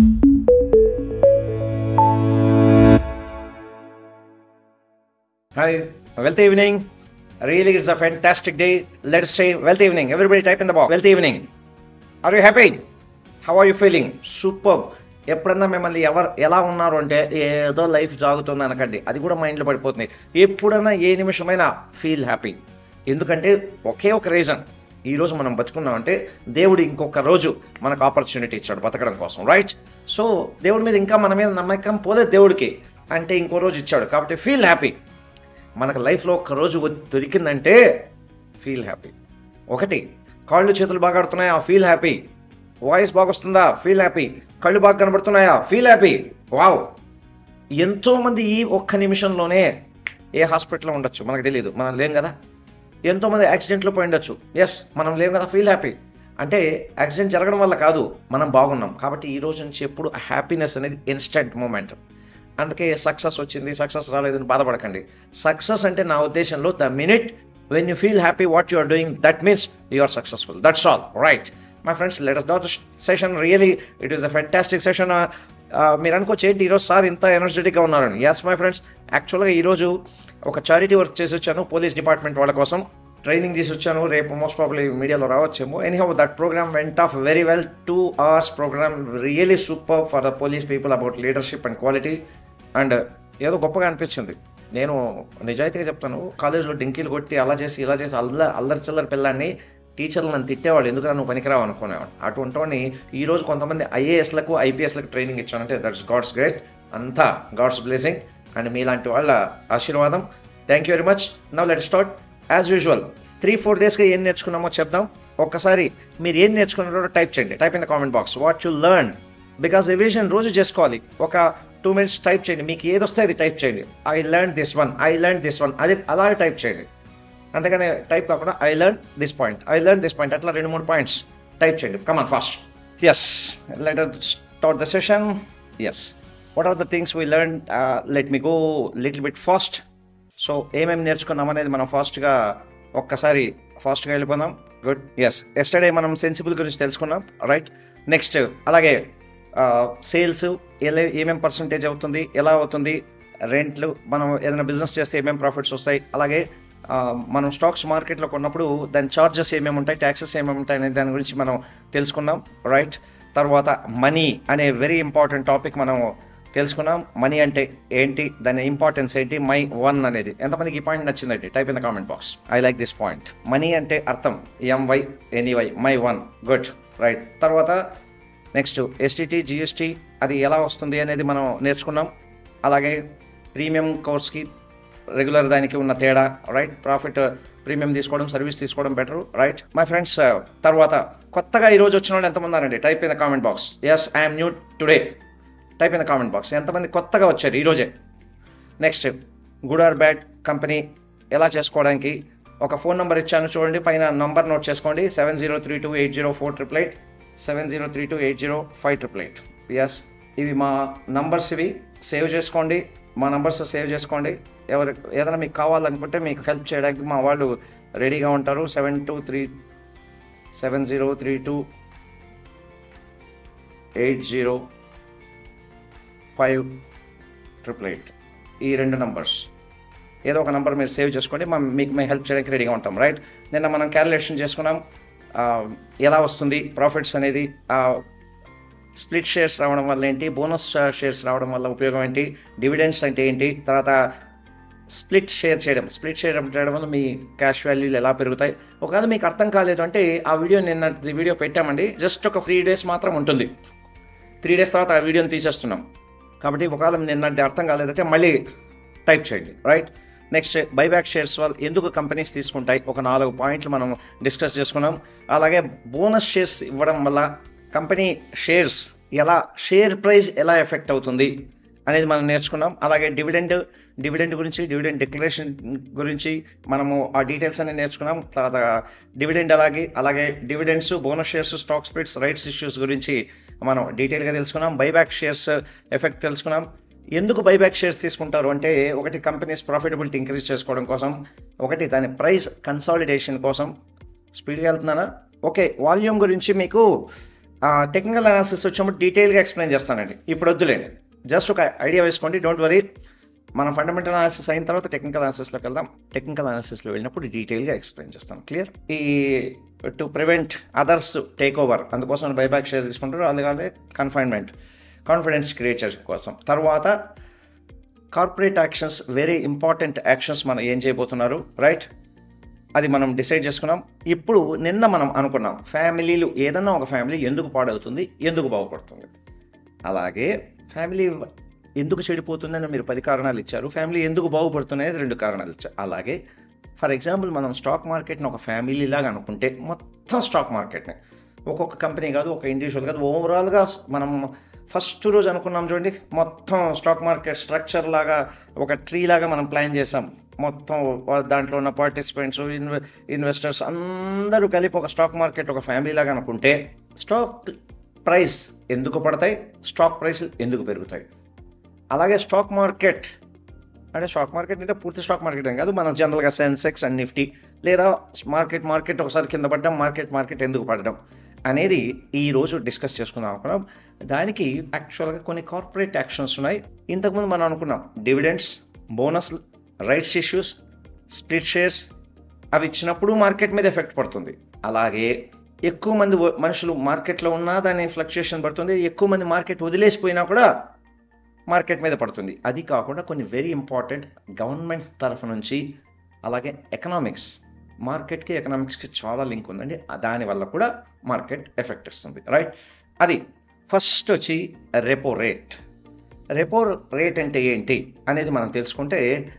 Hi, wealth evening. Really, it's a fantastic day. Let's say wealth evening. Everybody type in the box. Wealth evening. Are you happy? How are you feeling? Super ఎప్పుడన్నా మిమ్మల్ని ఎవరు ఎలా ఉన్నారు అంటే ఏదో life సాగుతుంది అనకండి అది కూడా మైండ్లో పడిపోతుంది ఎప్పుడన్నా ఏ నిమిషమైనా ఫీల్ హ్యాపీ ఎందుకంటే ఒకే ఒక రీజన్ ఈ రోజు మనం బతుకున్నామంటే దేవుడు ఇంకొక రోజు మనకు ఆపర్చునిటీ ఇచ్చాడు బతకడం కోసం రైట్ సో దేవుడి మీద ఇంకా మన మీద నమ్మకం పోలేదు దేవుడికి అంటే ఇంకో రోజు ఇచ్చాడు కాబట్టి ఫీల్ హ్యాపీ మనకు లైఫ్లో ఒక్క రోజు వ- దొరికిందంటే ఫీల్ హ్యాపీ ఒకటి కాళ్ళు చేతులు బాగా ఆడుతున్నాయా ఫీల్ హ్యాపీ వాయిస్ బాగా వస్తుందా ఫీల్ హ్యాపీ కళ్ళు బాగా కనబడుతున్నాయా ఫీల్ హ్యాపీ వావ్ ఎంతో మంది ఈ ఒక్క నిమిషంలోనే ఏ హాస్పిటల్లో ఉండొచ్చు మనకు తెలియదు మనం లేం కదా ఎంతో మంది యాక్సిడెంట్లో పోయి ఉండొచ్చు ఎస్ మనం లేం కదా ఫీల్ హ్యాపీ అంటే యాక్సిడెంట్ జరగడం వల్ల కాదు మనం బాగున్నాం కాబట్టి ఈ రోజు నుంచి ఎప్పుడు హ్యాపీనెస్ అనేది ఇన్స్టెంట్ మూమెంట్ అందుకే సక్సెస్ వచ్చింది సక్సెస్ రాలేదని బాధపడకండి సక్సెస్ అంటే నా ఉద్దేశంలో the minute when you feel happy what you are doing that means you are successful that's all right my friends let us dot session really it is a fantastic session మీరు అనుకోవచ్చు ఏంటి ఈరోజు sir ఇంత ఎనర్జెటిక్గా ఉన్నారని yes my friends యాక్చువల్గా ఈరోజు ఒక చారిటీ వర్క్ చేసి వచ్చాను పోలీస్ డిపార్ట్మెంట్ వాళ్ళ కోసం ట్రైనింగ్ తీసి వచ్చాను రేపు మోస్ట్ ప్రాబ్లీ మీడియాలో రావచ్చేమో anyhow that program went off very well two hours program really super for the police people about leadership and quality and ఏదో గొప్పగా అనిపించింది నేను నిజాయితీగా చెప్తాను కాలేజ్లో డింకీలు కొట్టి అలా చేసి ఇలా చేసి అల్ల అల్లరి చిల్లరి పిల్లాన్ని టీచర్లు నన్ను తిట్టేవాడు ఎందుకు నువ్వు పనికిరావు అనుకునేవాడు అటువంటి వాడిని ఈ రోజు కొంతమంది ఐఏఎస్లకు ఐపీఎస్లకు ట్రైనింగ్ ఇచ్చానంటే దట్స్ గాడ్స్ గ్రేట్ అంతా గాడ్స్ బ్లెసింగ్ అండ్ మీలాంటి వాళ్ళ ఆశీర్వాదం thank you very much now let start as usual three four డేస్గా ఏం నేర్చుకున్నామో చెప్దాం ఒక్కసారి మీరు ఏం నేర్చుకున్నారో టైప్ చేయండి type in the comment box what you learn because revision రోజు చేసుకోవాలి ఒక టూ మినిట్స్ టైప్ చేయండి మీకు ఏది వస్తే అది టైప్ చేయండి I learn this one I learn this one అది అలాగే టైప్ చేయండి అంతేగాని టైప్ కాకుండా I learn this point I learn this point అట్లా రెండు మూడు పాయింట్స్ టైప్ చేయండి come on fast yes let start the session yes what are the things we learn let me go little bit fast so ఏమేమి నేర్చుకున్నాం అనేది మనం ఫాస్ట్గా ఒక్కసారి ఫాస్ట్గా వెళ్ళిపోదాం గుడ్ ఎస్ ఎస్టర్డే మనం సెన్సిబుల్ గురించి తెలుసుకున్నాం రైట్ నెక్స్ట్ అలాగే సేల్స్ ఎలా ఏమేమి పర్సంటేజ్ అవుతుంది ఎలా అవుతుంది రెంట్లు మనం ఏదైనా బిజినెస్ చేస్తే ఏమేమి ప్రాఫిట్స్ వస్తాయి అలాగే ఆ, మనం స్టాక్స్ మార్కెట్లో కొన్నప్పుడు దాని చార్జెస్ ఏమేమి ఉంటాయి ట్యాక్సెస్ ఏమేమి ఉంటాయి అనే దాని గురించి మనం తెలుసుకున్నాం రైట్ తర్వాత మనీ అనే వెరీ ఇంపార్టెంట్ టాపిక్ మనం తెలుసుకున్నాం మనీ అంటే ఏంటి దాని ఇంపార్టెన్స్ ఏంటి మై వన్ అనేది ఎంతమందికి ఈ పాయింట్ నచ్చిందండి type in the comment box I like this point money అంటే అర్థం MY anyway my one good right తర్వాత నెక్స్ట్ ఎస్టీటీ జిఎస్టీ అది ఎలా వస్తుంది అనేది మనం నేర్చుకున్నాం అలాగే ప్రీమియం కోర్స్కి రెగ్యులర్ దానికి ఉన్న తేడా రైట్ ప్రాఫిట్ ప్రీమియం తీసుకోవడం సర్వీస్ తీసుకోవడం బెటర్ రైట్ మై ఫ్రెండ్స్ తర్వాత కొత్తగా ఈ రోజు వచ్చిన వాళ్ళు ఎంతమంది ఉన్నారండి type in the comment box yes I'm new today type in the comment box ఎంతమంది కొత్తగా వచ్చారు ఈరోజే next good or bad company ఎలా చేసుకోవడానికి ఒక ఫోన్ నెంబర్ ఇచ్చాను చూడండి పైన నంబర్ నోట్ చేసుకోండి seven zero three two eight zero four triple eight seven zero three two eight zero five triple eight yes ఇవి మా నంబర్స్ ఇవి సేవ్ చేసుకోండి మా నంబర్స్ సేవ్ చేసుకోండి ఎవరు ఏదైనా మీకు కావాలనుకుంటే మీకు హెల్ప్ చేయడానికి మా వాళ్ళు రెడీగా ఉంటారు seven two three seven zero three two eight zero five triple eight ఈ రెండు నంబర్స్ ఏదో ఒక నంబర్ మీరు సేవ్ చేసుకోండి మా మీకు మేము హెల్ప్ చేయడానికి రెడీగా ఉంటాం రైట్ నిన్న మనం క్యాలిక్యులేషన్ చేసుకున్నాం ఆ, ఎలా వస్తుంది ప్రాఫిట్స్ అనేది స్ప్లిట్ షేర్స్ రావడం వల్ల ఏంటి బోనస్ షేర్స్ రావడం వల్ల ఉపయోగం ఏంటి డివిడెండ్స్ అంటే ఏంటి తర్వాత స్ప్లిట్ షేర్ చేయడం స్ప్లిట్ షేర్ చేయడం వల్ల మీ క్యాష్ వాల్యూలు ఎలా పెరుగుతాయి ఒకవేళ మీకు అర్థం కాలేదు అంటే ఆ వీడియో నిన్న వీడియో పెట్టామండి జస్ట్ ఒక త్రీ డేస్ మాత్రం ఉంటుంది త్రీ డేస్ తర్వాత ఆ వీడియోని తీసేస్తున్నాం కాబట్టి ఒకవేళ నిన్నటి అర్థం కాలేదంటే మళ్ళీ టైప్ చేయండి రైట్ నెక్స్ట్ బైబ్యాక్ షేర్స్ వాళ్ళు ఎందుకు కంపెనీస్ తీసుకుంటాయి ఒక నాలుగు పాయింట్లు మనం డిస్కస్ చేసుకున్నాం అలాగే బోనస్ షేర్స్ ఇవ్వడం వల్ల కంపెనీ షేర్స్ ఎలా షేర్ ప్రైస్ ఎలా ఎఫెక్ట్ అవుతుంది అనేది మనం నేర్చుకున్నాం అలాగే డివిడెండ్ డివిడెండ్ గురించి డివిడెండ్ డిక్లరేషన్ గురించి మనము ఆ డీటెయిల్స్ అన్ని నేర్చుకున్నాం తర్వాత డివిడెండ్ అలాగే అలాగే dividends bonus shares stock splits rights issues గురించి మనం డీటెయిల్గా తెలుసుకున్నాం బైబ్యాక్ షేర్స్ ఎఫెక్ట్ తెలుసుకున్నాం ఎందుకు బైబ్యాక్ షేర్స్ తీసుకుంటారు అంటే ఒకటి కంపెనీస్ ప్రాఫిటబిలిటీ ఇంక్రీజ్ చేసుకోవడం కోసం ఒకటి దాని ప్రైస్ కన్సాలిడేషన్ కోసం స్పీడ్గా వెళ్తున్నానా ఓకే వాల్యూమ్ గురించి మీకు టెక్నికల్ అనాలిసిస్ వచ్చినప్పుడు డీటెయిల్గా ఎక్స్ప్లెయిన్ చేస్తానండి ఇప్పుడు వద్దులేండి జస్ట్ ఒక ఐడియా వేసుకోండి డోంట్ వరీ మనం ఫండమెంటల్ అనాలిసిస్ అయిన తర్వాత టెక్నికల్ అనాలిసిస్లోకి వెళ్దాం టెక్నికల్ అనాలిసిస్లో వెళ్ళినప్పుడు డీటెయిల్గా ఎక్స్ప్లెయిన్ చేస్తాను క్లియర్ ఈ to prevent others take over అందుకోసం బైబ్యాక్ షేర్ తీసుకుంటారు అందుకని కన్ఫైన్మెంట్ కాన్ఫిడెన్స్ క్రియేట్ చేయడం కోసం తర్వాత corporate actions very important actions మనం ఏం చేయబోతున్నారు రైట్ అది మనం డిసైడ్ చేసుకున్నాం ఇప్పుడు నిన్న మనం అనుకున్నాం ఫ్యామిలీలు ఏదన్నా ఒక ఫ్యామిలీ ఎందుకు పాడవుతుంది ఎందుకు బాగుపడుతుంది అలాగే ఫ్యామిలీ ఎందుకు చెడిపోతుందని మీరు పది కారణాలు ఇచ్చారు ఫ్యామిలీ ఎందుకు బాగుపడుతున్నాయి రెండు కారణాలు ఇచ్చారు అలాగే ఫర్ ఎగ్జాంపుల్ మనం స్టాక్ మార్కెట్ని ఒక ఫ్యామిలీ లాగా అనుకుంటే మొత్తం స్టాక్ మార్కెట్ని ఒక్కొక్క కంపెనీ కాదు ఒక ఇండివిజువల్ కాదు ఓవరాల్గా మనం ఫస్ట్ రోజు అనుకున్నాం చూడండి మొత్తం స్టాక్ మార్కెట్ స్ట్రక్చర్ లాగా ఒక ట్రీ లాగా మనం ప్లాన్ చేసాం మొత్తం దాంట్లో ఉన్న పార్టిసిపెంట్స్ ఇన్వె ఇన్వెస్టర్స్ అందరూ కలిపి ఒక స్టాక్ మార్కెట్ ఒక ఫ్యామిలీ లాగా అనుకుంటే స్టాక్ ప్రైస్ ఎందుకు పడతాయి స్టాక్ ప్రైస్ ఎందుకు పెరుగుతాయి అలాగే స్టాక్ మార్కెట్ అంటే స్టాక్ మార్కెట్ అంటే పూర్తి స్టాక్ మార్కెట్ ఏం కాదు మనం జనరల్గా సెన్సెక్స్ అండ్ నిఫ్టీ లేదా మార్కెట్ మార్కెట్ ఒకసారి కింద పడడం మార్కెట్ మార్కెట్ ఎందుకు పడడం అనేది ఈ రోజు డిస్కస్ చేసుకుందాం అనుకున్నాం దానికి యాక్చువల్గా కొన్ని కార్పొరేట్ యాక్షన్స్ ఉన్నాయి ఇంతకుముందు మనం అనుకున్నాం dividends bonus rights issues split shares అవి ఇచ్చినప్పుడు మార్కెట్ మీద ఎఫెక్ట్ పడుతుంది అలాగే ఎక్కువ మంది వ- మనుషులు మార్కెట్లో ఉన్నా దాని ఫ్లక్చుయేషన్ పడుతుంది ఎక్కువ మంది మార్కెట్ వదిలేసిపోయినా కూడా మార్కెట్ మీద పడుతుంది అది కాకుండా కొన్ని వెరీ ఇంపార్టెంట్ గవర్నమెంట్ తరఫు నుంచి అలాగే ఎకనామిక్స్ మార్కెట్కి ఎకనామిక్స్కి చాలా లింక్ ఉందండి దానివల్ల కూడా మార్కెట్ ఎఫెక్ట్ ఇస్తుంది రైట్ అది ఫస్ట్ వచ్చి రెపో రేట్ రెపో రేట్ అంటే ఏంటి అనేది మనం తెలుసుకుంటే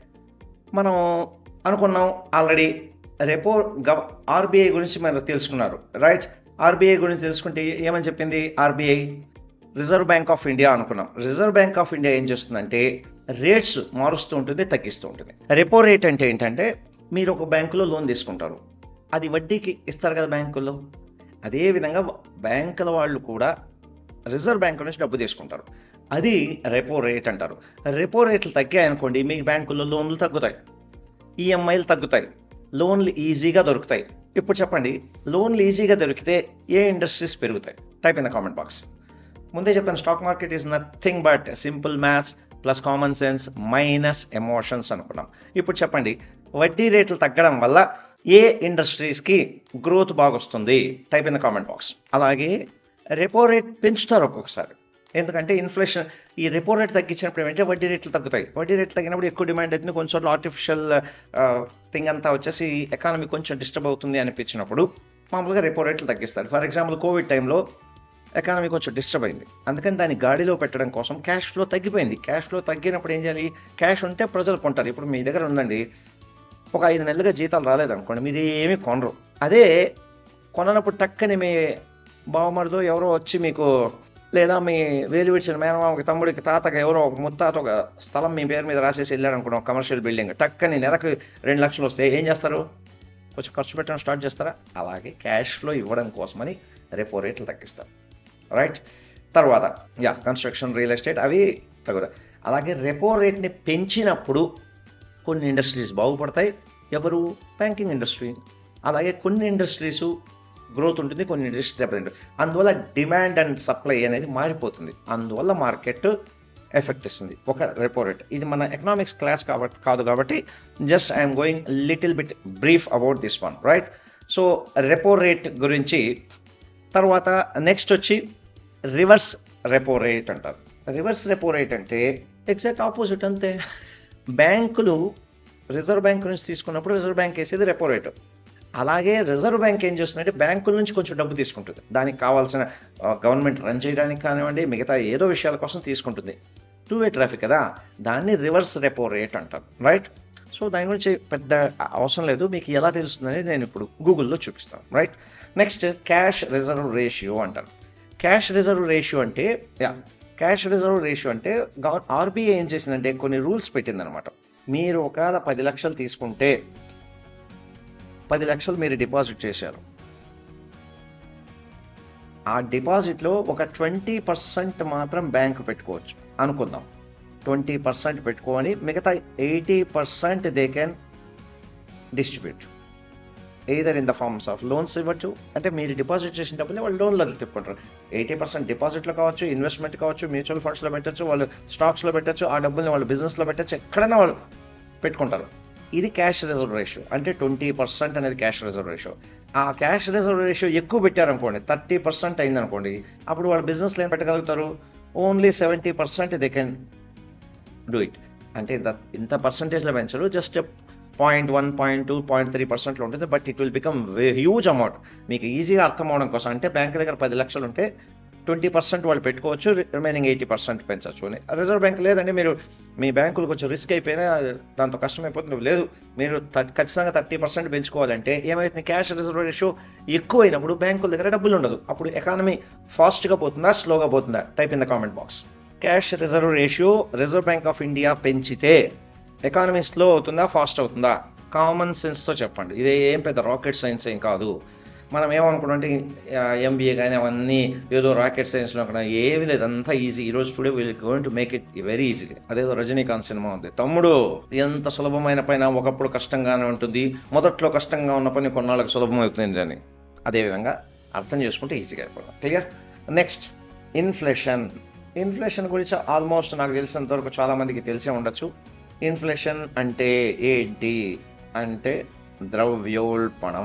మనం అనుకున్నాం ఆల్రెడీ రెపో గవ ఆర్బీఐ గురించి మనం తెలుసుకున్నారు రైట్ ఆర్బీఐ గురించి తెలుసుకుంటే ఏమని చెప్పింది RBI Reserve bank of India అనుకున్నాం రిజర్వ్ బ్యాంక్ ఆఫ్ ఇండియా ఏం చేస్తుందంటే రేట్స్ మారుస్తూ ఉంటుంది తగ్గిస్తూ ఉంటుంది రెపో రేట్ అంటే ఏంటంటే మీరు ఒక బ్యాంకులో లోన్ తీసుకుంటారు అది వడ్డీకి ఇస్తారు కదా బ్యాంకుల్లో అదే విధంగా బ్యాంకుల వాళ్ళు కూడా రిజర్వ్ బ్యాంక్ నుంచి డబ్బు తీసుకుంటారు అది రెపో రేట్ అంటారు రెపో రేట్లు తగ్గాయనుకోండి మీ బ్యాంకుల్లో లోన్లు తగ్గుతాయి ఈఎంఐలు తగ్గుతాయి లోన్లు ఈజీగా దొరుకుతాయి ఇప్పుడు చెప్పండి లోన్లు ఈజీగా దొరికితే ఏ ఇండస్ట్రీస్ పెరుగుతాయి type in the comment box ముందే చెప్పాను stock market is nothing but simple maths plus common sense minus emotions అనుకున్నాం ఇప్పుడు చెప్పండి వడ్డీ రేట్లు తగ్గడం వల్ల ఏ ఇండస్ట్రీస్కి గ్రోత్ బాగొస్తుంది type in the comment box అలాగే రెపో రేట్ పెంచుతారు ఒక్కొక్కసారి ఎందుకంటే ఇన్ఫ్లేషన్ ఈ రెపో రేట్ తగ్గించినప్పుడు ఏమంటే వడ్డీ రేట్లు తగ్గుతాయి వడ్డీ రేట్లు తగ్గినప్పుడు ఎక్కువ డిమాండ్ అవుతుంది కొంచెం ఆర్టిఫిషియల్ థింగ్ అంతా వచ్చేసి ఎకానమీ కొంచెం డిస్టర్బ్ అవుతుంది అనిపించినప్పుడు మామూలుగా రెపో రేట్లు తగ్గిస్తారు ఫర్ ఎగ్జాంపుల్ కోవిడ్ టైంలో ఎకానమీ కొంచెం డిస్టర్బ్ అయింది అందుకని దాన్ని గాడిలో పెట్టడం కోసం క్యాష్ ఫ్లో తగ్గిపోయింది క్యాష్ ఫ్లో తగ్గినప్పుడు ఏం చేయాలి క్యాష్ ఉంటే ప్రజలు కొంటారు ఇప్పుడు మీ దగ్గర ఉందండి ఒక ఐదు నెలలుగా జీతాలు రాలేదనుకోండి మీరు ఏమీ కొనరు అదే కొననప్పుడు టక్కని మీ బావమరిదో ఎవరో వచ్చి మీకు లేదా మీ వేలు విడిచిన మేనమామకి తమ్ముడికి తాతకి ఎవరో ఒక ముత్తాత ఒక స్థలం మీ పేరు మీద రాసేసి వెళ్ళాడు అనుకోండి ఒక కమర్షియల్ బిల్డింగ్ టక్కని నెలకు రెండు లక్షలు వస్తే ఏం చేస్తారు కొంచెం ఖర్చు పెట్టడం స్టార్ట్ చేస్తారా అలాగే క్యాష్ ఫ్లో ఇవ్వడం కోసమని రెపో రేట్లు తగ్గిస్తారు రైట్ తర్వాత యా కన్స్ట్రక్షన్ రియల్ ఎస్టేట్ అవి తగ్గుతాయి అలాగే రెపో రేట్ని పెంచినప్పుడు కొన్ని ఇండస్ట్రీస్ బాగుపడతాయి ఎవరు బ్యాంకింగ్ ఇండస్ట్రీ అలాగే కొన్ని ఇండస్ట్రీస్ గ్రోత్ ఉంటుంది కొన్ని ఇండస్ట్రీ దెబ్బతింటుంది అందువల్ల డిమాండ్ అండ్ సప్లై అనేది మారిపోతుంది అందువల్ల మార్కెట్ ఎఫెక్ట్ ఇస్తుంది ఒక రెపో రేట్ ఇది మన ఎకనామిక్స్ క్లాస్ కాబట్టి కాదు కాబట్టి just I'm going little bit brief about this one right so repo rate గురించి తర్వాత నెక్స్ట్ వచ్చి రివర్స్ రెపో రేట్ అంటారు రివర్స్ రెపో రేట్ అంటే ఎగ్జాక్ట్ ఆపోజిట్ అంతే బ్యాంకులు రిజర్వ్ బ్యాంక్ నుంచి తీసుకున్నప్పుడు రిజర్వ్ బ్యాంక్ వేసేది రెపో రేటు అలాగే రిజర్వ్ బ్యాంక్ ఏం చేస్తుందంటే బ్యాంకుల నుంచి కొంచెం డబ్బు తీసుకుంటుంది దానికి కావాల్సిన గవర్నమెంట్ రన్ చేయడానికి కానివ్వండి మిగతా ఏదో విషయాల కోసం తీసుకుంటుంది టూ వే ట్రాఫిక్ కదా దాన్ని రివర్స్ రెపో రేట్ అంటారు రైట్ సో దాని గురించి పెద్ద అవసరం లేదు మీకు ఎలా తెలుస్తుందని నేను ఇప్పుడు గూగుల్లో చూపిస్తాను right next cash reserve ratio అంటారు క్యాష్ రిజర్వ్ రేషియో అంటే యా క్యాష్ రిజర్వ్ రేషియో అంటే ఆర్బీఐ ఏం చేసిందంటే కొన్ని రూల్స్ పెట్టిందనమాట మీరు ఒకవేళ పది లక్షలు తీసుకుంటే పది లక్షలు మీరు డిపాజిట్ చేశారు ఆ డిపాజిట్లో ఒక ట్వంటీ పర్సెంట్ మాత్రం బ్యాంక్ పెట్టుకోవచ్చు అనుకుందాం ట్వంటీ పర్సెంట్ పెట్టుకొని మిగతా eighty percent they can distribute either in the forms of loans ఇవ్వచ్చు అంటే మీరు డిపాజిట్ చేసిన డబ్బులు వాళ్ళు లోన్లో తిప్పుకుంటారు ఎయిటీ పర్సెంట్ డిపాజిట్లో కావచ్చు ఇన్వెస్ట్మెంట్ కావచ్చు మ్యూచువల్ ఫండ్స్లో పెట్టచ్చు వాళ్ళు స్టాక్స్లో పెట్టచ్చు ఆ డబ్బుల్ని వాళ్ళు బిజినెస్లో పెట్టచ్చు ఎక్కడైనా వాళ్ళు పెట్టుకుంటారు ఇది క్యాష్ రిజర్వ్ రేషియో అంటే ట్వంటీ పర్సెంట్ అనేది క్యాష్ రిజర్వ్ రేషియో ఆ క్యాష్ రిజర్వ్ రేషియో ఎక్కువ పెట్టారనుకోండి థర్టీ పర్సెంట్ అయిందనుకోండి అప్పుడు వాళ్ళు బిజినెస్లో ఏం పెట్టగలుగుతారు only seventy percent they can do it అంటే ఇంత ఇంత పర్సంటేజ్లో పెంచరు just point one point two point three పర్సెంట్లో ఉంటుంది but it will become huge amount మీకు ఈజీగా అర్థం అవడం కోసం అంటే బ్యాంక్ దగ్గర పది లక్షలు ఉంటే ట్వంటీ పర్సెంట్ వాళ్ళు పెట్టుకోవచ్చు రిమైనింగ్ ఎయిటీ పర్సెంట్ పెంచవచ్చు అని రిజర్వ్ బ్యాంక్ లేదంటే మీరు మీ బ్యాంకులు కొంచెం రిస్క్ అయిపోయినా దాంతో కష్టమైపోతుంది లేదు మీరు థర్- ఖచ్చితంగా థర్టీ పర్సెంట్ పెంచుకోవాలంటే ఏమైతుంది క్యాష్ రిజర్వ్ రేషియో ఎక్కువైనప్పుడు బ్యాంకుల దగ్గర డబ్బులు ఉండదు అప్పుడు ఎకానమీ ఫాస్ట్గా పోతుందా స్లోగా పోతుందా type in the comment box cash reserve ratio reserve bank of India పెంచితే ఎకానమీ స్లో అవుతుందా ఫాస్ట్ అవుతుందా కామన్ సెన్స్తో చెప్పండి ఇది ఏం పెద్ద రాకెట్ సైన్స్ ఏం కాదు మనం ఏమనుకుంటే ఎంబీఏ కానీ అవన్నీ ఏదో రాకెట్ సైన్స్లో కూడా ఏమి లేదు అంతా ఈజీ ఈరోజు today will going to make it very easily అదేదో రజనీకాంత్ సినిమా ఉంది తమ్ముడు ఎంత సులభమైన పైన ఒకప్పుడు కష్టంగానే ఉంటుంది మొదట్లో కష్టంగా ఉన్న పని కొన్నాళ్ళకి సులభం అవుతుంది అని అదేవిధంగా అర్థం చేసుకుంటే ఈజీగా అయిపోతుంది క్లియర్ నెక్స్ట్ ఇన్ఫ్లేషన్ ఇన్ఫ్లేషన్ గురించి ఆల్మోస్ట్ నాకు తెలిసినంత వరకు చాలా మందికి తెలిసే ఉండొచ్చు ఇన్ఫ్లేషన్ అంటే ఏంటి అంటే ద్రవ్యోల్పణం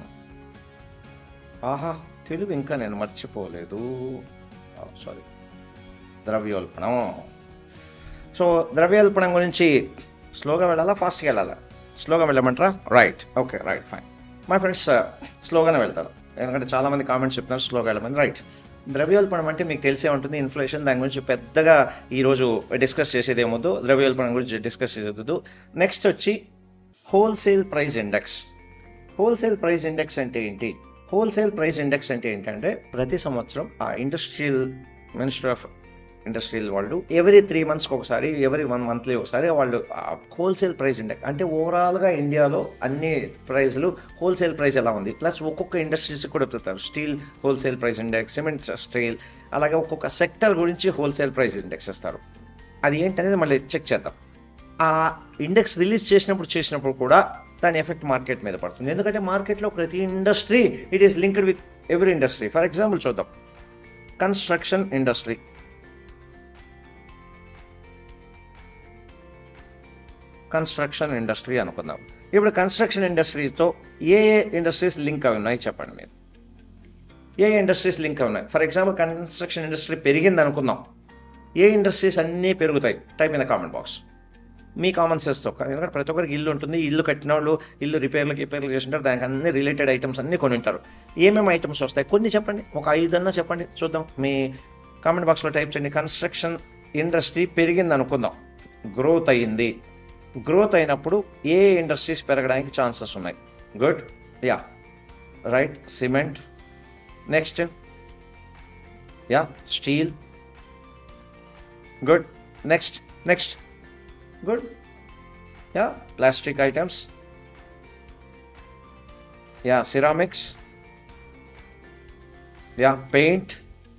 ఆహా తెలుగు ఇంకా నేను మర్చిపోలేదు సారీ ద్రవ్యోల్పణం సో ద్రవ్యోల్పణం గురించి స్లోగా వెళ్ళాలా ఫాస్ట్గా వెళ్ళాలా స్లోగా వెళ్ళమంటారా right okay right fine my friends స్లోగానే వెళ్తారు ఎందుకంటే చాలా మంది కామెంట్స్ చెప్తున్నారు స్లోగా వెళ్ళమని రైట్ ద్రవ్యోల్పణం అంటే మీకు తెలిసే ఉంటుంది ఇన్ఫ్లేషన్ దాని గురించి పెద్దగా ఈరోజు డిస్కస్ చేసేది ఏమొద్దు ద్రవ్యోల్పణం గురించి డిస్కస్ చేసేది నెక్స్ట్ వచ్చి wholesale price index wholesale price index అంటే ఏంటి హోల్సేల్ ప్రైస్ ఇండెక్స్ అంటే ఏంటంటే ప్రతి సంవత్సరం ఆ ఇండస్ట్రియల్ మినిస్టర్ ఆఫ్ ఇండస్ట్రియల్ వాళ్ళు ఎవరీ త్రీ మంత్స్కి ఒకసారి ఎవరీ వన్ మంత్లీ ఒకసారి వాళ్ళు హోల్సేల్ ప్రైస్ ఇండెక్స్ అంటే ఓవరాల్గా ఇండియాలో అన్ని ప్రైస్లు హోల్సేల్ ప్రైస్ ఎలా ఉంది ప్లస్ ఒక్కొక్క ఇండస్ట్రీస్ కూడా పెడతారు steel wholesale price index cement steel అలాగే ఒక్కొక్క సెక్టర్ గురించి హోల్సేల్ ప్రైస్ ఇండెక్స్ ఇస్తారు అది ఏంటనేది మళ్ళీ చెక్ చేద్దాం ఆ ఇండెక్స్ రిలీజ్ చేసినప్పుడు చేసినప్పుడు కూడా దాని ఎఫెక్ట్ మార్కెట్ మీద పడుతుంది ఎందుకంటే మార్కెట్లో ప్రతి industry it is linked with every industry for example చూద్దాం కన్స్ట్రక్షన్ ఇండస్ట్రీ కన్స్ట్రక్షన్ ఇండస్ట్రీ అనుకుందాం ఇప్పుడు కన్స్ట్రక్షన్ ఇండస్ట్రీతో ఏ ఏ ఇండస్ట్రీస్ లింక్ అయి ఉన్నాయి చెప్పండి మీరు ఏ ఏ ఇండస్ట్రీస్ లింక్ అయి ఉన్నాయి ఫర్ ఎగ్జాంపుల్ కన్స్ట్రక్షన్ ఇండస్ట్రీ పెరిగింది అనుకుందాం ఏ ఇండస్ట్రీస్ అన్నీ పెరుగుతాయి type in the comment box మీ కామన్ సెన్స్తో ఎందుకంటే ప్రతి ఒక్కరికి ఇల్లు ఉంటుంది ఇల్లు కట్టిన వాళ్ళు ఇల్లు రిపేర్లు రిపేర్లు చేసింటారు దానికి అన్ని రిలేటెడ్ ఐటమ్స్ అన్ని కొని ఉంటారు ఏమేమి ఐటమ్స్ వస్తాయి కొన్ని చెప్పండి ఒక ఐదన్నా చెప్పండి చూద్దాం మీ కామెంట్ బాక్స్లో టైప్ చేయండి కన్స్ట్రక్షన్ ఇండస్ట్రీ పెరిగింది అనుకుందాం గ్రోత్ అయ్యింది గ్రోత్ అయినప్పుడు ఏ ఇండస్ట్రీస్ పెరగడానికి ఛాన్సెస్ ఉన్నాయి good yeah right cement next yeah steel good next next good yeah plastic items yeah ceramics yeah paint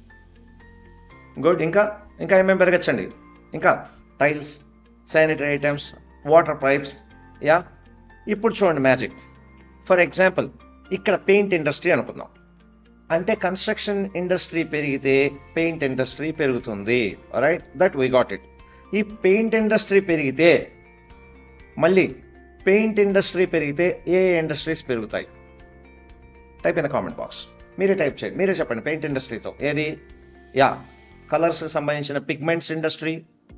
good ఇంకా ఇంకా ఏమేమి పెరగచ్చండి ఇంకా tiles sanitary items water pipes yeah ఇప్పుడు చూడండి మ్యాజిక్ ఫర్ ఎగ్జాంపుల్ ఇక్కడ పెయింట్ ఇండస్ట్రీ అనుకుందాం అంటే కన్స్ట్రక్షన్ ఇండస్ట్రీ పెరిగితే పెయింట్ ఇండస్ట్రీ పెరుగుతుంది right that we got it ఈ పెయింట్ ఇండస్ట్రీ పెరిగితే మళ్ళీ పెయింట్ ఇండస్ట్రీ పెరిగితే ఏ ఇండస్ట్రీస్ పెరుగుతాయి type in the comment box మీరే టైప్ చేయండి మీరే చెప్పండి పెయింట్ ఇండస్ట్రీతో ఏది యా కలర్స్ సంబంధించిన pigments industry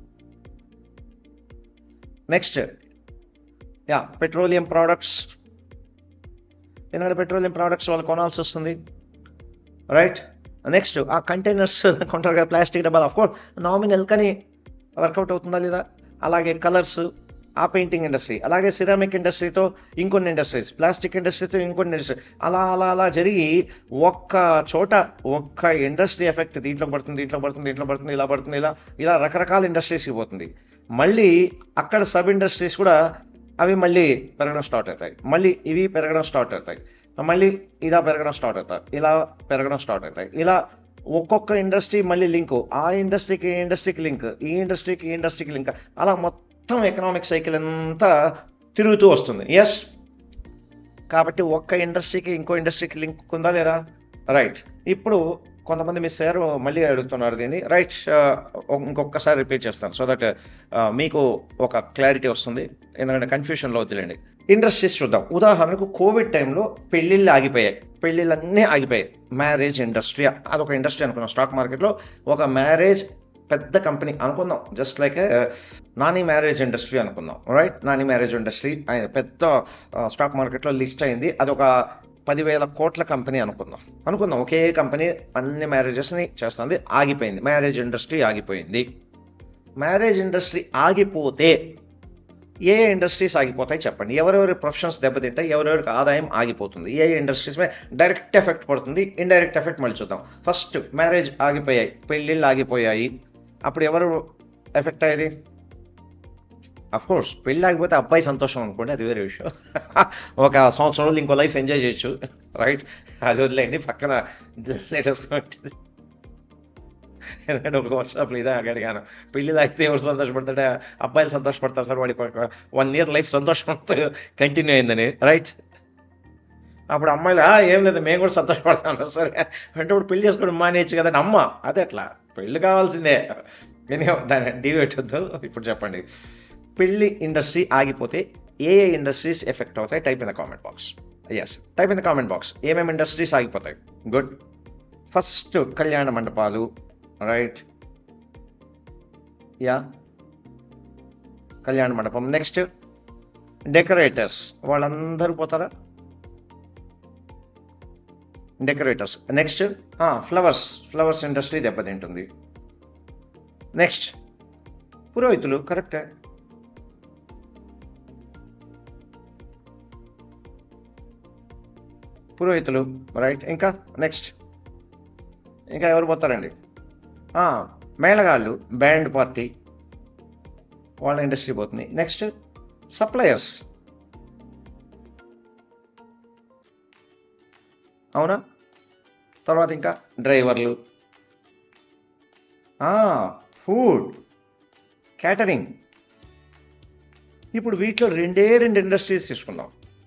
next yeah petroleum products ఎందుకంటే పెట్రోలియం ప్రోడక్ట్స్ వాళ్ళు కొనాల్సి వస్తుంది రైట్ నెక్స్ట్ ఆ కంటైనర్స్ కొంటారు కదా ప్లాస్టిక్ డబ్బాలు ఆఫ్ కోర్స్ నామినల్ కానీ వర్కౌట్ అవుతుందా లేదా అలాగే కలర్స్ ఆ పెయింటింగ్ ఇండస్ట్రీ అలాగే సిరామిక్ ఇండస్ట్రీతో ఇంకొన్ని ఇండస్ట్రీస్ ప్లాస్టిక్ ఇండస్ట్రీతో ఇంకొన్ని ఇండస్ట్రీ అలా అలా అలా జరిగి ఒక్క చోట ఒక్క ఇండస్ట్రీ ఎఫెక్ట్ దీంట్లో పడుతుంది దీంట్లో పడుతుంది దీంట్లో పడుతుంది ఇలా పడుతుంది ఇలా ఇలా రకరకాల ఇండస్ట్రీస్కి పోతుంది మళ్ళీ అక్కడ సబ్ ఇండస్ట్రీస్ కూడా అవి మళ్ళీ పెరగడం స్టార్ట్ అవుతాయి మళ్ళీ ఇవి పెరగడం స్టార్ట్ అవుతాయి మళ్ళీ ఇలా పెరగడం స్టార్ట్ అవుతాయి ఇలా పెరగడం స్టార్ట్ అవుతాయి ఇలా ఒక్కొక్క ఇండస్ట్రీ మళ్ళీ లింక్ ఆ ఇండస్ట్రీకి ఈ ఇండస్ట్రీకి లింక్ ఈ ఇండస్ట్రీకి ఈ ఇండస్ట్రీకి లింక్ అలా మొత్తం ఎకనామిక్ సైకిల్ అంతా తిరుగుతూ వస్తుంది ఎస్ కాబట్టి ఒక్క ఇండస్ట్రీకి ఇంకో ఇండస్ట్రీకి లింక్ ఉందా లేదా రైట్ ఇప్పుడు కొంతమంది మిస్ అయ్యారు మళ్ళీ అడుగుతున్నారు దీన్ని రైట్ ఇంకొకసారి రిపీట్ చేస్తాను సో దట్ మీకు ఒక క్లారిటీ వస్తుంది ఎందుకంటే కన్ఫ్యూషన్లో వద్దులేండి ఇండస్ట్రీస్ చూద్దాం ఉదాహరణకు కోవిడ్ టైంలో పెళ్ళిళ్ళు ఆగిపోయాయి పెళ్ళిళ్ళన్నీ ఆగిపోయాయి మ్యారేజ్ ఇండస్ట్రీ అదొక ఇండస్ట్రీ అనుకున్నాం స్టాక్ మార్కెట్లో ఒక మ్యారేజ్ పెద్ద కంపెనీ అనుకుందాం just like Nani marriage industry అనుకుందాం రైట్ నాని మ్యారేజ్ ఇండస్ట్రీ ఆయన పెద్ద స్టాక్ మార్కెట్లో లిస్ట్ అయింది అదొక పదివేల కోట్ల కంపెనీ అనుకుందాం అనుకుందాం ఒకే కంపెనీ అన్ని మ్యారేజెస్ని చేస్తుంది ఆగిపోయింది మ్యారేజ్ ఇండస్ట్రీ ఆగిపోయింది మ్యారేజ్ ఇండస్ట్రీ ఆగిపోతే ఏ ఇండస్ట్రీస్ ఆగిపోతాయి చెప్పండి ఎవరెవరి ప్రొఫెషన్స్ దెబ్బతింటాయి ఎవరెవరికి ఆదాయం ఆగిపోతుంది ఏ ఇండస్ట్రీస్ మీద డైరెక్ట్ ఎఫెక్ట్ పడుతుంది ఇండైరెక్ట్ ఎఫెక్ట్ మళ్ళీ చూద్దాం ఫస్ట్ మ్యారేజ్ ఆగిపోయాయి పెళ్ళిళ్ళు ఆగిపోయాయి అప్పుడు ఎవరు ఎఫెక్ట్ అయ్యేది అఫ్ కోర్స్ పెళ్ళి ఆగిపోతే అబ్బాయి సంతోషం అనుకోండి అది వేరే విషయం ఒక సంవత్సరం రోజులు ఇంకో లైఫ్ ఎంజాయ్ చేయొచ్చు రైట్ అది వదిలేండి పక్కన లేటెస్ట్ ఎందుకంటే ఒక వర్క్షాప్లో ఇదే అడిగాను పెళ్లి తాగితే ఎవరు సంతోషపడతాడే అబ్బాయిలు సంతోషపడతారు సార్ వాడికి ఒక వన్ ఇయర్ లైఫ్ సంతోషంతో కంటిన్యూ అయిందని రైట్ అప్పుడు అమ్మాయిలు "ఆ, ఏం లేదు మేము కూడా సంతోషపడతాను సరే అంటే ఇప్పుడు పెళ్లి చేసుకోవడం మానేయచ్చు కదండి అమ్మ అదే అట్లా పెళ్లి కావాల్సిందే నేను దాన్ని డివేట్ వద్దు ఇప్పుడు చెప్పండి పెళ్లి ఇండస్ట్రీ ఆగిపోతే ఏ ఏ ఇండస్ట్రీస్ ఎఫెక్ట్ అవుతాయి type in the comment box yes type in the comment box ఏమేమి ఇండస్ట్రీస్ ఆగిపోతాయి గుడ్ ఫస్ట్ కళ్యాణ మండపాలు రైట్ యా కళ్యాణ మండపం నెక్స్ట్ డెకరేటర్స్ వాళ్ళందరూ పోతారా decorators next flowers flowers industry దెబ్బతింటుంది నెక్స్ట్ పురోహితులు కరెక్టే పురోహితులు రైట్ ఇంకా నెక్స్ట్ ఇంకా ఎవరు పోతారండి ఆ, మేళగాళ్ళు బ్యాండ్ పార్టీ వాళ్ళ ఇండస్ట్రీ పోతుంది నెక్స్ట్ సప్లయర్స్ అవునా తర్వాత ఇంకా డ్రైవర్లు ఫుడ్ క్యాటరింగ్ ఇప్పుడు వీటిలో రెండే రెండు ఇండస్ట్రీస్ తీసుకుందాం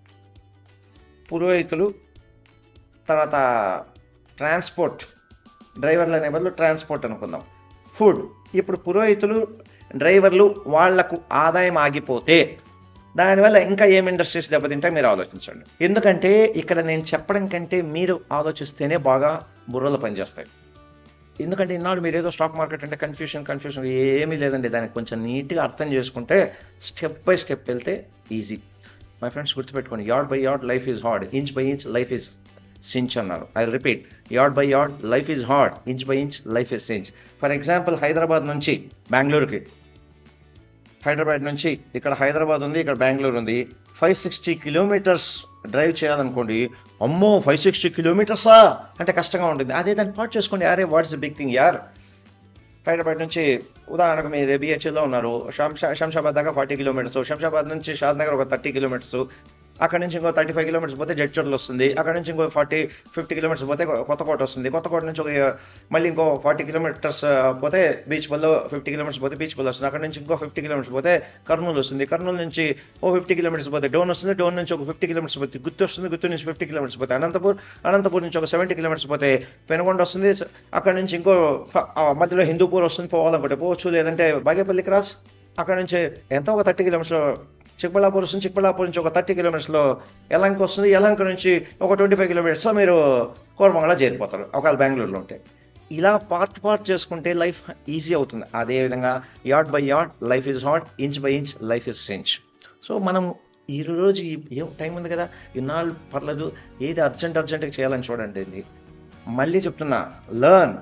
పురోహితులు తర్వాత ట్రాన్స్పోర్ట్ డ్రైవర్లు అనే బదులు ట్రాన్స్పోర్ట్ అనుకుందాం ఫుడ్ ఇప్పుడు పురోహితులు డ్రైవర్లు వాళ్లకు ఆదాయం ఆగిపోతే దానివల్ల ఇంకా ఏం ఇండస్ట్రీస్ దెబ్బతింటాయి మీరు ఆలోచించండి ఎందుకంటే ఇక్కడ నేను చెప్పడం కంటే మీరు ఆలోచిస్తేనే బాగా బుర్రలు పనిచేస్తాయి ఎందుకంటే ఇన్నాళ్ళు మీరు ఏదో స్టాక్ మార్కెట్ అంటే కన్ఫ్యూషన్ కన్ఫ్యూషన్ ఏమీ లేదండి దానికి కొంచెం నీట్గా అర్థం చేసుకుంటే స్టెప్ బై స్టెప్ వెళ్తే ఈజీ మై ఫ్రెండ్స్ గుర్తుపెట్టుకోండి yard by yard life is hard inch by inch life is cinch అన్నారు I repeat yard by yard life is hard inch by inch life is cinch for example Hyderabad నుంచి బెంగళూరుకి హైదరాబాద్ నుంచి ఇక్కడ హైదరాబాద్ ఉంది ఇక్కడ బెంగళూరు ఉంది five sixty kilometres drive చేయాలనుకోండి అమ్మో ఫైవ్ సిక్స్టీ కిలోమీటర్సా అంటే కష్టంగా ఉంటుంది అదే దాన్ని పాటు చేసుకోండి అరే వాట్స్ బిగ్ థింగ్ యార్ హైదరాబాద్ నుంచి ఉదాహరణకు మీరు బిహెచ్ఎల్లో ఉన్నారు శంషా శంషాబాద్ దాకా ఫార్టీ కిలోమీటర్స్ శంషాబాద్ నుంచి షాద్ నగర్ ఒక థర్టీ కిలోమీటర్స్ అక్కడ నుంచి ఇంకో థర్టీ ఫైవ్ కిలోమీటర్స్ పోతే జడ్చర్లు వస్తుంది అక్కడ నుంచి ఇంకో ఫార్టీ ఫిఫ్టీ కిలోమీటర్స్ పోతే కొత్తకోట వస్తుంది కొత్తకోట నుంచి ఒక మళ్ళీ ఇంకో ఫార్టీ కిలోమీటర్స్ పోతే బీచ్ పల్లో ఫిఫ్టీ కిలోమీటర్స్ పోతే బీచ్ పల్లో వస్తుంది అక్కడ నుంచి ఇంకో ఫిఫ్టీ కిలోమీటర్స్ పోతే కర్నూలు వస్తుంది కర్నూలు నుంచి ఓ ఫిఫ్టీ కిలోమీటర్స్ పోతే డోన్ వస్తుంది డోన్ నుంచి ఒక ఫిఫ్టీ కిలోమీటర్స్ పోతే గుత్తు వస్తుంది గుత్తు నుంచి ఫిఫ్టీ కిలోమీటర్స్ పోతే అనంతపూర్ అనంతపూర్ నుంచి ఒక సెవెంటీ కిలోమీటర్స్ పోతే పెనుగొండ వస్తుంది అక్కడ నుంచి ఇంకో ఆ మధ్యలో హిందూపూర్ వస్తుంది పోవాలనుకుంటే పోవచ్చు లేదంటే బాగేపల్లి క్రాస్ అక్కడ నుంచి ఎంత ఒక థర్టీ కిలోమీటర్స్ చిక్బళ్ళాపూర్ వస్తుంది చిక్బళ్ళాపూర్ నుంచి ఒక థర్టీ కిలోమీటర్స్లో యలంక వస్తుంది యలంక నుంచి ఒక ట్వంటీ ఫైవ్ కిలోమీటర్స్లో మీరు కోరమంగళ చేరిపోతారు ఒకవేళ బెంగళూరులో ఉంటే ఇలా పార్ట్ పార్ట్ చేసుకుంటే లైఫ్ ఈజీ అవుతుంది అదేవిధంగా yard by yard life is hard inch by inch life is cinch so మనం ఈ రోజు ఈ ఏం టైం ఉంది కదా ఇన్నాళ్ళు పర్లేదు ఏది అర్జెంట్ అర్జెంట్గా చేయాలని చూడండి ఇది మళ్ళీ చెప్తున్నా learn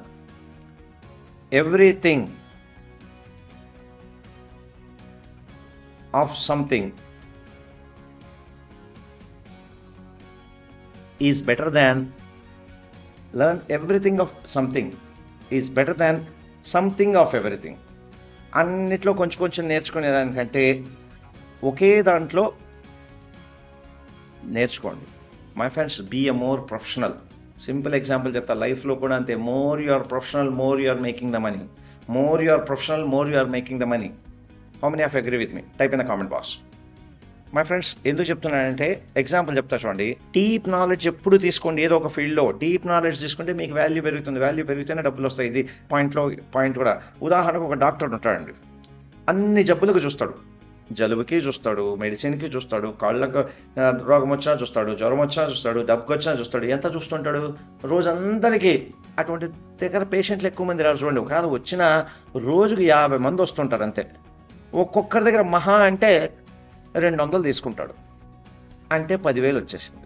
everything of something is better than learn everything of something is better than something of everything అన్నిట్లో కొంచెం కొంచెం నేర్చుకునేదానికంటే ఒకే దాంట్లో నేర్చుకోండి my friends be a more professional simple example చెప్తా లైఫ్లో కూడా అంతే more you are professional more you are making the money more you are professional more you are making the money how many of agree with me type in the comment box my friends ఎందుకు చెప్తున్నానంటే example చెప్తా చూడండి deep knowledge ఎప్పుడు తీసుకోండి ఏదో ఒక ఫీల్డ్లో deep knowledge తీసుకుంటే మీకు వాల్యూ పెరుగుతుంది వాల్యూ పెరిగితేనే డబ్బులు వస్తాయి ఇది పాయింట్లో పాయింట్ కూడా ఉదాహరణకు ఒక డాక్టర్ ఉంటాడండి అన్ని జబ్బులకు చూస్తాడు జలుబుకి చూస్తాడు మెడిసిన్కి చూస్తాడు కాళ్ళకు ఆ, రోగం వచ్చినా చూస్తాడు జ్వరం వచ్చినా చూస్తాడు దగ్గు వచ్చినా చూస్తాడు ఎంత చూస్తుంటాడు రోజందరికీ అటువంటి దగ్గర పేషెంట్లు ఎక్కువ మంది రారు చూడండి కాదు వచ్చిన రోజుకి యాభై మంది వస్తుంటారు అంతే ఒక్కొక్కరి దగ్గర మహా అంటే రెండు వందలు తీసుకుంటాడు అంటే పదివేలు వచ్చేసింది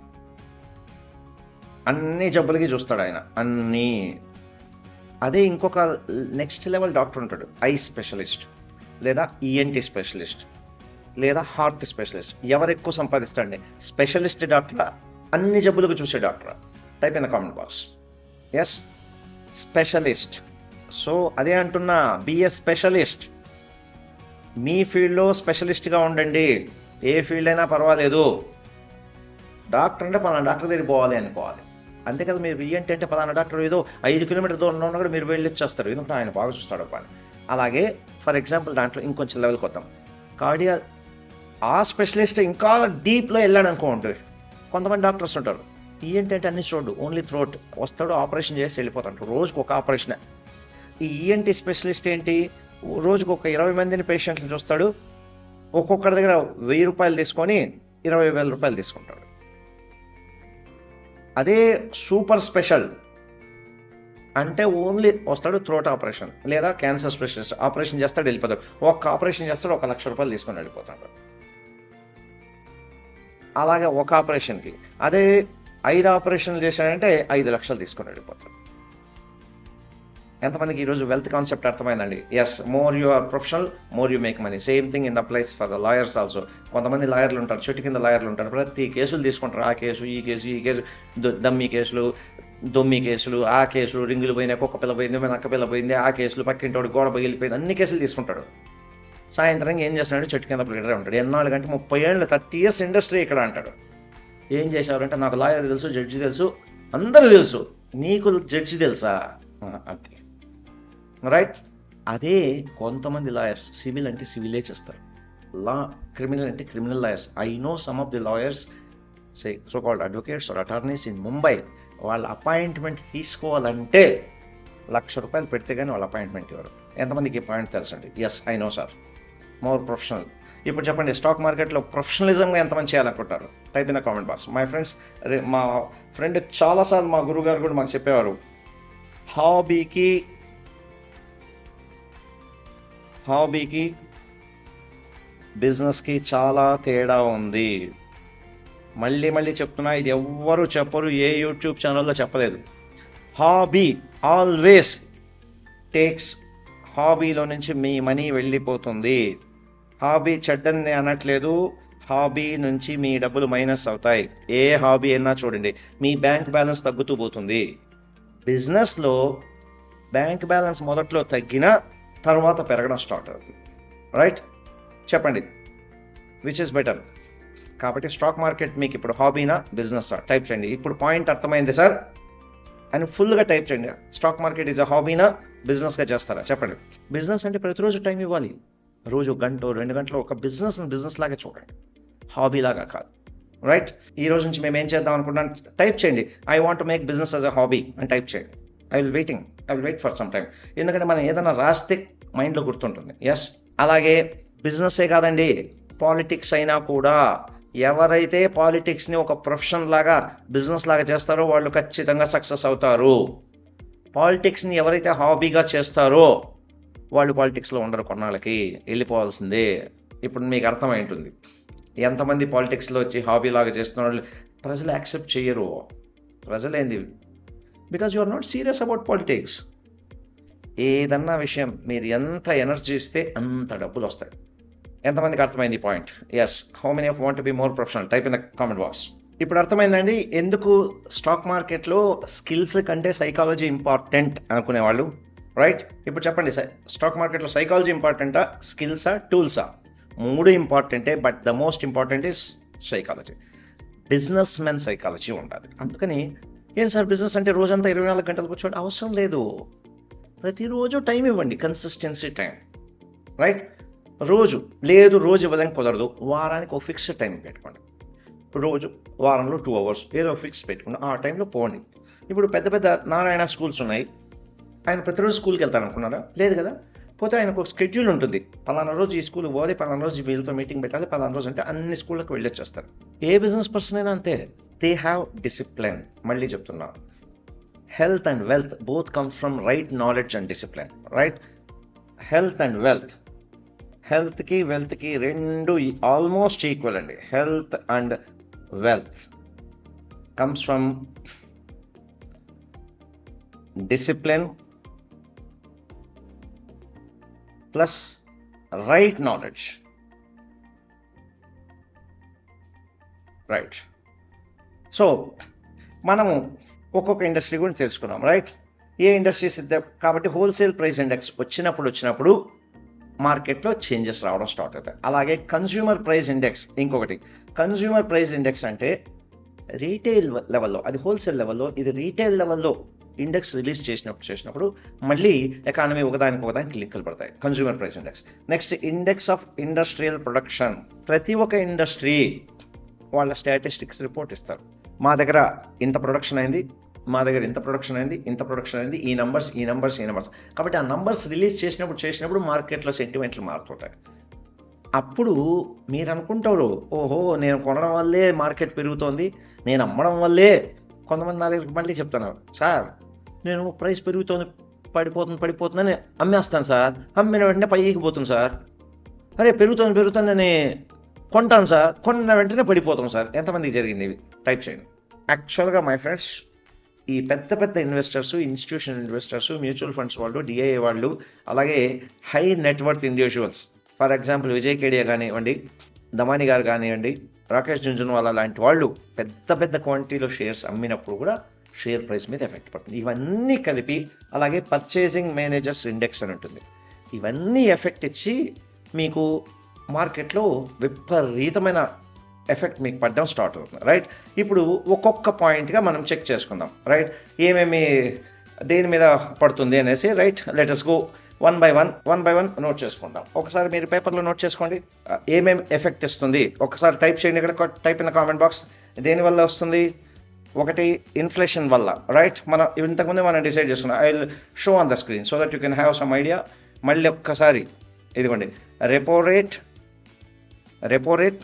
అన్ని జబ్బులకి చూస్తాడు ఆయన అన్నీ అదే ఇంకొక నెక్స్ట్ లెవెల్ డాక్టర్ ఉంటాడు ఐ స్పెషలిస్ట్ లేదా ఈఎన్టీ స్పెషలిస్ట్ లేదా హార్ట్ స్పెషలిస్ట్ ఎవరు ఎక్కువ సంపాదిస్తాడండి స్పెషలిస్ట్ డాక్టర్ అన్ని జబ్బులకు చూసే doctor type in the comment box yes specialist so అదే అంటున్నా బిఎస్ స్పెషలిస్ట్ మీ ఫీల్డ్లో స్పెషలిస్ట్గా ఉండండి ఏ ఫీల్డ్ అయినా పర్వాలేదు డాక్టర్ అంటే పలానా డాక్టర్ దగ్గరికి పోవాలి అనుకోవాలి అంతే కదా మీరు ఏంటి అంటే పలానా డాక్టర్ ఏదో ఐదు కిలోమీటర్ దూరంలో ఉన్నా కూడా మీరు వెళ్ళి వచ్చేస్తారు ఎందుకంటే ఆయన బాగా చూస్తాడు పని అలాగే ఫర్ ఎగ్జాంపుల్ దాంట్లో ఇంకొంచెం లెవెల్కి వద్దాం కార్డియా ఆ స్పెషలిస్ట్ ఇంకా డీప్లో వెళ్ళాడు అనుకోండి కొంతమంది డాక్టర్స్ ఉంటారు ఈఎన్టీ అంటే అన్ని చూడు ఓన్లీ థ్రోట్ వస్తాడు ఆపరేషన్ చేసి వెళ్ళిపోతాడు రోజుకు ఒక ఆపరేషన్ ఈ ఈఎన్టీ స్పెషలిస్ట్ ఏంటి రోజుకు ఒక ఇరవై మందిని పేషెంట్లను చూస్తాడు ఒక్కొక్కరి దగ్గర వెయ్యి రూపాయలు తీసుకొని ఇరవై వేల రూపాయలు తీసుకుంటాడు అదే సూపర్ స్పెషల్ అంటే ఓన్లీ వస్తాడు థ్రోట్ ఆపరేషన్ లేదా క్యాన్సర్ స్పెషలిస్ట్ ఆపరేషన్ చేస్తాడు వెళ్ళిపోతాడు ఒక్క ఆపరేషన్ చేస్తాడు ఒక లక్ష రూపాయలు తీసుకొని వెళ్ళిపోతాడు అలాగే ఒక ఆపరేషన్కి అదే ఐదు ఆపరేషన్లు చేశాడంటే ఐదు లక్షలు తీసుకొని వెళ్ళిపోతాడు ఎంతమందికి ఈరోజు వెల్త్ కాన్సెప్ట్ అర్థమైందండి yes more you are professional more you make money same thing in the place for the lawyers also కొంతమంది లాయర్లు ఉంటారు చెట్టు కింద లాయర్లు ఉంటారు ప్రతి కేసులు తీసుకుంటారు ఆ కేసు ఈ కేసు ఈ కేసు ద- దమ్మి కేసులు దొమ్మి కేసులు ఆ కేసులు రింగులు పోయినాయి కుక్క పిల్ల పోయింది నక్క పిల్ల పోయింది ఆ కేసులు పక్కింటోడు గోడ పగిలిపోయింది అన్ని కేసులు తీసుకుంటాడు సాయంత్రం ఏం చేస్తున్నాడు చెట్టు కింద ప్రిడర్ ఉంటాడు ఎన్నాళ్ళు గంటే ముప్పై ఏళ్ళు థర్టీ ఇయర్స్ ఇండస్ట్రీ ఇక్కడ అంటాడు ఏం చేశారంటే నాకు లాయర్ తెలుసు జడ్జి తెలుసు అందరూ తెలుసు నీకు జడ్జి తెలుసా ఆ, అంతే రైట్ అదే కొంతమంది లాయర్స్ సివిల్ అంటే సివిలే చేస్తారు లా క్రిమినల్ అంటే criminal lawyers I know some of the lawyers say so called advocates or attorneys in Mumbai వాళ్ళ అపాయింట్మెంట్ తీసుకోవాలంటే లక్ష రూపాయలు పెడితే కానీ వాళ్ళ అపాయింట్మెంట్ ఇవ్వరు ఎంతమందికి ఈ పాయింట్ తెలుసండి yes I know sir more professional ఇప్పుడు చెప్పండి స్టాక్ మార్కెట్లో ప్రొఫెషనలిజంగా ఎంతమంది చేయాలనుకుంటారు type in the comment box my friends మా ఫ్రెండ్ చాలాసార్లు మా గురువు గారు కూడా మాకు చెప్పేవారు హాబీకి హాబీకి బిజినెస్కి చాలా తేడా ఉంది మళ్ళీ మళ్ళీ చెప్తున్నా ఇది ఎవ్వరు చెప్పరు ఏ యూట్యూబ్ ఛానల్లో చెప్పలేదు హాబీ ఆల్వేస్ టేక్స్ హాబీలో నుంచి మీ మనీ వెళ్ళిపోతుంది హాబీ చెడ్డని అనట్లేదు హాబీ నుంచి మీ డబ్బులు మైనస్ అవుతాయి ఏ హాబీ అయినా చూడండి మీ బ్యాంక్ బ్యాలెన్స్ తగ్గుతూ పోతుంది బిజినెస్లో బ్యాంక్ బ్యాలెన్స్ మొదట్లో తగ్గిన తర్వాత పెరగడం స్టార్ట్ అవుతుంది రైట్ చెప్పండి విచ్ ఇస్ బెటర్ కాబట్టి స్టాక్ మార్కెట్ మీకు ఇప్పుడు హాబీనా బిజినెస్ టైప్ చేయండి ఇప్పుడు పాయింట్ అర్థమైంది సార్ అని ఫుల్గా టైప్ చేయండి స్టాక్ మార్కెట్ ఈజ్ అ హాబీనా బిజినెస్గా చేస్తారా చెప్పండి బిజినెస్ అంటే ప్రతిరోజు టైం ఇవ్వాలి రోజు గంట రెండు గంటలు ఒక బిజినెస్ బిజినెస్ లాగా చూడండి హాబీ లాగా కాదు రైట్ ఈ రోజు నుంచి మేము ఏం చేద్దాం అనుకుంటున్నాం టైప్ చేయండి I want make business as a hobby అని టైప్ చేయండి I will waiting I will wait for some time ఎందుకంటే మనం ఏదైనా రాస్తే మైండ్లో గుర్తుంటుంది ఎస్ అలాగే బిజినెస్సే కాదండి పాలిటిక్స్ అయినా కూడా ఎవరైతే పాలిటిక్స్ని ఒక ప్రొఫెషన్ లాగా బిజినెస్ లాగా చేస్తారో వాళ్ళు ఖచ్చితంగా సక్సెస్ అవుతారు పాలిటిక్స్ని ఎవరైతే హాబీగా చేస్తారో వాళ్ళు పాలిటిక్స్లో ఉండరు కొన్నాళ్ళకి వెళ్ళిపోవాల్సిందే ఇప్పుడు మీకు అర్థమై ఉంటుంది ఎంతమంది పాలిటిక్స్లో వచ్చి హాబీ లాగా చేస్తున్న వాళ్ళు ప్రజలు యాక్సెప్ట్ చేయరు ప్రజలేంది because you are not serious about politics ఏదన్నా విషయం మీరు ఎంత ఎనర్జీ ఇస్తే అంత డబ్బులు వస్తాయి ఎంతమందికి అర్థమైంది point yes how many of want be more professional type in the comment box ఇప్పుడు అర్థమైందండి ఎందుకు స్టాక్ మార్కెట్లో స్కిల్స్ కంటే సైకాలజీ ఇంపార్టెంట్ అనుకునే వాళ్ళు రైట్ ఇప్పుడు చెప్పండి స్టాక్ మార్కెట్లో సైకాలజీ ఇంపార్టెంటా స్కిల్సా టూల్సా మూడు ఇంపార్టెంటే but the most important is psychology business men psychology ఉండాలి అందుకని ఏం సార్ బిజినెస్ అంటే రోజంతా ఇరవై నాలుగు గంటలు కూర్చోండి అవసరం లేదు ప్రతిరోజు టైం ఇవ్వండి కన్సిస్టెన్సీ టైం రైట్ రోజు లేదు రోజు ఇవ్వడానికి కుదరదు వారానికి ఒక ఫిక్స్డ్ టైం పెట్టుకోండి రోజు వారంలో టూ అవర్స్ ఏదో ఫిక్స్ పెట్టుకుని ఆ టైంలో పోండి ఇప్పుడు పెద్ద పెద్ద నారాయణ స్కూల్స్ ఉన్నాయి ఆయన ప్రతిరోజు స్కూల్కి వెళ్తాను అనుకున్నారా లేదు కదా పోతే ఆయనకు ఒక స్కెడ్యూల్ ఉంటుంది పలానా రోజు ఈ స్కూల్కి పోవాలి పలానా రోజు వీళ్ళతో మీటింగ్ పెట్టాలి పలానా రోజు అంటే అన్ని స్కూళ్ళకి వెళ్ళొచ్చేస్తారు ఏ బిజినెస్ పర్సన్ అయినా అంతే దే హ్యావ్ డిసిప్లిన్ మళ్ళీ చెప్తున్నా health and wealth both come from right knowledge and discipline right health and wealth హెల్త్కి వెల్త్కి రెండు ఆల్మోస్ట్ ఈక్వల్ అండి health and wealth comes from discipline plus right knowledge right so మనము ఒక్కొక్క ఇండస్ట్రీ గురించి తెలుసుకున్నాం రైట్ ఏ ఇండస్ట్రీస్ ఇద్దాం కాబట్టి హోల్సేల్ ప్రైస్ ఇండెక్స్ వచ్చినప్పుడు వచ్చినప్పుడు మార్కెట్లో చేంజెస్ రావడం స్టార్ట్ అవుతాయి అలాగే కన్జ్యూమర్ ప్రైస్ ఇండెక్స్ ఇంకొకటి కన్జ్యూమర్ ప్రైస్ ఇండెక్స్ అంటే రీటైల్ లెవెల్లో అది హోల్సేల్ లెవెల్లో ఇది రీటైల్ లెవెల్లో ఇండెక్స్ రిలీజ్ చేసినప్పుడు చేసినప్పుడు మళ్ళీ ఎకానమీ ఒకదానికి ఒకదానికి లింకులు పడతాయి consumer price index next index of industrial production ప్రతి ఒక్క ఇండస్ట్రీ వాళ్ళ స్టాటిస్టిక్స్ రిపోర్ట్ ఇస్తారు మా దగ్గర ఇంత ప్రొడక్షన్ అయింది మా దగ్గర ఇంత ప్రొడక్షన్ అయింది ఇంత ప్రొడక్షన్ అయింది ఈ నంబర్స్ ఈ నంబర్స్ ఈ నంబర్స్ కాబట్టి ఆ నంబర్స్ రిలీజ్ చేసినప్పుడు చేసినప్పుడు మార్కెట్లో సెంటిమెంట్లు మారుతుంటాయి అప్పుడు మీరు అనుకుంటారు ఓహో నేను కొనడం వల్లే మార్కెట్ పెరుగుతోంది నేను అమ్మడం వల్లే కొంతమంది నా దగ్గరికి మళ్ళీ చెప్తాను సార్ నేను ప్రైస్ పెరుగుతోంది పడిపోతుంది పడిపోతుందని అమ్మేస్తాను సార్ అమ్మిన వెంటనే పైకి పోతుంది సార్ అరే పెరుగుతోంది పెరుగుతుందని కొంటాను సార్ కొన్న వెంటనే పడిపోతాం సార్ ఎంతమందికి జరిగింది ఇవి టైప్ చేయండి యాక్చువల్గా మై ఫ్రెండ్స్ ఈ పెద్ద పెద్ద investors institutional investors mutual funds వాళ్ళు డిఐఏ వాళ్ళు అలాగే high net worth individuals for example Vijay Kedia కానివ్వండి దమాని గారు కానివ్వండి రాకేష్ జుంజున్వాలా లాంటి వాళ్ళు పెద్ద పెద్ద క్వాంటిటీలో షేర్స్ అమ్మినప్పుడు కూడా షేర్ ప్రైస్ మీద ఎఫెక్ట్ పడుతుంది ఇవన్నీ కలిపి అలాగే పర్చేసింగ్ మేనేజర్స్ ఇండెక్స్ అని ఉంటుంది ఇవన్నీ ఎఫెక్ట్ ఇచ్చి మీకు మార్కెట్లో విపరీతమైన ఎఫెక్ట్ మీకు పడడం స్టార్ట్ అవుతుంది రైట్ ఇప్పుడు ఒక్కొక్క పాయింట్గా మనం చెక్ చేసుకుందాం రైట్ ఏమేమి దేని మీద పడుతుంది అనేసి right letters go one by one one by one note చేసుకుంటాం ఒకసారి మీరు పేపర్లో నోట్ చేసుకోండి ఏమేమి ఎఫెక్ట్ ఇస్తుంది ఒకసారి టైప్ చేయండి ఇక్కడ టైప్ ఇన్ కామెంట్ బాక్స్ దేని వల్ల వస్తుంది ఒకటి ఇన్ఫ్లేషన్ వల్ల రైట్ మనం ఇంతకుముందే మనం డిసైడ్ చేసుకున్నాం I will show on the screen so that you can have some idea మళ్ళీ ఒక్కసారి ఇదిగోండి repo rate repo rate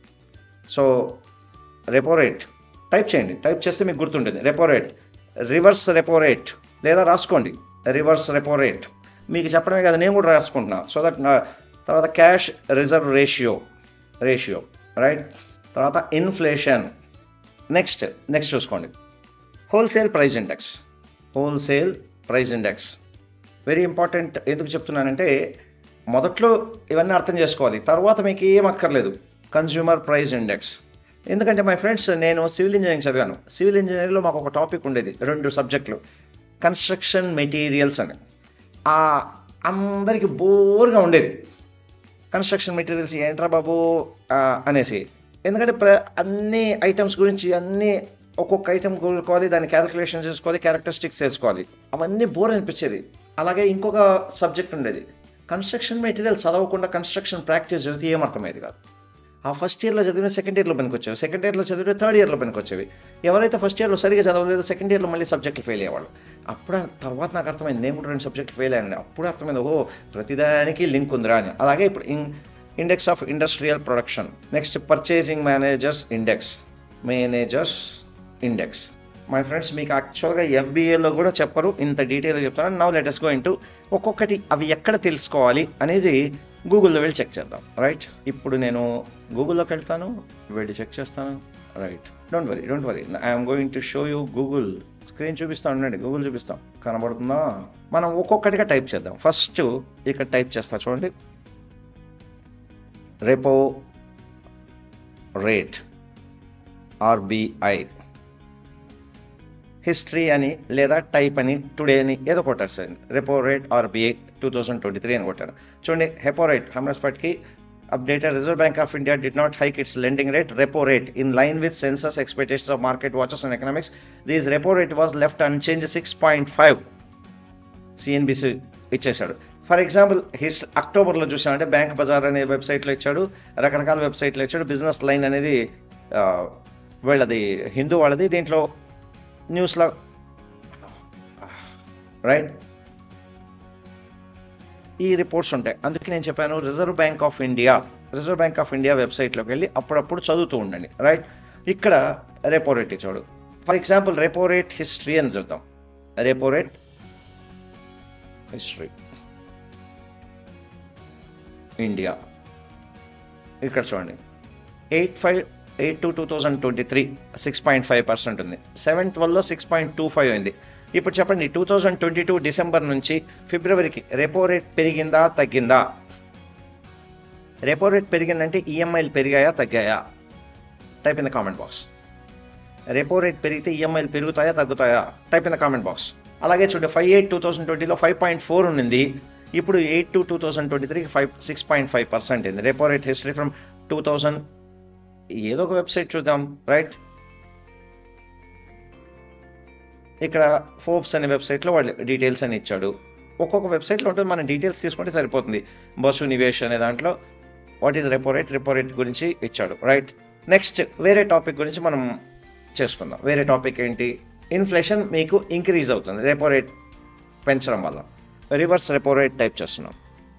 so repo rate type చేయండి టైప్ చేస్తే మీకు గుర్తుంటుంది repo rate reverse repo rate లేదా రాసుకోండి రివర్స్ రెపో రేట్ మీకు చెప్పడమే కదా నేను కూడా రాసుకుంటున్నా సో దట్ తర్వాత cash reserve ratio ratio right తర్వాత ఇన్ఫ్లేషన్ నెక్స్ట్ నెక్స్ట్ చూసుకోండి wholesale price index wholesale price index very important ఎందుకు చెప్తున్నానంటే మొదట్లో ఇవన్నీ అర్థం చేసుకోవాలి తర్వాత మీకు ఏం అక్కర్లేదు కన్జ్యూమర్ ప్రైస్ ఇండెక్స్ ఎందుకంటే మై ఫ్రెండ్స్ నేను సివిల్ ఇంజనీరింగ్ చదివాను సివిల్ ఇంజనీరింగ్లో మాకు ఒక టాపిక్ ఉండేది రెండు సబ్జెక్టులు కన్స్ట్రక్షన్ మెటీరియల్స్ అని ఆ అందరికి బోర్గా ఉండేది కన్స్ట్రక్షన్ మెటీరియల్స్ ఏంట్రా బాబు ఆ, అనేసి ఎందుకంటే ప్ర అన్ని ఐటమ్స్ గురించి అన్ని ఒక్కొక్క ఐటమ్ కోరుకోవాలి దాని క్యాలిక్యులేషన్ చేసుకోవాలి క్యారెక్టరిస్టిక్స్ చేసుకోవాలి అవన్నీ బోర్ అనిపించేది అలాగే ఇంకొక సబ్జెక్ట్ ఉండేది కన్స్ట్రక్షన్ మెటీరియల్ చదవకుండా కన్స్ట్రక్షన్ ప్రాక్టీస్ చదివితే ఏం అర్థమయ్యేది కాదు ఆ ఫస్ట్ ఇయర్లో చదివిన సెకండ్ ఇయర్లో పనికి వచ్చేవి సెకండ్ ఇయర్లో చదివిన థర్డ్ ఇయర్లో పనికి వచ్చేవి ఎవరైతే ఫస్ట్ ఇయర్లో సరిగా చదవలేదో సెకండ్ ఇయర్లో మళ్ళీ సబ్జెక్టులు ఫెయిల్ అయ్యేవాళ్ళు అప్పుడు తర్వాత నాకు అర్థమైంది నేను కూడా రెండు సబ్జెక్టులు ఫెయిల్ అయ్యాను అప్పుడు అర్థమైంది ఓహో ప్రతిదానికి లింక్ ఉందిరా అని అలాగే ఇప్పుడు in index of industrial production next purchasing managers index managers index my friends మీకు యాక్చువల్గా ఎఫ్బిఏలో కూడా చెప్పరు ఇంత డీటెయిల్గా చెప్తాను నవ్ లెటెస్ గో ఇంటూ ఒక్కొక్కటి అవి ఎక్కడ తెలుసుకోవాలి అనేది గూగుల్లో వెళ్ళి చెక్ చేద్దాం రైట్ ఇప్పుడు నేను గూగుల్లోకి వెళ్తాను వెళ్ళి చెక్ చేస్తాను right don't worry don't worry I'm going to show you Google screen చూపిస్తాను ఉండండి గూగుల్ చూపిస్తాం కనబడుతుందా మనం ఒక్కొక్కటిగా టైప్ చేద్దాం ఫస్ట్ ఇక్కడ టైప్ చేస్తా చూడండి రెపో రేట్ ఆర్బిఐ హిస్టరీ అని లేదా టైప్ అని టుడే అని ఏదో కొట్టారు sir repo rate RBI two thousand twenty three అని కొట్టాను చూడండి హెపో రేట్ హండ్రెడ్ కి updated Reserve Bank of India did not hike its lending rate, repo rate, in line with census expectations of market watchers and economics. This repo rate was left unchanged 6.5. CNBC ఇచ్చేశాడు for example his అక్టోబర్లో చూసామంటే bank Bazar అనే వెబ్సైట్లో ఇచ్చాడు రకరకాల వెబ్సైట్లో ఇచ్చాడు business line అనేది ఆ, వీళ్ళది హిందూ వాళ్ళది దీంట్లో న్యూస్లో రైట్ ఈ రిపోర్ట్స్ ఉంటాయి అందుకే నేను చెప్పాను reserve bank of India reserve bank of India వెబ్సైట్లోకి వెళ్ళి అప్పుడప్పుడు చదువుతూ ఉండండి రైట్ ఇక్కడ రెపో రేట్ ఇచ్చాడు for example repo rate history అని చూద్దాం రెపో రేట్ హిస్టరీ ఇండియా ఇక్కడ చూడండి eight five eight to two thousand twenty three six point five percent ఉంది సెవెన్ ట్వెల్వ్లో సిక్స్ పాయింట్ టూ ఫైవ్ అయింది ఇప్పుడు చెప్పండి two thousand twenty two December నుంచి ఫిబ్రవరికి రెపో రేట్ పెరిగిందా తగ్గిందా రెపో రేట్ పెరిగిందంటే ఈఎంఐలు పెరిగాయా తగ్గాయా type in the comment box repo rate పెరిగితే ఈఎంఐలు పెరుగుతాయా తగ్గుతాయా type in the comment box అలాగే చూడండి ఫైవ్ ఎయిట్ టూ థౌసండ్ ట్వంటీలో ఫైవ్ పాయింట్ ఫోర్ ఉన్నింది ఇప్పుడు eight to two thousand twenty త్రీకి five six point five percent అయింది repo rate history from two thousand ఏదో ఒక వెబ్సైట్ చూద్దాం రైట్ ఇక్కడ ఫోర్బ్స్ అనే వెబ్సైట్లో వాళ్ళు డీటెయిల్స్ అని ఇచ్చాడు ఒక్కొక్క వెబ్సైట్లో ఉంటుంది మనం డీటెయిల్స్ తీసుకుంటే సరిపోతుంది బస్సు నివేష్ అనే దాంట్లో what is repo rate repo rate గురించి ఇచ్చాడు రైట్ నెక్స్ట్ వేరే టాపిక్ గురించి మనం చేసుకుందాం వేరే టాపిక్ ఏంటి ఇన్ఫ్లేషన్ మీకు ఇంక్రీజ్ అవుతుంది రెపో రేట్ పెంచడం వల్ల రివర్స్ రెపో రేట్ టైప్ చేస్తున్నాం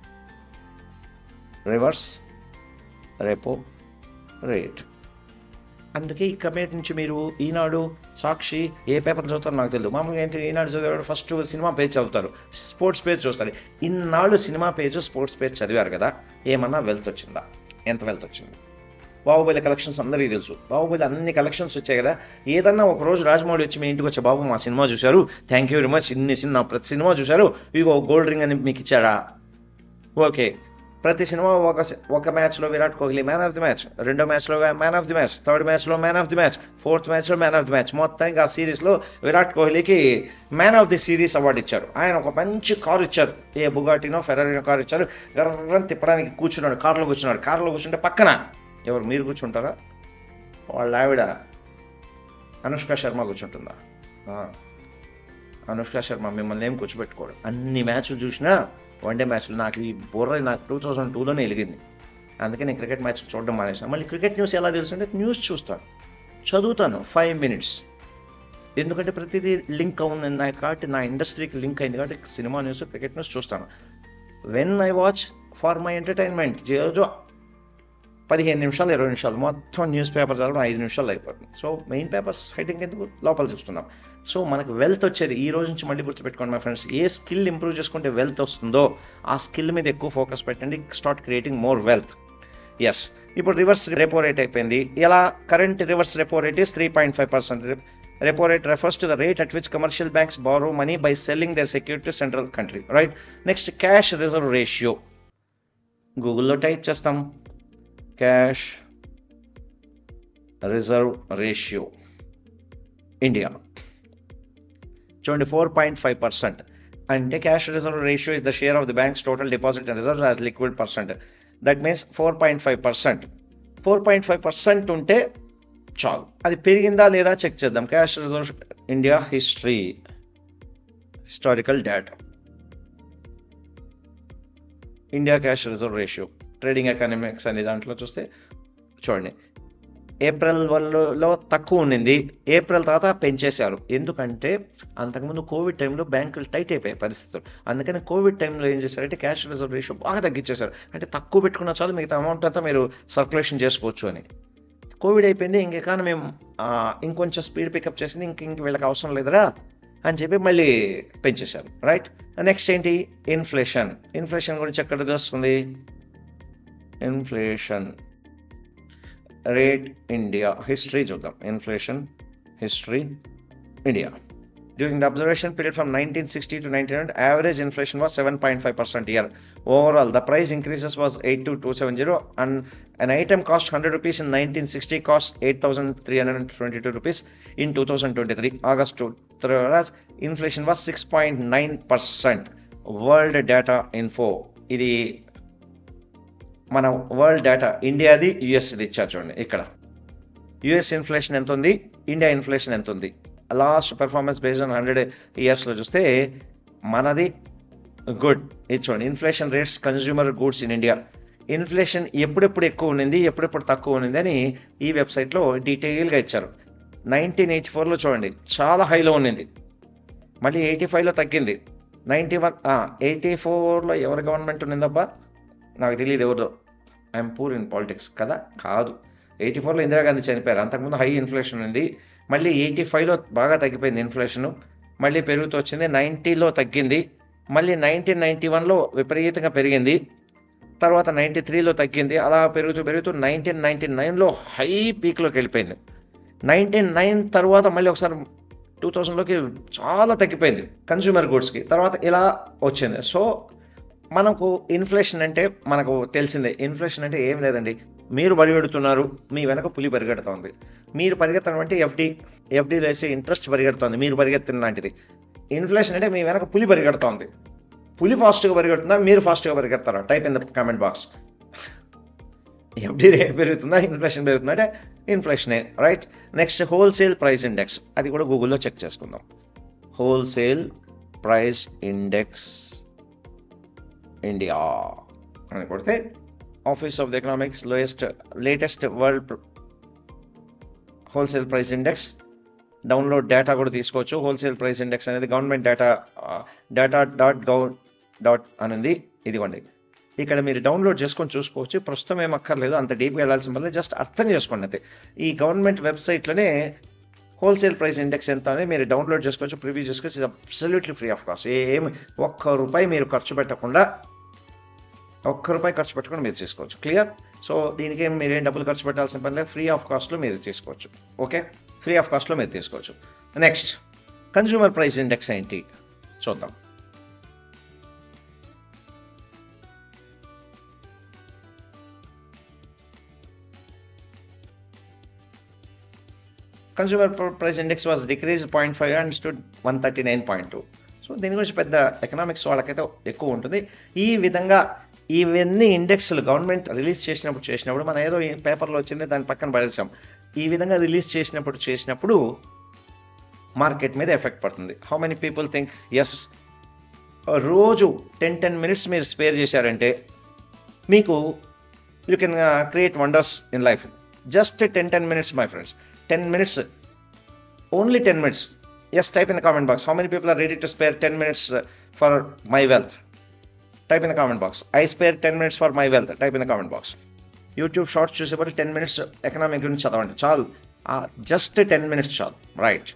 రివర్స్ రెపో రేట్ అందుకే ఈ కమేట్ నుంచి మీరు ఈనాడు సాక్షి ఏ పేపర్ చదువుతారో నాకు తెలియదు మామూలుగా ఏంటి ఈనాడు చదివాడు ఫస్ట్ సినిమా పేజ్ చదువుతారు స్పోర్ట్స్ పేజ్ చూస్తారు ఇన్నాళ్ళు సినిమా పేజ్ స్పోర్ట్స్ పేజ్ చదివారు కదా ఏమన్నా వెల్త్ వచ్చిందా ఎంత వెల్త్ వచ్చింది బాహుబలి కలెక్షన్స్ అందరికీ తెలుసు బాహుబలి అన్ని కలెక్షన్స్ వచ్చాయి కదా ఏదన్నా ఒక రోజు రాజమౌళి వచ్చి మీ ఇంటికి వచ్చే బాబు మా సినిమా చూశారు థ్యాంక్ యూ వెరీ మచ్ ఇన్ని సినిమా ప్రతి సినిమా చూశారు ఇగో గోల్డ్ రింగ్ అని మీకు ఇచ్చాడా ఓకే ప్రతి సినిమా ఒక ఒక మ్యాచ్లో Virat Kohli man of the match రెండో మ్యాచ్లో man of the match third మ్యాచ్లో man of the match fourth మ్యాచ్లో మ్యాన్ ఆఫ్ ది మ్యాచ్ మొత్తానికి ఆ సిరీస్లో విరాట్ కోహ్లీకి man of the series award ఇచ్చారు ఆయన ఒక మంచి కారు ఇచ్చారు ఏ బుగాటినో ఫెరారీనో కారు ఇచ్చారు గర్రం తిప్పడానికి కూర్చున్నాడు కారులో కూర్చున్నాడు కారులో కూర్చుంటే పక్కన ఎవరు మీరు కూర్చుంటారా వాళ్ళ ఆవిడ అనుష్క శర్మ కూర్చుంటుందా ఆ. అనుష్క శర్మ మిమ్మల్ని ఏం కూర్చోబెట్టుకోడు అన్ని మ్యాచ్లు చూసినా వన్డే మ్యాచ్లు నాకు ఈ బుర్ర నాకు టూ థౌజండ్ టూలోనే వెలిగింది అందుకే నేను క్రికెట్ మ్యాచ్ చూడడం మానేసాను మళ్ళీ క్రికెట్ న్యూస్ ఎలా తెలుసు న్యూస్ చూస్తాను చదువుతాను ఫైవ్ మినిట్స్ ఎందుకంటే ప్రతిదీ లింక్ అవుతుంది నా కాబట్టి నా ఇండస్ట్రీకి లింక్ అయింది కాబట్టి సినిమా న్యూస్ క్రికెట్ న్యూస్ చూస్తాను when I watch for my entertainment ఏదో పదిహేను నిమిషాలు ఇరవై నిమిషాలు మొత్తం న్యూస్ పేపర్ చదవడం ఐదు నిమిషాలు అయిపోతుంది సో మెయిన్ పేపర్స్ హెడ్డింగ్ ఎందుకు లోపల చూస్తున్నాం సో మనకు వెల్త్ వచ్చేది ఈ రోజు నుంచి మళ్ళీ గుర్తుపెట్టుకోండి మై ఫ్రెండ్స్ ఏ స్కిల్ ఇంప్రూవ్ చేసుకుంటే వెల్త్ వస్తుందో ఆ స్కిల్ మీద ఎక్కువ ఫోకస్ పెట్టండి start creating more wealth yes ఇప్పుడు రివర్స్ రెపో రేట్ అయిపోయింది ఇలా current reverse repo rate is three point five percent repo rate refers to the rate at which commercial banks borrow money by selling their security central country right next cash reserve ratio గూగుల్లో type చేస్తాం cash reserve ratio India చూడండి four point five percent అంటే cash reserve ratio is the share of the banks total deposit and reserve as liquid percent that means four point five percent four point five percent ఉంటే చాలు అది పెరిగిందా లేదా check చేద్దాం cash reserve India history historical data India cash reserve ratio trading economics అనే దాంట్లో చూస్తే చూడండి ఏప్రిల్ వన్లో తక్కువ ఉండింది ఏప్రిల్ తర్వాత పెంచేశారు ఎందుకంటే అంతకుముందు కోవిడ్ టైంలో బ్యాంకులు టైట్ అయిపోయాయి పరిస్థితులు అందుకని కోవిడ్ టైంలో ఏం చేశారంటే క్యాష్ రిజర్వ్ రేషియో బాగా తగ్గించేశారు అంటే తక్కువ పెట్టుకున్న చాలు మిగతా అమౌంట్ అంతా మీరు సర్క్యులేషన్ చేసుకోవచ్చు అని కోవిడ్ అయిపోయింది ఇంక ఎకానమీ ఇంకొంచెం స్పీడ్ పికప్ చేసింది ఇంక ఇంక వీళ్ళకి అవసరం లేదురా అని చెప్పి మళ్ళీ పెంచేశారు రైట్ నెక్స్ట్ ఏంటి ఇన్ఫ్లేషన్ ఇన్ఫ్లేషన్ గురించి ఎక్కడ తెలుస్తుంది ఇన్ఫ్లేషన్ రేట్ ఇండియా హిస్టరీ చూద్దాం inflation history India During the observation period from 1960 to 1900, average inflation was 7.5% year. Overall, the price increases was 82270 and an item cost 100 rupees in 1960 cost 8322 rupees in 2023 August to whereas inflation was 6.9%. World Data Info ఇది మన world data ఇండియాది యుఎస్ది ఇచ్చారు చూడండి ఇక్కడ US inflation ఎంత ఉంది India inflation ఎంత ఉంది last performance based on hundred ఇయర్స్లో చూస్తే మనది గుడ్ ఇది చూడండి inflation rates consumer goods in India inflation ఎప్పుడెప్పుడు ఎక్కువ ఉన్నింది ఎప్పుడెప్పుడు తక్కువ ఉన్నింది అని ఈ వెబ్సైట్లో డీటెయిల్గా ఇచ్చారు నైన్టీన్ ఎయిటీ ఫోర్లో చూడండి చాలా హైలో ఉన్నింది మళ్ళీ ఎయిటీ ఫైవ్లో తగ్గింది నైంటీ వన్ ఎయిటీ ఫోర్లో ఎవరి గవర్నమెంట్ ఉన్నిందబ్బా నాకు తెలియదు ఎవరిదో ఐఎమ్ పూర్ ఇన్ పాలిటిక్స్ కదా కాదు ఎయిటీ ఫోర్లో ఇందిరాగాంధీ చనిపోయారు అంతకుముందు హై ఇన్ఫ్లేషన్ ఉంది మళ్ళీ ఎయిటీ ఫైవ్లో బాగా తగ్గిపోయింది ఇన్ఫ్లేషను మళ్ళీ పెరుగుతూ వచ్చింది నైంటీలో తగ్గింది మళ్ళీ నైన్టీన్ నైంటీ వన్లో విపరీతంగా పెరిగింది తర్వాత నైంటీ త్రీలో తగ్గింది అలా పెరుగుతూ పెరుగుతూ నైన్టీన్ నైన్టీ నైన్లో హై పీక్లోకి వెళ్ళిపోయింది నైన్టీన్ నైన్ తర్వాత మళ్ళీ ఒకసారి టూ థౌజండ్లోకి చాలా తగ్గిపోయింది కన్జ్యూమర్ గూడ్స్కి తర్వాత ఇలా వచ్చింది సో మనకు ఇన్ఫ్లేషన్ అంటే మనకు తెలిసిందే ఇన్ఫ్లేషన్ అంటే ఏం లేదండి మీరు పరిగెడుతున్నారు మీ వెనక పులి పరిగెడుతోంది మీరు పరిగెత్తడం అంటే ఎఫ్డి ఎఫ్డీలో వేసే ఇంట్రెస్ట్ పరిగెడుతోంది మీరు పరిగెత్తిన లాంటిది ఇన్ఫ్లేషన్ అంటే మీ వెనక పులి పరిగెడుతోంది పులి ఫాస్ట్గా పరిగెడుతుందా మీరు ఫాస్ట్గా పరిగెడతారా type in the comment box FD rate పెరుగుతుందా ఇన్ఫ్లేషన్ పెరుగుతుందా అంటే ఇన్ఫ్లేషనే right next wholesale price index అది కూడా గూగుల్లో చెక్ చేసుకుందాం హోల్సేల్ ప్రైస్ ఇండెక్స్ ఇండియా అని కొడితే office of the economics lowest latest world wholesale price index download data కూడా తీసుకోవచ్చు హోల్సేల్ ప్రైస్ ఇండెక్స్ అనేది government data data dot gov dot అనుంది ఇదిగోండి ఇక్కడ మీరు డౌన్లోడ్ చేసుకొని చూసుకోవచ్చు ప్రస్తుతం ఏం అక్కర్లేదు అంత డీప్గా వెళ్ళాల్సిన వల్ల జస్ట్ అర్థం చేసుకోండి అయితే ఈ గవర్నమెంట్ వెబ్సైట్లోనే హోల్సేల్ ప్రైస్ ఇండెక్స్ ఎంత అని మీరు డౌన్లోడ్ చేసుకోవచ్చు ప్రివ్యూ చేసుకోవచ్చు ఇది అబ్సల్యూట్లీ ఫ్రీ ఆఫ్ కాస్ట్ ఏం ఒక్క రూపాయి మీరు ఖర్చు పెట్టకుండా ఒక్క రూపాయి ఖర్చు పెట్టకుండా మీరు తీసుకోవచ్చు క్లియర్ సో దీనికి మీరేం డబ్బులు ఖర్చు పెట్టాల్సిన పని లేదు ఫ్రీ ఆఫ్ కాస్ట్లో మీరు తీసుకోవచ్చు ఓకే ఫ్రీ ఆఫ్ కాస్ట్లో మీరు తీసుకోవచ్చు నెక్స్ట్ కన్జ్యూమర్ ప్రైస్ ఇండెక్స్ ఏంటి చూద్దాం consumer price index was decrease point five and stood one thirty nine point two so దీని గురించి పెద్ద ఎకనామిక్స్ వాళ్ళకైతే ఎక్కువ ఉంటుంది ఈ విధంగా ఇవన్నీ ఇండెక్స్లు గవర్నమెంట్ రిలీజ్ చేసినప్పుడు చేసినప్పుడు మనం ఏదో పేపర్లో వచ్చింది దాని పక్కన పడేసాం ఈ విధంగా రిలీజ్ చేసినప్పుడు చేసినప్పుడు మార్కెట్ మీద ఎఫెక్ట్ పడుతుంది how many people think yes రోజు టెన్ టెన్ మినిట్స్ మీరు స్పేర్ చేశారంటే మీకు you can create wonders in life just ten ten minutes my friends ten minutes only ten minutes yes type in the comment box how many people are ready to spare ten minutes for my wealth type in the comment box I spare ten minutes for my wealth type in the comment box YouTube shorts చూసేప్పుడు ten minutes economic గురించి చదవండి చాలు just ten minutes చాలు right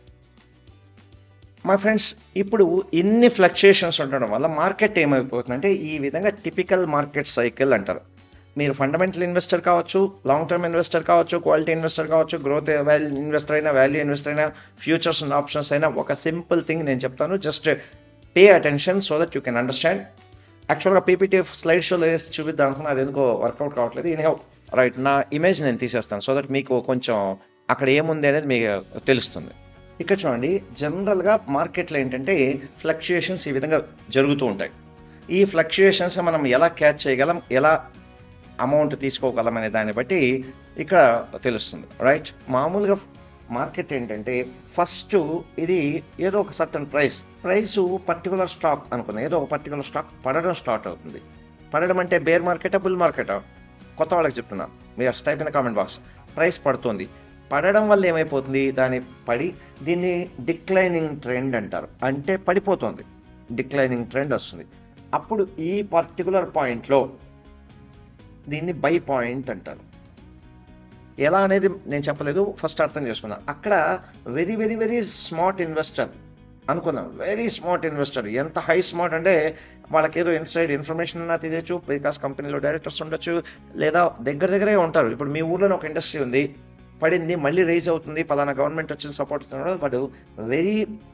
మా friends ఇప్పుడు ఇన్ని fluctuations ఉండడం వల్ల మార్కెట్ ఏమైపోతుందంటే ఈ విధంగా టిపికల్ మార్కెట్ సైకిల్ అంటారు మీరు ఫండమెంటల్ ఇన్వెస్టర్ కావచ్చు లాంగ్ టర్మ్ ఇన్వెస్టర్ కావచ్చు క్వాలిటీ ఇన్వెస్టర్ కావచ్చు గ్రోత్ వాల్యూ ఇన్వెస్టర్ అయినా వాల్యూ ఇన్వెస్టర్ అయినా ఫ్యూచర్స్ అండ్ ఆప్షన్స్ అయినా ఒక సింపుల్ థింగ్ నేను చెప్తాను just pay attention so that you can understand యాక్చువల్గా పీపీటీ స్లైడ్ షోలో వేసి చూపిద్దాం అనుకున్నా అది ఎందుకో వర్కౌట్ కావట్లేదు ఇది రైట్ నా ఇమేజ్ నేను తీసేస్తాను సో దట్ మీకు కొంచెం అక్కడ ఏముంది అనేది మీకు తెలుస్తుంది ఇక్కడ చూడండి జనరల్గా మార్కెట్లో ఏంటంటే ఫ్లక్చుయేషన్స్ ఈ విధంగా జరుగుతూ ఉంటాయి ఈ ఫ్లక్చుయేషన్స్ మనం ఎలా క్యాచ్ చేయగలం ఎలా అమౌంట్ తీసుకోగలం అనే దాన్ని బట్టి ఇక్కడ తెలుస్తుంది రైట్ మామూలుగా మార్కెట్ ఏంటంటే ఫస్ట్ ఇది ఏదో ఒక certain price price particular stock అనుకున్నా ఏదో ఒక పర్టికులర్ స్టాక్ పడడం స్టార్ట్ అవుతుంది పడడం అంటే బేర్ మార్కెటా బుల్ మార్కెటా కొత్త వాళ్ళకి చెప్తున్నా మీరు type in comment box price పడుతుంది పడడం వల్ల ఏమైపోతుంది దాని పడి దీన్ని డిక్లైనింగ్ ట్రెండ్ అంటారు అంటే పడిపోతుంది డిక్లైనింగ్ ట్రెండ్ వస్తుంది అప్పుడు ఈ పర్టికులర్ పాయింట్లో దీన్ని బై పాయింట్ అంటారు ఎలా అనేది నేను చెప్పలేదు ఫస్ట్ అర్థం చేసుకున్నా అక్కడ very very very smart investor అనుకున్నాం వెరీ స్మార్ట్ ఇన్వెస్టర్ ఎంత హై స్మార్ట్ అంటే వాళ్ళకి ఏదో ఇన్సైడ్ ఇన్ఫర్మేషన్ అన్నా తెలియచ్చు బికాస్ కంపెనీలో డైరెక్టర్స్ ఉండొచ్చు లేదా దగ్గర దగ్గరే ఉంటారు ఇప్పుడు మీ ఊర్లో ఒక ఇండస్ట్రీ ఉంది పడింది మళ్ళీ రైజ్ అవుతుంది పలానా గవర్నమెంట్ వచ్చిన సపోర్ట్ ఇస్తున్నాడు వాడు వెరీ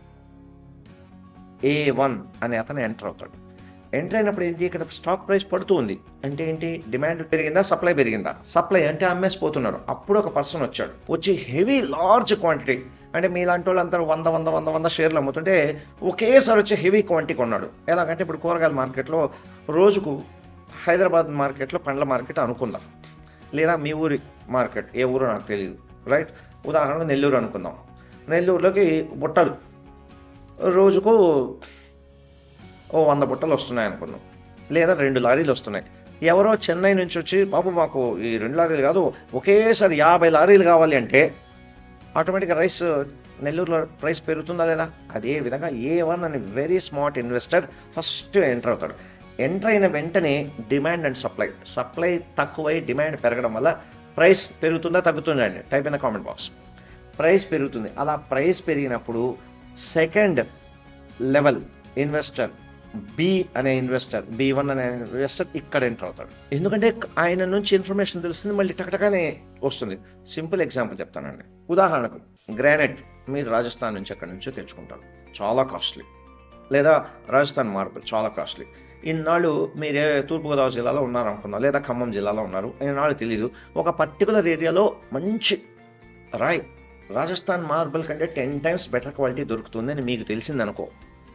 ఏ వన్ అనే అతను ఎంటర్ అవుతాడు ఎంటర్ అయినప్పుడు ఏంటి ఇక్కడ స్టాక్ ప్రైస్ పడుతూ ఉంది అంటే ఏంటి డిమాండ్ పెరిగిందా సప్లై పెరిగిందా సప్లై అంటే అమ్మేసిపోతున్నారు అప్పుడు ఒక పర్సన్ వచ్చాడు వచ్చి హెవీ లార్జ్ క్వాంటిటీ అంటే మీలాంటి వాళ్ళు అందరూ వంద వంద వంద వంద షేర్లు అమ్ముతుంటే ఒకేసారి వచ్చి హెవీ క్వాంటిటీ కొన్నాడు ఎలాగంటే ఇప్పుడు కూరగాయల మార్కెట్లో రోజుకు హైదరాబాద్ మార్కెట్లో పండ్ల మార్కెట్ అనుకుందాం లేదా మీ ఊరి మార్కెట్ ఏ ఊరో నాకు తెలియదు రైట్ ఉదాహరణకు నెల్లూరు అనుకుందాం నెల్లూరులోకి బుట్టలు రోజుకు ఓ వంద బుట్టలు వస్తున్నాయి అనుకున్నాం లేదా రెండు లారీలు వస్తున్నాయి ఎవరో చెన్నై నుంచి వచ్చి బాబు మాకు ఈ రెండు లారీలు కాదు ఒకేసారి యాభై లారీలు కావాలి అంటే ఆటోమేటిక్గా రైస్ నెల్లూరులో ప్రైస్ పెరుగుతుందా లేదా అదే విధంగా ఏ వన్ అని very smart investor first enter అవుతాడు ఎంటర్ అయిన వెంటనే డిమాండ్ అండ్ సప్లై సప్లై తక్కువై డిమాండ్ పెరగడం వల్ల ప్రైస్ పెరుగుతుందా తగ్గుతుందా అండి type in the comment box price పెరుగుతుంది అలా ప్రైస్ పెరిగినప్పుడు సెకండ్ లెవెల్ ఇన్వెస్టర్ బి అనే ఇన్వెస్టర్ బి వన్ అనే ఇన్వెస్టర్ ఇక్కడ ఎంటర్ అవుతాడు ఎందుకంటే ఆయన నుంచి ఇన్ఫర్మేషన్ తెలుస్తుంది మళ్ళీ టకటకానే వస్తుంది సింపుల్ ఎగ్జాంపుల్ చెప్తానండి ఉదాహరణకు గ్రానైట్ మీరు రాజస్థాన్ నుంచి ఎక్కడి నుంచో తెచ్చుకుంటారు చాలా కాస్ట్లీ లేదా రాజస్థాన్ మార్బుల్ చాలా కాస్ట్లీ ఇన్నాళ్ళు మీరే తూర్పుగోదావరి జిల్లాలో ఉన్నారు అనుకున్నా లేదా ఖమ్మం జిల్లాలో ఉన్నారు ఇన్నాళ్ళు తెలియదు ఒక పర్టికులర్ ఏరియాలో మంచి రాయ్ రాజస్థాన్ మార్బుల్ కంటే టెన్ టైమ్స్ బెటర్ క్వాలిటీ దొరుకుతుందని మీకు తెలిసిందనుకో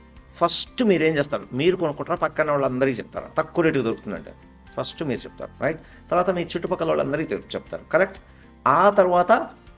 ఫస్ట్ మీరు ఏం చేస్తారు మీరు కొనుక్కుంటారా పక్కన వాళ్ళందరికీ చెప్తారు తక్కువ రేటుకి దొరుకుతుందంటే ఫస్ట్ మీరు చెప్తారు రైట్ తర్వాత మీ చుట్టుపక్కల వాళ్ళందరికీ తెలు- చెప్తారు కరెక్ట్ ఆ తర్వాత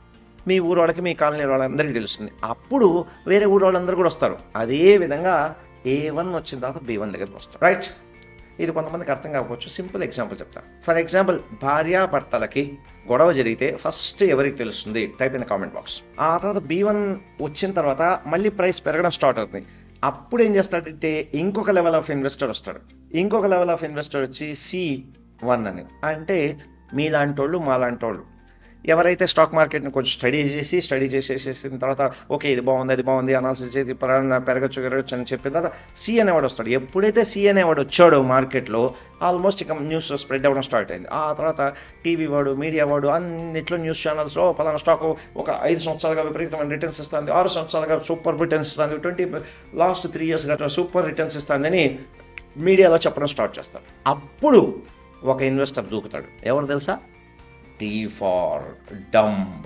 మీ ఊరు వాళ్ళకి మీ కాలనీ వాళ్ళందరికీ తెలుస్తుంది అప్పుడు వేరే ఊరు వాళ్ళందరూ కూడా వస్తారు అదే విధంగా ఏ వన్ వచ్చిన తర్వాత బి వన్ దగ్గరికి వస్తారు రైట్ ఇది కొంతమందికి అర్థం కాకపోవచ్చు సింపుల్ ఎగ్జాంపుల్ చెప్తాను ఫర్ ఎగ్జాంపుల్ భార్యాభర్తలకి గొడవ జరిగితే ఫస్ట్ ఎవరికి తెలుస్తుంది టైప్ ఇన్ కామెంట్ బాక్స్ ఆ తర్వాత బి వన్ వచ్చిన తర్వాత మళ్ళీ ప్రైస్ పెరగడం స్టార్ట్ అవుతుంది అప్పుడు ఏం చేస్తాడంటే ఇంకొక లెవెల్ ఆఫ్ ఇన్వెస్టర్ వస్తాడు ఇంకొక లెవెల్ ఆఫ్ ఇన్వెస్టర్ వచ్చి సి వన్ అని అంటే మీలాంటి వాళ్ళు మాలాంటి వాళ్ళు ఎవరైతే స్టాక్ మార్కెట్ని కొంచెం స్టడీ చేసి స్టడీ చేసేసిన తర్వాత ఓకే ఇది బాగుంది అది బాగుంది అనాలిసిస్ చేసి పరంగా పెరగచ్చు పెరగచ్చు అని చెప్పిన తర్వాత సి అనేవాడు వస్తాడు ఎప్పుడైతే సి అనేవాడు వచ్చాడో మార్కెట్లో ఆల్మోస్ట్ ఇక న్యూస్ స్ప్రెడ్ అవ్వడం స్టార్ట్ అయింది ఆ తర్వాత టీవీ వాడు మీడియా వాడు అన్నిట్లో న్యూస్ ఛానల్స్లో పలానా స్టాక్ ఒక ఐదు సంవత్సరాలుగా విపరీతమైన రిటర్న్స్ ఇస్తుంది ఆరు సంవత్సరాలుగా సూపర్ రిటర్న్స్ ఇస్తుంది ట్వంటీ లాస్ట్ త్రీ ఇయర్స్గా సూపర్ రిటర్న్స్ ఇస్తుందని మీడియాలో చెప్పడం స్టార్ట్ చేస్తారు అప్పుడు ఒక ఇన్వెస్టర్ దూకుతాడు ఎవరు తెలుసా D for dumb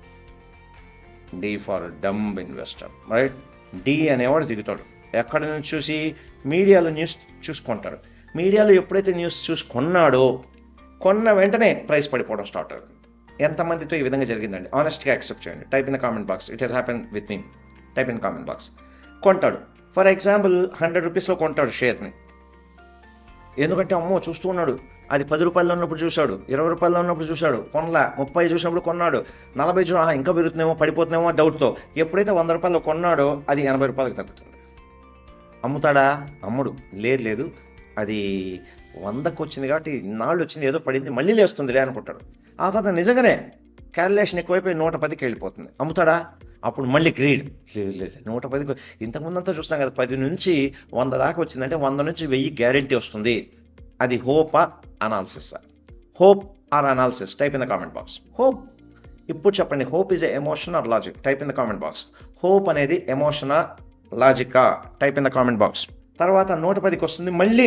D for dumb investor right D అనేవాడు దిగుతాడు ఎక్కడ నుంచి చూసి మీడియాలో న్యూస్ చూసుకుంటాడు మీడియాలో ఎప్పుడైతే న్యూస్ చూసుకున్నాడో కొన్న వెంటనే ప్రైస్ పడిపోవడం స్టార్ట్ అవుతుంది ఎంతమందితో ఈ విధంగా జరిగిందండి ఆనెస్ట్గా యాక్సెప్ట్ చేయండి type in the comment box it has happen with me type in comment box కొంటాడు ఫర్ ఎగ్జాంపుల్ హండ్రెడ్ రూపీస్లో కొంటాడు షేర్ని ఎందుకంటే అమ్మో చూస్తూ ఉన్నాడు అది పది రూపాయల్లో ఉన్నప్పుడు చూశాడు ఇరవై రూపాయల్లో ఉన్నప్పుడు చూశాడు కొనలా ముప్పై చూసినప్పుడు కొన్నాడు నలభై చూ ఆహా, ఇంకా పెరుగుతుందేమో పడిపోతుందేమో డౌట్తో ఎప్పుడైతే వంద రూపాయలు కొన్నాడో అది ఎనభై రూపాయలకి తగ్గుతుంది అమ్ముతాడా అమ్ముడు లేదు లేదు అది వందకు వచ్చింది కాబట్టి నాళ్ళు వచ్చింది ఏదో పడింది మళ్ళీ లేస్తుందిలే అనుకుంటాడు ఆ తర్వాత నిజంగానే క్యాలిక్యులేషన్ ఎక్కువైపోయి నూట పదికి వెళ్ళిపోతుంది అమ్ముతాడా అప్పుడు మళ్ళీ గ్రీడ్ లేదు లేదు నూట పదికి ఇంతకుముందంతా చూస్తున్నాం కదా పది నుంచి వంద దాకా వచ్చిందంటే వంద నుంచి వెయ్యి గ్యారంటీ వస్తుంది అది హోపా analysis hope or analysis type in the comment box hope ఇప్పుడు చెప్పండి hope is a emotion or logic type in the comment box hope అనేది ఎమోషనా లాజికా type in the comment box తర్వాత నూట పదికి వస్తుంది మళ్ళీ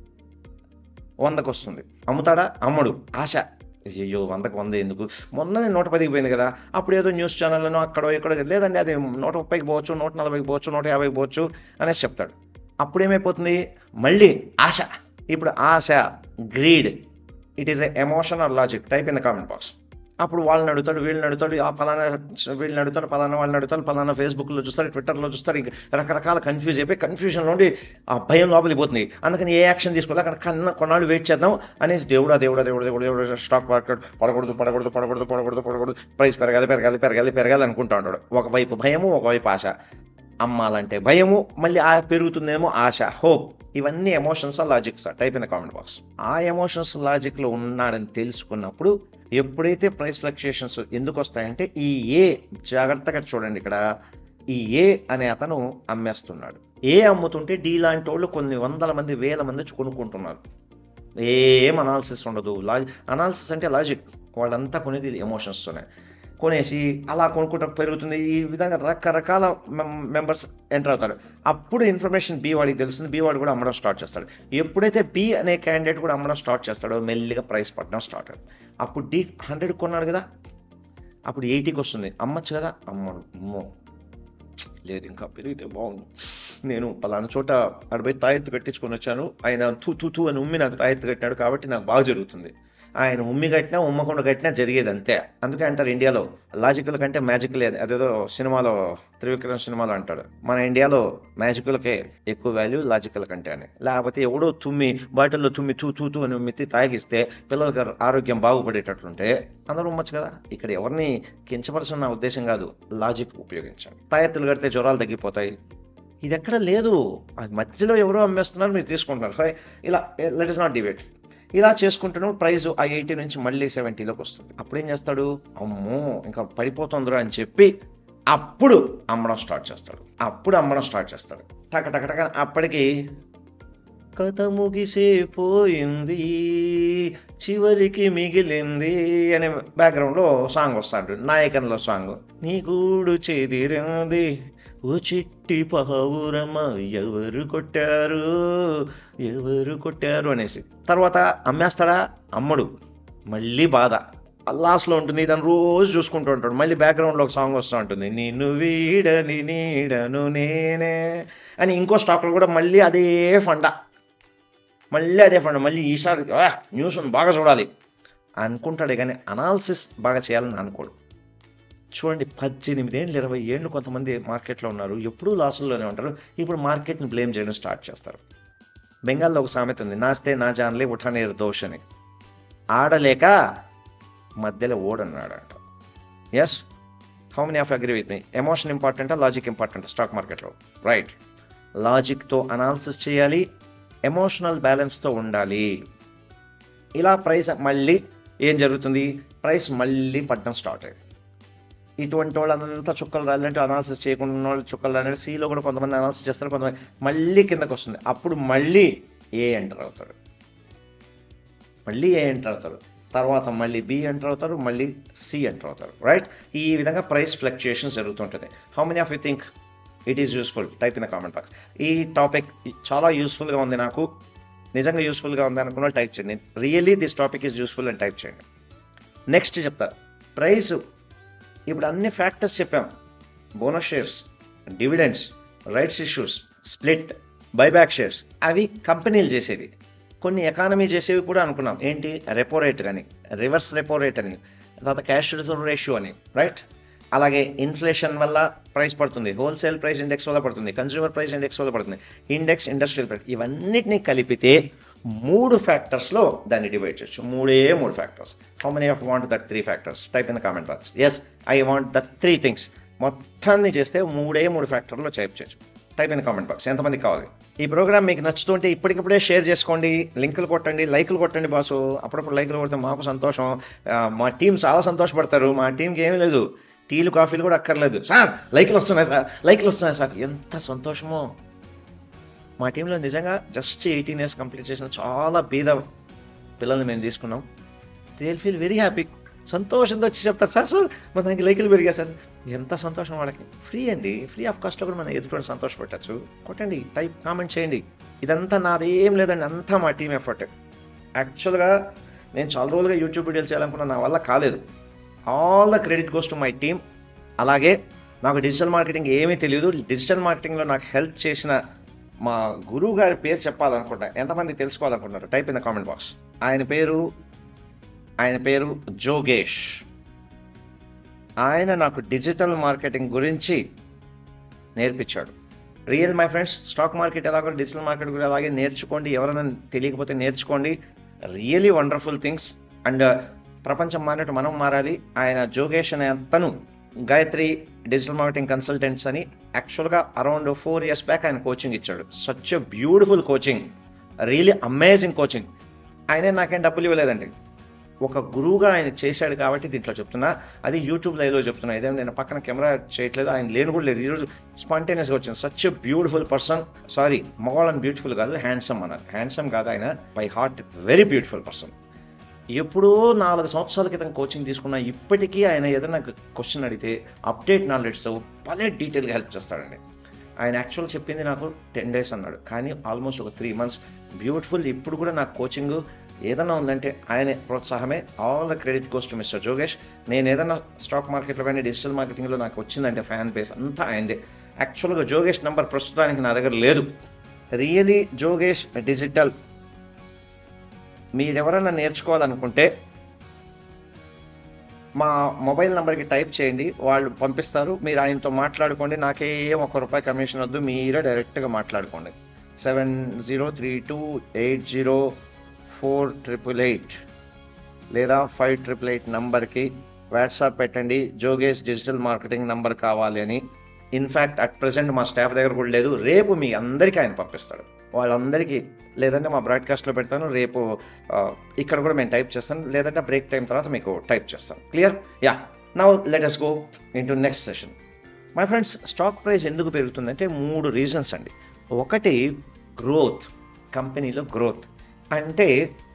వందకు వస్తుంది అమ్ముతాడా అమ్మడు ఆశ అయ్యో వందకు వంద ఎందుకు మొన్ననే నూట పదికి పోయింది కదా అప్పుడు ఏదో న్యూస్ ఛానల్లోనో అక్కడో ఎక్కడో లేదండి అది నూట ముప్పైకి పోవచ్చు నూట నలభైకి పోవచ్చు నూట యాభైకి పోవచ్చు అనేసి చెప్తాడు అప్పుడు ఏమైపోతుంది మళ్ళీ ఆశ ఇప్పుడు ఆశ greed it is a emotion or logic type in the comment box అప్పుడు వాళ్ళని అడుగుతాడు వీళ్ళని అడుగుతాడు ఆ పలానా వీళ్ళని అడుగుతాడు పలానా వాళ్ళని అడుగుతాడు పలానా ఫేస్బుక్లో చూస్తారు ట్విట్టర్లో చూస్తారు ఇంక రకరకాల కన్ఫ్యూజ్ అయిపోయి కన్ఫ్యూజన్ నుండి ఆ భయం లోపలికి పోతుంది అందుకని ఏ యాక్షన్ తీసుకోవాలి అక్కడ కన్నా కొన్నాళ్ళు వెయిట్ చేద్దాం అనేసి దేవుడా దేవుడా దేవుడా దేవుడు దేవుడు స్టాక్ మార్కెట్ పడకూడదు పడకూడదు పడకూడదు పడకూడదు పడకూడదు ప్రైస్ పెరగాలి పెరగాలి పెరగాలి పెరగాలి అనుకుంటా ఉంటాడు ఒకవైపు భయము ఒకవైపు ఆశ అమ్మాలంటే భయము మళ్ళీ ఆ పెరుగుతుందేమో ఆశ హోప్ ఇవన్నీ emotions logics type in comment box ఆ ఎమోషన్స్ లాజిక్ లో ఉన్నాడని తెలుసుకున్నప్పుడు ఎప్పుడైతే ప్రైస్ ఫ్లక్చుయేషన్స్ ఎందుకు వస్తాయంటే ఈ ఏ జాగ్రత్తగా చూడండి ఇక్కడ ఈ ఏ అనే అతను అమ్మేస్తున్నాడు ఏ అమ్ముతుంటే డి లాంటి వాళ్ళు కొన్ని వందల మంది వేల మంది కొనుక్కుంటున్నారు ఏం అనాలిసిస్ ఉండదు లాజిక్ అనాలిసిస్ అంటే లాజిక్ వాళ్ళంతా కొనేది ఎమోషన్స్తోనే కొనేసి అలా కొనుక్కుంటూ పెరుగుతుంది ఈ విధంగా రకరకాల మెంబర్స్ ఎంటర్ అవుతారు అప్పుడు ఇన్ఫర్మేషన్ బి వాడికి తెలుస్తుంది బి వాడు కూడా అమ్మడం స్టార్ట్ చేస్తాడు ఎప్పుడైతే బి అనే క్యాండిడేట్ కూడా అమ్మడం స్టార్ట్ చేస్తాడో మెల్లిగా ప్రైస్ పడడం స్టార్ట్ అవుతుంది అప్పుడు డి హండ్రెడ్ కొన్నాడు కదా అప్పుడు ఎయిటీకి వస్తుంది అమ్మచ్చు కదా అమ్మడు అమ్మో లేదు ఇంకా పెరిగితే బాగుండు నేను పలానా చోట అడబై తాయెత్తు కట్టించుకొని వచ్చాను ఆయన తూ తూ తూ అని ఉమ్మి నాకు తాయెత్తు కట్టినాడు కాబట్టి నాకు బాగా జరుగుతుంది ఆయన ఉమ్మి కట్టినా ఉమ్మకుండా కట్టినా జరిగేది అంతే అందుకే అంటారు ఇండియాలో లాజికల్ కంటే మ్యాజికల్ అదేదో సినిమాలో త్రివిక్రమ్ సినిమాలో అంటాడు మన ఇండియాలో మ్యాజికల్కే ఎక్కువ వాల్యూ లాజికల్ కంటే అని లేకపోతే ఎవడో తుమ్మి బాటిల్లో తుమ్మి తూ తూ తూ అని మిత్తి తాగిస్తే పిల్లలకి ఆరోగ్యం బాగుపడేటట్లుంటే అందరూ ఉమ్మచ్చు కదా ఇక్కడ ఎవరిని కించపరచిన ఉద్దేశం కాదు లాజిక్ ఉపయోగించాలి తాయెత్తులు కడితే జ్వరాలు తగ్గిపోతాయి ఇది ఎక్కడ లేదు అది మధ్యలో ఎవరో అమ్మేస్తున్నారు మీరు తీసుకుంటున్నారు సరే ఇలా లెట్ ఇస్ నాట్ డిబేట్ ఇలా చేసుకుంటున్నాం ప్రైస్ ఆ ఎయిటీ నుంచి మళ్ళీ సెవెంటీలోకి వస్తుంది అప్పుడు ఏం చేస్తాడు అమ్మో ఇంకా పడిపోతుందిరా అని చెప్పి అప్పుడు అమ్మడం స్టార్ట్ చేస్తాడు అప్పుడు అమ్మడం స్టార్ట్ చేస్తాడు టక టక టక అప్పటికి కథ ముగిసిపోయింది చివరికి మిగిలింది అనే బ్యాక్గ్రౌండ్లో సాంగ్ వస్తాడు నాయకన్లో సాంగ్ నీ గూడు చెదిరింది ఓ చిట్టి పావురమ్మ ఎవరు కొట్టారు ఎవరు కొట్టారు అనేసి తర్వాత అమ్మేస్తాడా అమ్మడు మళ్ళీ బాధ లాస్ట్లో ఉంటుంది దాన్ని రోజు చూసుకుంటూ ఉంటాడు మళ్ళీ బ్యాక్గ్రౌండ్లో ఒక సాంగ్ వస్తూ ఉంటుంది నిన్ను వీడని నీడను నేనే అని ఇంకో స్టాక్లో కూడా మళ్ళీ అదే ఫండ మళ్ళీ అదే ఫండ మళ్ళీ ఈసారి "ఆ, న్యూస్ ఉంది, బాగా చూడాలి అనుకుంటాడే కానీ అనాలిసిస్ బాగా చేయాలని అనుకోడు చూడండి పద్దెనిమిది ఏళ్ళు ఇరవై ఏళ్ళు కొంతమంది మార్కెట్లో ఉన్నారు ఎప్పుడూ లాసుల్లోనే ఉంటారు ఇప్పుడు మార్కెట్ని బ్లేమ్ చేయడం స్టార్ట్ చేస్తారు బెంగాల్లో ఒక సామెత ఉంది నాస్తే నా జాన్లే ఉఠానేరు దోష్ అని ఆడలేక మధ్యలో ఓడన్నాడంట yes how many of agree with me emotion ఇంపార్టెంటా లాజిక్ ఇంపార్టెంట్ స్టాక్ మార్కెట్లో రైట్ లాజిక్తో అనాలిసిస్ చేయాలి ఎమోషనల్ బ్యాలెన్స్తో ఉండాలి ఇలా ప్రైస్ మళ్ళీ ఏం జరుగుతుంది ప్రైస్ మళ్ళీ పడడం స్టార్ట్ అయింది ఇటువంటి వాళ్ళంతా చుక్కలు రాలంటే అనాలిసిస్ చేయకుండా ఉన్న వాళ్ళు చుక్కలు రాలంటే సిలో కూడా కొంతమంది అనాలిసిస్ చేస్తారు కొంతమంది మళ్ళీ కిందకు వస్తుంది అప్పుడు మళ్ళీ ఏ ఎంటర్ అవుతాడు మళ్ళీ ఏ ఎంటర్ అవుతారు తర్వాత మళ్ళీ బి ఎంటర్ అవుతారు మళ్ళీ సి ఎంటర్ అవుతారు రైట్ ఈ విధంగా ప్రైస్ ఫ్లక్చుయేషన్స్ జరుగుతుంటుంది how many of you think it is useful type in the comment box ఈ టాపిక్ చాలా యూస్ఫుల్గా ఉంది నాకు నిజంగా యూస్ఫుల్గా ఉంది అనుకున్న టైప్ చేయండి really this topic is useful అని టైప్ చేయండి నెక్స్ట్ చెప్తా ప్రైస్ ఇప్పుడు అన్ని ఫ్యాక్టర్స్ చెప్పాం bonus shares dividends rights issues split buyback shares అవి కంపెనీలు చేసేవి కొన్ని ఎకానమీ చేసేవి కూడా అనుకున్నాం ఏంటి రెపో రేట్ అని రివర్స్ రెపో రేట్ అని తర్వాత క్యాష్ రిజర్వ్ రేషియో అని రైట్ అలాగే ఇన్ఫ్లేషన్ వల్ల ప్రైస్ పడుతుంది హోల్సేల్ ప్రైస్ ఇండెక్స్ వల్ల పడుతుంది కన్స్యూమర్ ప్రైస్ ఇండెక్స్ వల్ల పడుతుంది ఇండెక్స్ ఇండస్ట్రియల్ ప్రైస్ ఇవన్నిటిని కలిపితే మూడు ఫ్యాక్టర్స్లో దాన్ని డివైడ్ చేయొచ్చు మూడే మూడు factors how many of want that three factors type in the comment box yes I want the three things మొత్తాన్ని చేస్తే మూడే మూడు ఫ్యాక్టర్లో టైప్ చేయొచ్చు టైప్ ఇన్ కామెంట్ బాక్స్ ఎంతమంది కావాలి ఈ ప్రోగ్రామ్ మీకు నచ్చుతుంటే ఇప్పటికిప్పుడే షేర్ చేసుకోండి లింకులు కొట్టండి లైకులు కొట్టండి బాసు అప్పుడప్పుడు లైకులు కొడితే మాకు సంతోషం ఆ, మా టీం చాలా సంతోషపడతారు మా టీంకి ఏమీ లేదు టీలు కాఫీలు కూడా అక్కర్లేదు సార్ లైకులు వస్తున్నాయి సార్ లైకులు వస్తున్నాయి సార్ ఎంత సంతోషమో మా టీంలో నిజంగా జస్ట్ ఎయిటీన్ ఇయర్స్ కంప్లీట్ చేసిన చాలా బీద పిల్లల్ని మేము తీసుకున్నాం దే ఫీల్ వెరీ హ్యాపీ సంతోషంతో వచ్చి చెప్తారు సార్ సార్ మా దానికి లైకులు పెరిగా సార్ ఎంత సంతోషం వాళ్ళకి ఫ్రీ అండి ఫ్రీ ఆఫ్ కాస్ట్లో కూడా మనం ఎదుటి సంతోషపెట్టచ్చు కొట్టండి టైప్ కామెంట్ చేయండి ఇదంతా నాదేం లేదండి అంతా మా టీం ఎఫర్ట్ యాక్చువల్గా నేను చాలా రోజులుగా యూట్యూబ్ వీడియోలు చేయాలనుకున్నా నా వల్ల కాలేదు all the credit goes to my team అలాగే నాకు డిజిటల్ మార్కెటింగ్ ఏమీ తెలియదు డిజిటల్ మార్కెటింగ్లో నాకు హెల్ప్ చేసిన మా గురువు గారి పేరు చెప్పాలనుకుంటా ఎంతమంది తెలుసుకోవాలనుకుంటున్నారు type in the comment box ఆయన పేరు ఆయన పేరు జోగేష్ ఆయన నాకు డిజిటల్ మార్కెటింగ్ గురించి నేర్పించాడు real my friends stock market ఎలాగో డిజిటల్ మార్కెట్ కూడా అలాగే నేర్చుకోండి ఎవరైనా తెలియకపోతే నేర్చుకోండి రియలీ వండర్ఫుల్ థింగ్స్ అండ్ ప్రపంచం మారినట్టు మనం మారాలి ఆయన జోగేష్ అనే తను గాయత్రి డిజిటల్ మార్కెటింగ్ కన్సల్టెంట్స్ అని యాక్చువల్గా అరౌండ్ ఫోర్ ఇయర్స్ బ్యాక్ ఆయన కోచింగ్ ఇచ్చాడు such beautiful coaching really amazing coaching ఆయనే నాకేం డబ్బులు ఇవ్వలేదండి ఒక గురువుగా ఆయన చేశాడు కాబట్టి దీంట్లో చెప్తున్నా అది యూట్యూబ్ లైవ్లో చెప్తున్నా ఇదే నేను పక్కన కెమెరా చేయట్లేదు ఆయన లేని కూడా లేదు ఈరోజు స్పాంటేనియస్గా వచ్చింది సచ్ బ్యూటిఫుల్ పర్సన్ సారీ మగవాళ్ళని బ్యూటిఫుల్ కాదు హ్యాండ్సమ్ అన్నారు హ్యాండ్సమ్ కాదు ఆయన by heart very beautiful person ఎప్పుడో నాలుగు సంవత్సరాల క్రితం కోచింగ్ తీసుకున్న ఇప్పటికీ ఆయన ఏదైనా క్వశ్చన్ అడిగితే అప్డేట్ నాలెడ్జ్తో భలే డీటెయిల్గా హెల్ప్ చేస్తాడండి ఆయన యాక్చువల్ చెప్పింది నాకు టెన్ డేస్ అన్నాడు కానీ ఆల్మోస్ట్ ఒక త్రీ మంత్స్ బ్యూటిఫుల్ ఇప్పుడు కూడా నాకు కోచింగ్ ఏదైనా ఉందంటే ఆయన ప్రోత్సాహమే all the credit goes to mister జోగేష్ నేను ఏదైనా స్టాక్ మార్కెట్లో కానీ డిజిటల్ మార్కెటింగ్లో నాకు వచ్చిందంటే ఫ్యాన్ బేస్ అంతా ఆయనదే యాక్చువల్గా జోగేష్ నంబర్ ప్రస్తుతానికి నా దగ్గర లేదు రియలీ జోగేష్ డిజిటల్ మీరెవరన్నా నేర్చుకోవాలనుకుంటే మా మొబైల్ నెంబర్కి టైప్ చేయండి వాళ్ళు పంపిస్తారు మీరు ఆయనతో మాట్లాడుకోండి నాకేం ఒక రూపాయి కమిషన్ వద్దు మీరే డైరెక్ట్గా మాట్లాడుకోండి seven zero three two eight zero four triple eight లేదా ఫైవ్ ట్రిపుల్ ఎయిట్ నంబర్కి వాట్సాప్ పెట్టండి జోగేష్ డిజిటల్ మార్కెటింగ్ నంబర్ కావాలి అని ఇన్ఫ్యాక్ట్ అట్ ప్రెసెంట్ మా స్టాఫ్ దగ్గర కూడా లేదు రేపు మీ అందరికీ ఆయన పంపిస్తాడు వాళ్ళందరికీ లేదంటే మా బ్రాడ్కాస్ట్లో పెడతాను రేపు ఆ, ఇక్కడ కూడా మేము టైప్ చేస్తాను లేదంటే బ్రేక్ టైం తర్వాత మీకు టైప్ చేస్తాను clear yeah now let us go into next session my friends stock price ఎందుకు పెరుగుతుందంటే మూడు రీజన్స్ అండి ఒకటి గ్రోత్ కంపెనీలో గ్రోత్ అంటే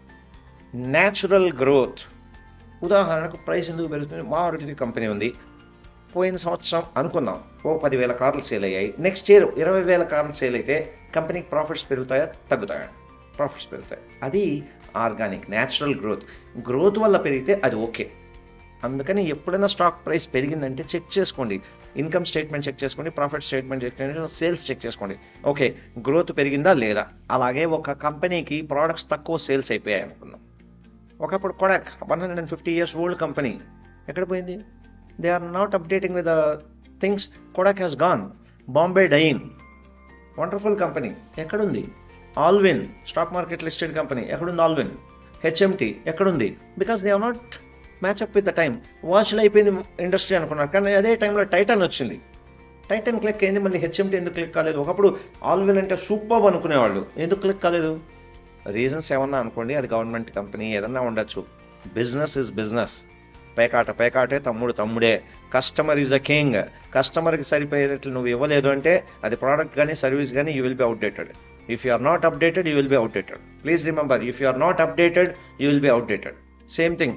న్యాచురల్ గ్రోత్ ఉదాహరణకు ప్రైస్ ఎందుకు పెరుగుతుంది మారుతి కంపెనీ ఉంది పోయిన సంవత్సరం అనుకుందాం ఓ పదివేల కార్లు సేల్ అయ్యాయి నెక్స్ట్ ఇయర్ ఇరవై వేల కార్లు సేల్ అయితే కంపెనీకి ప్రాఫిట్స్ పెరుగుతాయా తగ్గుతాయా ప్రాఫిట్స్ పెరుగుతాయి అది ఆర్గానిక్ న్యాచురల్ గ్రోత్ గ్రోత్ వల్ల పెరిగితే అది ఓకే అందుకని ఎప్పుడైనా స్టాక్ ప్రైస్ పెరిగిందంటే చెక్ చేసుకోండి ఇన్కమ్ స్టేట్మెంట్ చెక్ చేసుకోండి ప్రాఫిట్ స్టేట్మెంట్ చెక్ చేసుకోండి సేల్స్ చెక్ చేసుకోండి ఓకే గ్రోత్ పెరిగిందా లేదా అలాగే ఒక కంపెనీకి ప్రోడక్ట్స్ తక్కువ సేల్స్ అయిపోయాయి అనుకుందాం ఒకప్పుడు Kodak one hundred and fifty years old company ఎక్కడ పోయింది they are not updating with things Kodak has gone Bombay Dyeing wonderful company ఎక్కడుంది Allwyn stock market listed company ఎక్కడుంది ఆల్విన్ హెచ్ఎంటి ఎక్కడుంది because they are not match up with the time వాచ్లు అయిపోయింది industry అనుకున్నారు కానీ అదే టైంలో టైటన్ వచ్చింది టైటన్ క్లిక్ అయింది మళ్ళీ హెచ్ఎంటి ఎందుకు క్లిక్ కాలేదు ఒకప్పుడు ఆల్విన్ అంటే సూపర్ అనుకునేవాళ్ళు ఎందుకు క్లిక్ కాలేదు రీజన్స్ ఏమన్నా అనుకోండి అది గవర్నమెంట్ కంపెనీ ఏదన్నా ఉండొచ్చు బిజినెస్ ఇస్ బిజినెస్ పేకాట పేకాటే తమ్ముడు తమ్ముడే కస్టమర్ ఈజ్ అ కింగ్ కస్టమర్కి సరిపోయేటట్లు నువ్వు ఇవ్వలేదు అంటే అది ప్రోడక్ట్ కానీ సర్వీస్ కానీ you will be outdated if you are not updated you will be outdated please remember if you are not updated you will be outdated same thing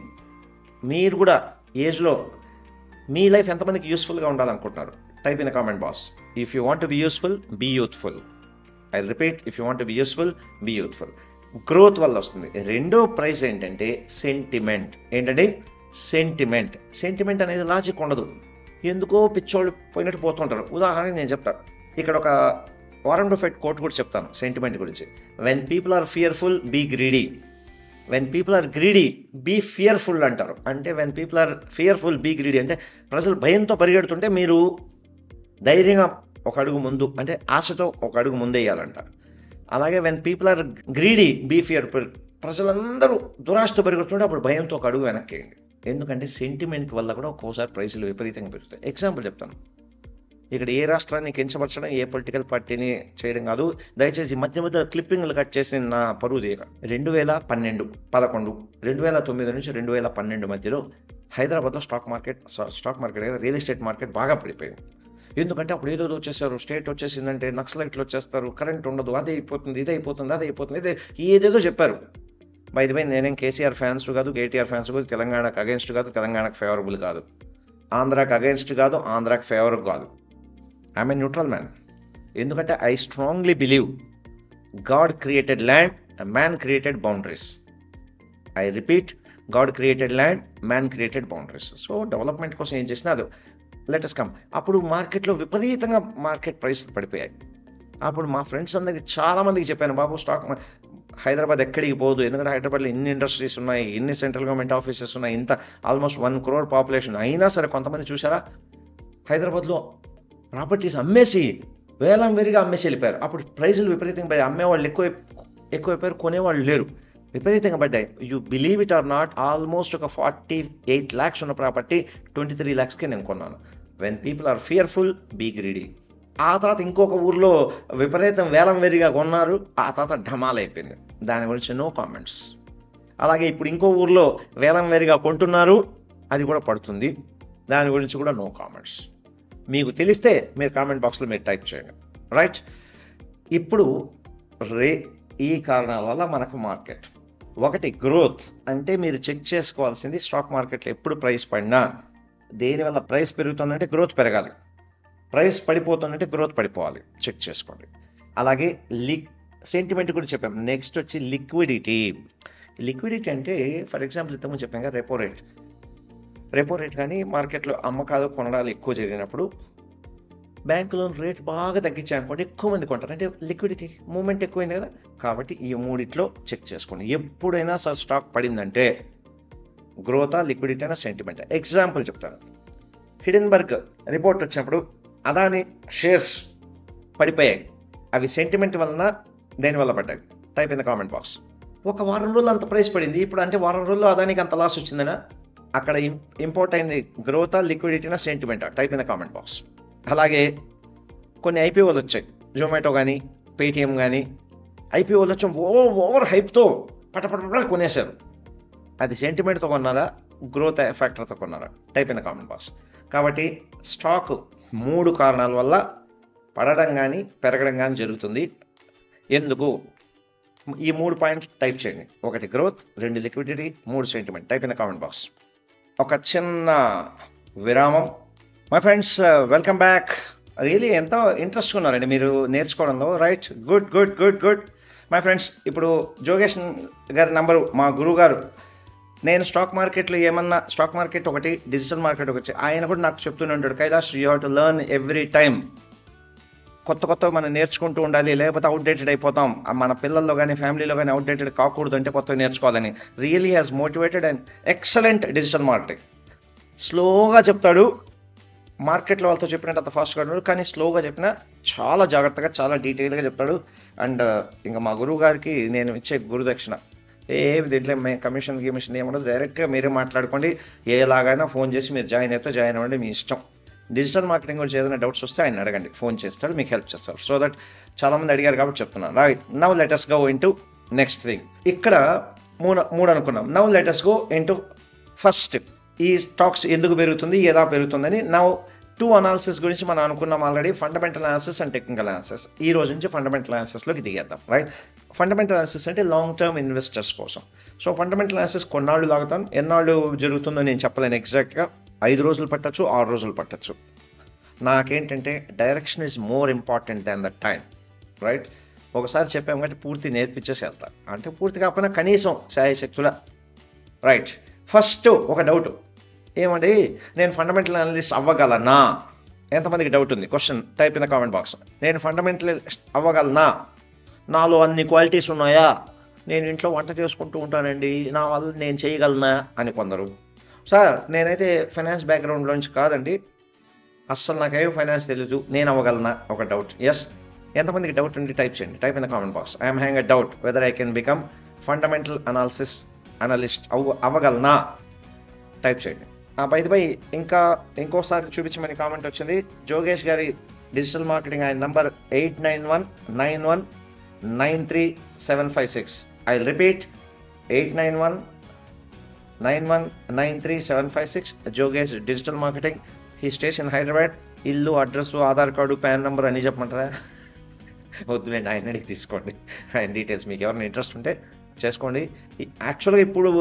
మీరు కూడా ఏజ్లో మీ లైఫ్ ఎంతమందికి యూస్ఫుల్గా ఉండాలనుకుంటున్నారు type in comment box if you want be useful be youthful I repeat if you want be useful be youthful growth వల్ల వస్తుంది రెండో ప్రైజ్ ఏంటంటే సెంటిమెంట్ ఏంటంటే సెంటిమెంట్ సెంటిమెంట్ అనేది లాజిక్ ఉండదు ఎందుకో పిచ్చోళ్ళు పోయినట్టు పోతుంటారు ఉదాహరణకి నేను చెప్తాను ఇక్కడ ఒక వారెన్ బఫెట్ కోట్ కూడా చెప్తాను సెంటిమెంట్ గురించి when people are fearful be greedy when people are greedy be fearful అంటారు అంటే when people are fearful be greedy అంటే ప్రజలు భయంతో పరిగెడుతుంటే మీరు ధైర్యంగా ఒక అడుగు ముందు అంటే ఆశతో ఒక అడుగు ముందేయాలంట అలాగే when people are greedy be fearful ప్రజలందరూ దురాశతో పరిగెడుతుంటే అప్పుడు భయంతో ఒక అడుగు వెనక్కేయండి ఎందుకంటే సెంటిమెంట్ వల్ల కూడా ఒక్కోసారి ప్రైసులు విపరీతంగా పెరుగుతాయి ఎగ్జాంపుల్ చెప్తాను ఇక్కడ ఏ రాష్ట్రాన్ని కించపరచడం ఏ పొలిటికల్ పార్టీని చేయడం కాదు దయచేసి మధ్య మధ్య క్లిప్పింగ్లు కట్ చేసి నా పరువు తీయక రెండు వేల పన్నెండు పదకొండు రెండు వేల తొమ్మిది నుంచి రెండు వేల పన్నెండు మధ్యలో హైదరాబాద్లో స్టాక్ మార్కెట్ స్టాక్ మార్కెట్ కదా రియల్ ఎస్టేట్ మార్కెట్ బాగా పడిపోయింది ఎందుకంటే అప్పుడు ఏదో వచ్చేసారు స్టేట్ వచ్చేసిందంటే నక్సలైట్లు వచ్చేస్తారు కరెంట్ ఉండదు అదే అయిపోతుంది ఇది అయిపోతుంది అది అయిపోతుంది ఇదే ఏదేదో చెప్పారు బై ది వై నేనేం కేసీఆర్ ఫ్యాన్స్ కాదు కేటీఆర్ ఫ్యాన్స్ కాదు తెలంగాణకు అగేన్స్ట్ కాదు తెలంగాణకు ఫేవరబుల్ కాదు ఆంధ్రాకి అగేన్స్ట్ కాదు ఆంధ్రాకి ఫేవర్ కాదు ఐఎమ్ ఏ న్యూట్రల్ మ్యాన్ ఎందుకంటే I strongly believe God created land man created boundaries I repeat God created land man created boundaries so development కోసం ఏం చేసినా అది లెటెస్ట్ కమ్ అప్పుడు మార్కెట్లో విపరీతంగా మార్కెట్ ప్రైస్లు పడిపోయాయి అప్పుడు మా ఫ్రెండ్స్ అందరికి చాలా మందికి చెప్పాను బాబు స్టాక్ మా- హైదరాబాద్ ఎక్కడికి పోదు ఎందుకంటే హైదరాబాద్లో ఇన్ని ఇండస్ట్రీస్ ఉన్నాయి ఇన్ని సెంట్రల్ గవర్నమెంట్ ఆఫీసెస్ ఉన్నాయి ఇంత ఆల్మోస్ట్ వన్ క్రోర్ పాపులేషన్ అయినా సరే కొంతమంది చూసారా హైదరాబాద్లో ప్రాపర్టీస్ అమ్మేసి వేలం వేరిగా అమ్మేసి వెళ్ళిపోయారు అప్పుడు ప్రైజులు విపరీతంగా పడ్డాయి అమ్మేవాళ్ళు ఎక్కువ ఎక్కువైపోయారు కొనేవాళ్ళు లేరు విపరీతంగా పడ్డాయి you believe it or not almost ఒక ఫార్టీ ఎయిట్ ల్యాక్స్ ఉన్న ప్రాపర్టీ ట్వంటీ త్రీ ల్యాక్స్కి నేను కొన్నాను when people are fearful be greedy ఆ తర్వాత ఇంకొక ఊర్లో విపరీతం వేలం వేరిగా కొన్నారు ఆ తర్వాత ఢమాల్ అయిపోయింది దాని గురించి నో కామెంట్స్ అలాగే ఇప్పుడు ఇంకో ఊర్లో వేలం వేరిగా కొంటున్నారు అది కూడా పడుతుంది దాని గురించి కూడా నో కామెంట్స్ మీకు తెలిస్తే మీరు కామెంట్ బాక్స్లో మీరు టైప్ చేయండి రైట్ ఇప్పుడు రే ఈ కారణాల వల్ల మనకు మార్కెట్ ఒకటి గ్రోత్ అంటే మీరు చెక్ చేసుకోవాల్సింది స్టాక్ మార్కెట్లో ఎప్పుడు ప్రైస్ పడినా దేనివల్ల ప్రైస్ పెరుగుతుందంటే గ్రోత్ పెరగాలి ప్రైస్ పడిపోతుందంటే గ్రోత్ పడిపోవాలి చెక్ చేసుకోండి అలాగే లిక్ సెంటిమెంట్ కూడా చెప్పాం నెక్స్ట్ వచ్చి లిక్విడిటీ లిక్విడిటీ అంటే ఫర్ ఎగ్జాంపుల్ ఇంతకుముందు చెప్పాం కదా రెపో రేట్ రెపో రేట్ కానీ మార్కెట్లో అమ్మకాలు కొనడాలు ఎక్కువ జరిగినప్పుడు బ్యాంక్ లోన్ రేట్ బాగా తగ్గించాయనుకోండి ఎక్కువ మంది కొంటారు అంటే లిక్విడిటీ మూమెంట్ ఎక్కువైంది కదా కాబట్టి ఈ మూడిట్లో చెక్ చేసుకోండి ఎప్పుడైనా సార్ స్టాక్ పడిందంటే గ్రోతా లిక్విడిటీ అయినా సెంటిమెంట్ ఎగ్జాంపుల్ చెప్తాను హిడెన్బర్గ్ రిపోర్ట్ వచ్చినప్పుడు అదాని షేర్స్ పడిపోయాయి అవి సెంటిమెంట్ వలన దేని వల్ల పడ్డాయి type in the comment box ఒక వారం రోజులు అంత ప్రైస్ పడింది ఇప్పుడు అంటే వారం రోజుల్లో అదానికి అంత లాస్ వచ్చిందనా అక్కడ ఇంపోర్ట్ అయింది గ్రోతా లిక్విడిటీనా sentiment type in the comment box అలాగే కొన్ని ఐపీఓలు వచ్చాయి జొమాటో కానీ పేటిఎం కానీ ఐపీఓలు వచ్చి ఓ ఓవర్ హైప్తో పటపట కొనేశారు అది సెంటిమెంట్తో కొన్నారా గ్రోత్ ఫ్యాక్టర్తో కొన్నారా type in the comment box కాబట్టి స్టాక్ మూడు కారణాల వల్ల పడడం కానీ పెరగడం కానీ జరుగుతుంది ఎందుకు ఈ మూడు పాయింట్లు టైప్ చేయండి ఒకటి గ్రోత్ రెండు లిక్విడిటీ మూడు sentiment type in the comment box ఒక చిన్న విరామం my friends welcome back really ఎంతో ఇంట్రెస్ట్ ఉన్నారండి మీరు నేర్చుకోవడంలో right good good good good my friends ఇప్పుడు జోగేష్ గారి నంబరు మా గురువు గారు నేను స్టాక్ మార్కెట్లో ఏమన్నా స్టాక్ మార్కెట్ ఒకటి డిజిటల్ మార్కెట్ ఒకటి ఆయన కూడా నాకు చెప్తూనే ఉంటాడు Kailash you have to learn every time కొత్త కొత్త మనం నేర్చుకుంటూ ఉండాలి లేకపోతే అవుట్డేటెడ్ అయిపోతాం ఆ మన పిల్లల్లో కానీ ఫ్యామిలీలో కానీ అవుట్డేటెడ్ కాకూడదు అంటే కొత్తగా నేర్చుకోవాలని really has motivated and excellent digital marketing స్లోగా చెప్తాడు మార్కెట్లో వాళ్ళతో చెప్పినట్టు అంత ఫాస్ట్గా ఉన్నాడు కానీ స్లోగా చెప్పిన చాలా జాగ్రత్తగా చాలా డీటెయిల్గా చెప్తాడు అండ్ ఇంకా మా గురువు గారికి నేను ఇచ్చే గురుదక్షిణ ఏ దీంట్లో మే కమిషన్ గిమిషన్ ఏమన్నది డైరెక్ట్గా మీరే మాట్లాడుకోండి ఎలాగైనా ఫోన్ చేసి మీరు జాయిన్ అయితే జాయిన్ అవ్వండి మీ ఇష్టం డిజిటల్ మార్కెటింగ్ గురించి ఏదైనా డౌట్స్ వస్తే ఆయన అడగండి ఫోన్ చేస్తాడు మీకు హెల్ప్ చేస్తారు సో దట్ చాలా మంది అడిగారు కాబట్టి చెప్తున్నాను right now let's go into next thing ఇక్కడ మూడు మూడు అనుకున్నాం now let's go into first ఈ స్టాక్స్ ఎందుకు పెరుగుతుంది ఎలా పెరుగుతుందని నవ్ టూ అనాలిసిస్ గురించి మనం అనుకున్నాం already fundamental analysis and technical analysis ఈ రోజు నుంచి ఫండమెంటల్ అనాలిసిస్లోకి దిగేద్దాం రైట్ ఫండమెంటల్ అనాలిసిస్ అంటే లాంగ్ టర్మ్ ఇన్వెస్టర్స్ కోసం సో ఫండమెంటల్ అనాలిసిస్ కొన్నాళ్ళు లాగుతాం ఎన్నాళ్ళు జరుగుతుందో నేను చెప్పలేను ఎగ్జాక్ట్గా ఐదు రోజులు పట్టచ్చు ఆరు రోజులు పట్టచ్చు నాకేంటంటే direction is more important than the time right ఒకసారి చెప్పాం కాబట్టి పూర్తి నేర్పించేసి వెళ్తా అంటే పూర్తి కాకపోయినా కనీసం శాయశక్తుల రైట్ ఫస్ట్ ఒక డౌట్ ఏమండి నేను ఫండమెంటల్ అనలిస్ట్ అవ్వగలనా ఎంతమందికి డౌట్ ఉంది question type in the comment box నేను ఫండమెంటల్ అవ్వగలనా నాలో అన్ని క్వాలిటీస్ ఉన్నాయా నేను ఇంట్లో వంట చేసుకుంటూ ఉంటానండి నా వల్ల నేను చేయగలనా అని కొందరు సార్ నేనైతే ఫైనాన్స్ బ్యాక్గ్రౌండ్లోంచి కాదండి అస్సలు నాకేం ఫైనాన్స్ తెలియదు నేను అవ్వగలనా ఒక డౌట్ ఎస్ ఎంతమందికి డౌట్ ఉండి టైప్ చేయండి type in the comment box I'm hang a doubt whether I can become fundamental analysis analyst అవ్వ అవ్వగలనా టైప్ చేయండి బై బై ఇంకా ఇంకోసారి చూపించమని కామెంట్ వచ్చింది జోగేష్ గారి డిజిటల్ మార్కెటింగ్ ఆయన number eight nine one nine one nine three seven five six I repeat eight nine one nine one nine three seven five six జోగేష్ digital marketing he stays in Hyderabad ఇల్లు address Aadhaar card PAN number అన్నీ చెప్పమంటారా వద్దులేండి ఆయన అడిగి తీసుకోండి ఆయన details మీకు ఎవరైనా ఇంట్రెస్ట్ ఉంటే చేసుకోండి యాక్చువల్గా ఇప్పుడు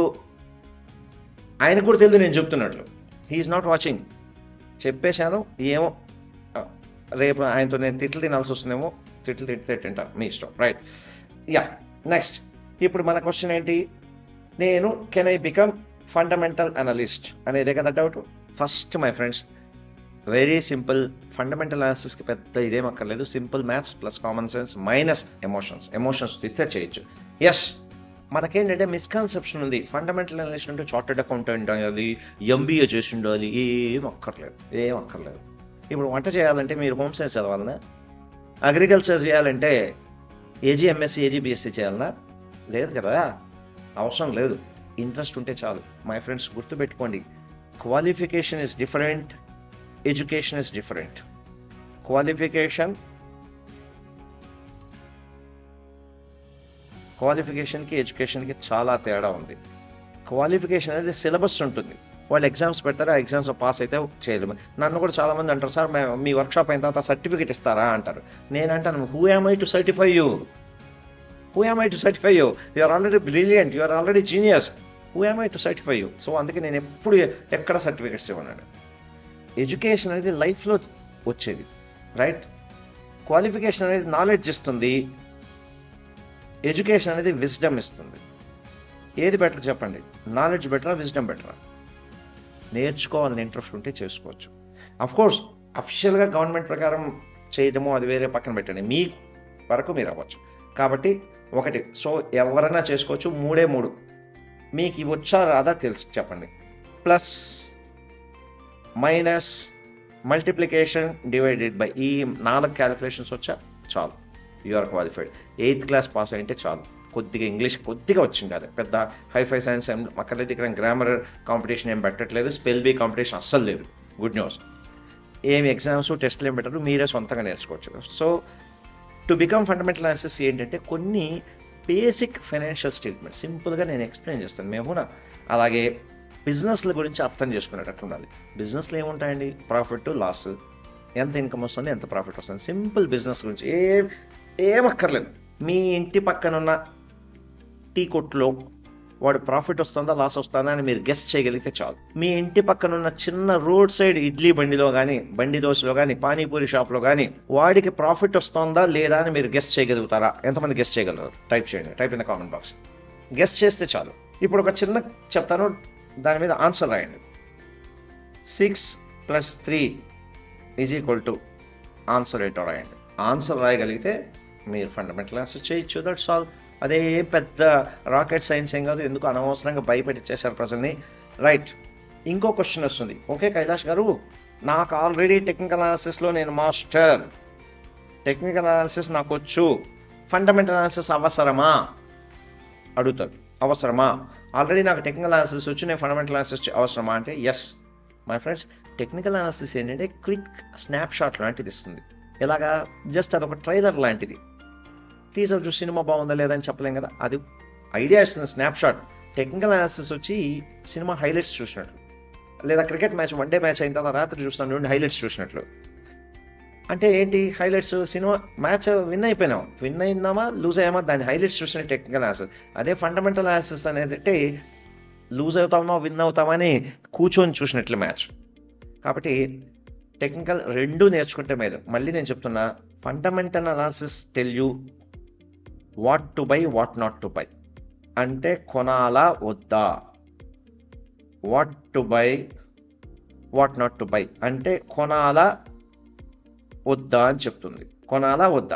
ఆయనకు కూడా తెలియదు నేను చెప్తున్నట్లు హీఈస్ నాట్ వాచింగ్ చెప్పేశాను ఏమో రేపు ఆయనతో నేను తిట్లు తినాల్సి వస్తుందేమో తిట్లు తిట్టి తింటాను మీ ఇష్టం రైట్ యా నెక్స్ట్ ఇప్పుడు మన క్వశ్చన్ ఏంటి నేను can I become fundamental analyst అనేదే కదా doubt first my friends very simple fundamental అనాలిసిస్కి పెద్ద ఇదేం అక్కర్లేదు simple maths plus common sense minus emotions emotions తీస్తే చేయొచ్చు ఎస్ మనకేంటంటే మిస్కన్సెప్షన్ ఉంది ఫండమెంటల్ అనలిస్ట్ అంటే చార్టెడ్ అకౌంటెంట్ అది ఎంబీఏ చేసి ఉండాలి ఏం అక్కర్లేదు ఏం అక్కర్లేదు ఇప్పుడు వంట చేయాలంటే మీరు హోమ్ సైన్స్ చదవాలనా అగ్రికల్చర్ చేయాలంటే ఏజీ ఎంఎస్సీ ఏజీ బీఎస్సీ చేయాలనా లేదు కదా అవసరం లేదు ఇంట్రెస్ట్ ఉంటే చాలు మై ఫ్రెండ్స్ గుర్తుపెట్టుకోండి qualification is different education is different qualification క్వాలిఫికేషన్కి ఎడ్యుకేషన్కి చాలా తేడా ఉంది క్వాలిఫికేషన్ అనేది సిలబస్ ఉంటుంది వాళ్ళు ఎగ్జామ్స్ పెడతారు ఆ ఎగ్జామ్స్ పాస్ అయితే చేయలేము నన్ను కూడా చాలా మంది అంటారు సార్ మేము మీ వర్క్షాప్ అయిన తర్వాత సర్టిఫికేట్ ఇస్తారా అంటారు నేను అంటాను who am I to certify you who am I to certify you you're already brilliant you're already genius who am I to certify you so అందుకే నేను ఎప్పుడు ఎక్కడ సర్టిఫికేట్స్ ఇవ్వను ఎడ్యుకేషన్ అనేది లైఫ్లో వచ్చేది రైట్ క్వాలిఫికేషన్ అనేది నాలెడ్జ్ ఇస్తుంది ఎడ్యుకేషన్ అనేది విజ్డమ్ ఇస్తుంది ఏది బెటర్ చెప్పండి నాలెడ్జ్ బెటరా విజ్డమ్ బెటరా నేర్చుకోవాలని ఇంట్రెస్ట్ ఉంటే చేసుకోవచ్చు అఫ్ కోర్స్ అఫీషియల్గా గవర్నమెంట్ ప్రకారం చేయడము అది వేరే పక్కన పెట్టండి మీ వరకు మీరు అవ్వచ్చు కాబట్టి ఒకటి సో ఎవరైనా చేసుకోవచ్చు మూడే మూడు మీకు ఇవి వచ్చా రాదా తెలుసు చెప్పండి plus minus multiplication divided by ఈ నాలుగు క్యాలిక్యులేషన్స్ వచ్చా చాలు you're qualified eighth class pass అయితే చాలు కొద్దిగా ఇంగ్లీష్ కొద్దిగా వచ్చింది అది పెద్ద హైఫై సైన్స్ ఏం అక్కర్లేదు ఇక్కడ గ్రామర్ కాంపిటీషన్ ఏం పెట్టట్లేదు స్పెల్ బీ కాంపిటీషన్ అస్సలు లేదు గుడ్ న్యూస్ ఏమి ఎగ్జామ్స్ టెస్ట్లు ఏం పెట్టరు మీరే సొంతంగా నేర్చుకోవచ్చు so to become fundamental analysis ఏంటంటే కొన్ని బేసిక్ ఫైనాన్షియల్ స్టేట్మెంట్ సింపుల్గా నేను ఎక్స్ప్లెయిన్ చేస్తాను మేము కూడా అలాగే బిజినెస్ల గురించి అర్థం చేసుకునేటట్టు ఉండాలి బిజినెస్లో ఏముంటాయండి ప్రాఫిట్ లాస్ ఎంత ఇన్కమ్ వస్తుంది ఎంత ప్రాఫిట్ వస్తుంది సింపుల్ బిజినెస్ గురించి ఏం ఏం అక్కర్లేదు మీ ఇంటి పక్కన ఉన్న టీ కొట్లో వాడు ప్రాఫిట్ వస్తుందా లాస్ వస్తుందా అని మీరు గెస్ట్ చేయగలిగితే చాలు మీ ఇంటి పక్కన ఉన్న చిన్న రోడ్ సైడ్ ఇడ్లీ బండిలో కానీ బండి దోశలో కానీ పానీపూరి షాప్లో కానీ వాడికి ప్రాఫిట్ వస్తుందా లేదా అని మీరు గెస్ట్ చేయగలుగుతారా ఎంతమంది గెస్ట్ చేయగలరు టైప్ చేయండి type in the comment box guess చేస్తే చాలు ఇప్పుడు ఒక చిన్న చెప్తాను దాని మీద ఆన్సర్ రాయండి six plus three is equal to answer ఏంటో రాయండి ఆన్సర్ రాయగలిగితే మీరు ఫండమెంటల్ ఆన్సర్ చేయొచ్చు దట్స్ ఆల్ అదే పెద్ద రాకెట్ సైన్స్ ఏం కాదు ఎందుకు అనవసరంగా భయపెట్టించేశారు ప్రజల్ని రైట్ ఇంకో క్వశ్చన్ వస్తుంది ఓకే కైలాష్ గారు నాకు ఆల్రెడీ టెక్నికల్ అనాలిసిస్లో నేను మాస్టర్ టెక్నికల్ అనాలిసిస్ నాకు వచ్చు ఫండమెంటల్ అనాలిసిస్ అవసరమా అడుగుతారు అవసరమా ఆల్రెడీ నాకు టెక్నికల్ అనాలిసిస్ వచ్చి నేను ఫండమెంటల్ అనాలిసిస్ అవసరమా అంటే yes my friends technical analysis ఏంటంటే క్విక్ స్నాప్ షాట్ లాంటిది ఇస్తుంది ఎలాగా జస్ట్ అదొక ట్రైలర్ లాంటిది టీజర్ చూసి సినిమా బాగుందా లేదా అని చెప్పలేం కదా అది ఐడియా ఇస్తుంది స్నాప్ షాట్ టెక్నికల్ అనాలిసిస్ వచ్చి సినిమా హైలైట్స్ చూసినట్లు లేదా cricket match one day match అయిన తర్వాత రాత్రి చూస్తాను రెండు హైలైట్స్ చూసినట్లు అంటే ఏంటి హైలైట్స్ సినిమా మ్యాచ్ విన్ అయిపోయినాం విన్ అయిందామా లూజ్ అయ్యామా దాని హైలైట్స్ చూసిన టెక్నికల్ అనాలిసిస్ అదే ఫండమెంటల్ అనాలిసిస్ అనేది అంటే లూజ్ అవుతామా విన్ అవుతామా అని కూర్చొని చూసినట్లు మ్యాచ్ కాబట్టి టెక్నికల్ రెండు నేర్చుకుంటే మేలు మళ్ళీ నేను చెప్తున్నా fundamental analysis tell you what to buy what not to buy అంటే కొనాలా వద్దా what to buy what not to buy అంటే కొనాలా వద్దా అని చెప్తుంది కొనాలా వద్దా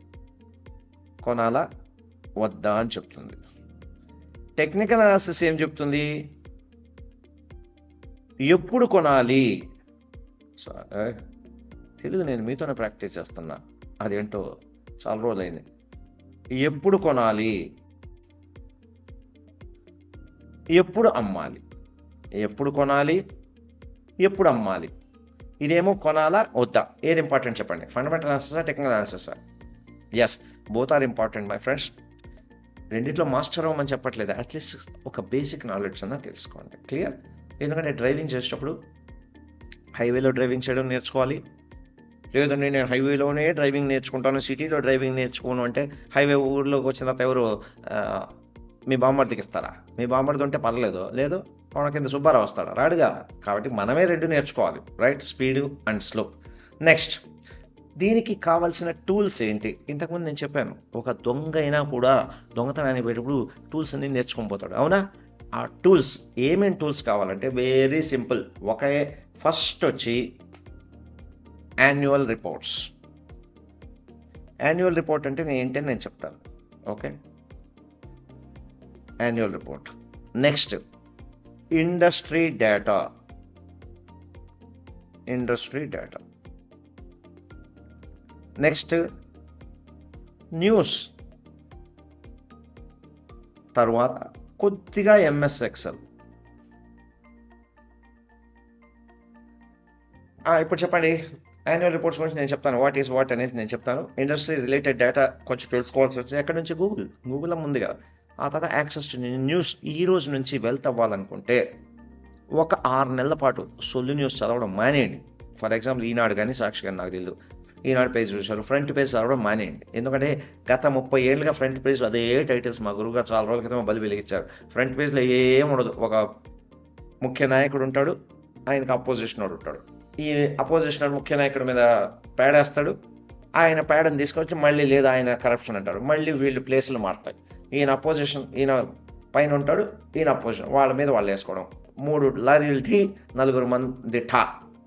కొనాలా వద్దా అని చెప్తుంది టెక్నికల్ అనాలిసిస్ ఏం చెప్తుంది ఎప్పుడు కొనాలి స- తెలుగు నేను మీతోనే ప్రాక్టీస్ చేస్తున్నా అదేంటో చాలా రోజులైంది ఎప్పుడు కొనాలి ఎప్పుడు అమ్మాలి ఎప్పుడు కొనాలి ఎప్పుడు అమ్మాలి ఇదేమో కొనాలా వద్దా ఏది ఇంపార్టెంట్ చెప్పండి ఫండమెంటల్ ఆన్సర్సా టెక్నికల్ ఆన్సర్సా yes both are important my friends రెండిట్లో మాస్టర్ అవ్వమని చెప్పట్లేదు అట్లీస్ట్ ఒక బేసిక్ నాలెడ్జ్ అన్నా తెలుసుకోండి క్లియర్ ఎందుకంటే డ్రైవింగ్ చేసేటప్పుడు హైవేలో డ్రైవింగ్ చేయడం నేర్చుకోవాలి లేదండి నేను హైవేలోనే డ్రైవింగ్ నేర్చుకుంటాను సిటీలో డ్రైవింగ్ నేర్చుకోను అంటే హైవే ఊర్లోకి వచ్చిన తర్వాత ఎవరు ఆ, మీ బామ్మర్దికి ఇస్తారా మీ బామ్మర్ది ఉంటే పర్లేదు లేదు పవన కింద సుబ్బారావు వస్తాడు రాడుగా కాబట్టి మనమే రెండు నేర్చుకోవాలి right speed and slow next దీనికి కావాల్సిన టూల్స్ ఏంటి ఇంతకుముందు నేను చెప్పాను ఒక దొంగ అయినా కూడా దొంగతనానికి పోయేటప్పుడు టూల్స్ అన్ని నేర్చుకొని పోతాడు అవునా ఆ టూల్స్ ఏమేం టూల్స్ కావాలంటే వెరీ సింపుల్ ఒకే ఫస్ట్ వచ్చి యాన్యువల్ రిపోర్ట్స్ యాన్యువల్ రిపోర్ట్ అంటే నేను ఏంటని నేను చెప్తాను okay annual report next industry data industry data next news తర్వాత కొద్దిగా ఎంఎస్ ఎక్సెల్ ఇప్పుడు చెప్పండి యాన్యువల్ రిపోర్ట్స్ గురించి నేను చెప్తాను వాట్ ఈస్ వాట్ అనేది నేను చెప్తాను ఇండస్ట్రీ రిలేటెడ్ డేటా కొంచెం తెలుసుకోవాల్సి వచ్చింది ఎక్కడి నుంచి గూగుల్ గూగుల్ ముందుగా ఆ తర్వాత యాక్సెస్ టు న్యూస్ ఈ రోజు నుంచి వెల్త్ అవ్వాలనుకుంటే ఒక ఆరు నెలల పాటు సొల్లు న్యూస్ చదవడం మానేయండి ఫర్ ఎగ్జాంపుల్ ఈనాడు కానీ సాక్షి కానీ నాకు తెలియదు ఈనాడు పేజ్ చూశారు ఫ్రంట్ పేజ్ చదవడం మానేయండి ఎందుకంటే గత ముప్పై ఏళ్ళుగా ఫ్రంట్ పేజ్ అదే టైటిల్స్ మా గురువుగారు చాలా రోజుల క్రితం బలి వెలిగించారు ఫ్రంట్ పేజ్లో ఏం ఉండదు ఒక ముఖ్య నాయకుడు ఉంటాడు ఆయనకు అపోజిషన్ వాడు ఉంటాడు ఈ అపోజిషన్ ముఖ్య నాయకుడి మీద పేడేస్తాడు ఆయన పేడని తీసుకొచ్చి మళ్ళీ లేదు ఆయన కరప్షన్ అంటాడు మళ్ళీ వీళ్ళు ప్లేసులు మారుతాయి ఈయన అపోజిషన్ ఈయన పైన ఉంటాడు ఈయన అపోజిషన్ వాళ్ళ మీద వాళ్ళు వేసుకోవడం మూడు లారీలు ఢీ నలుగురు మంది ఠా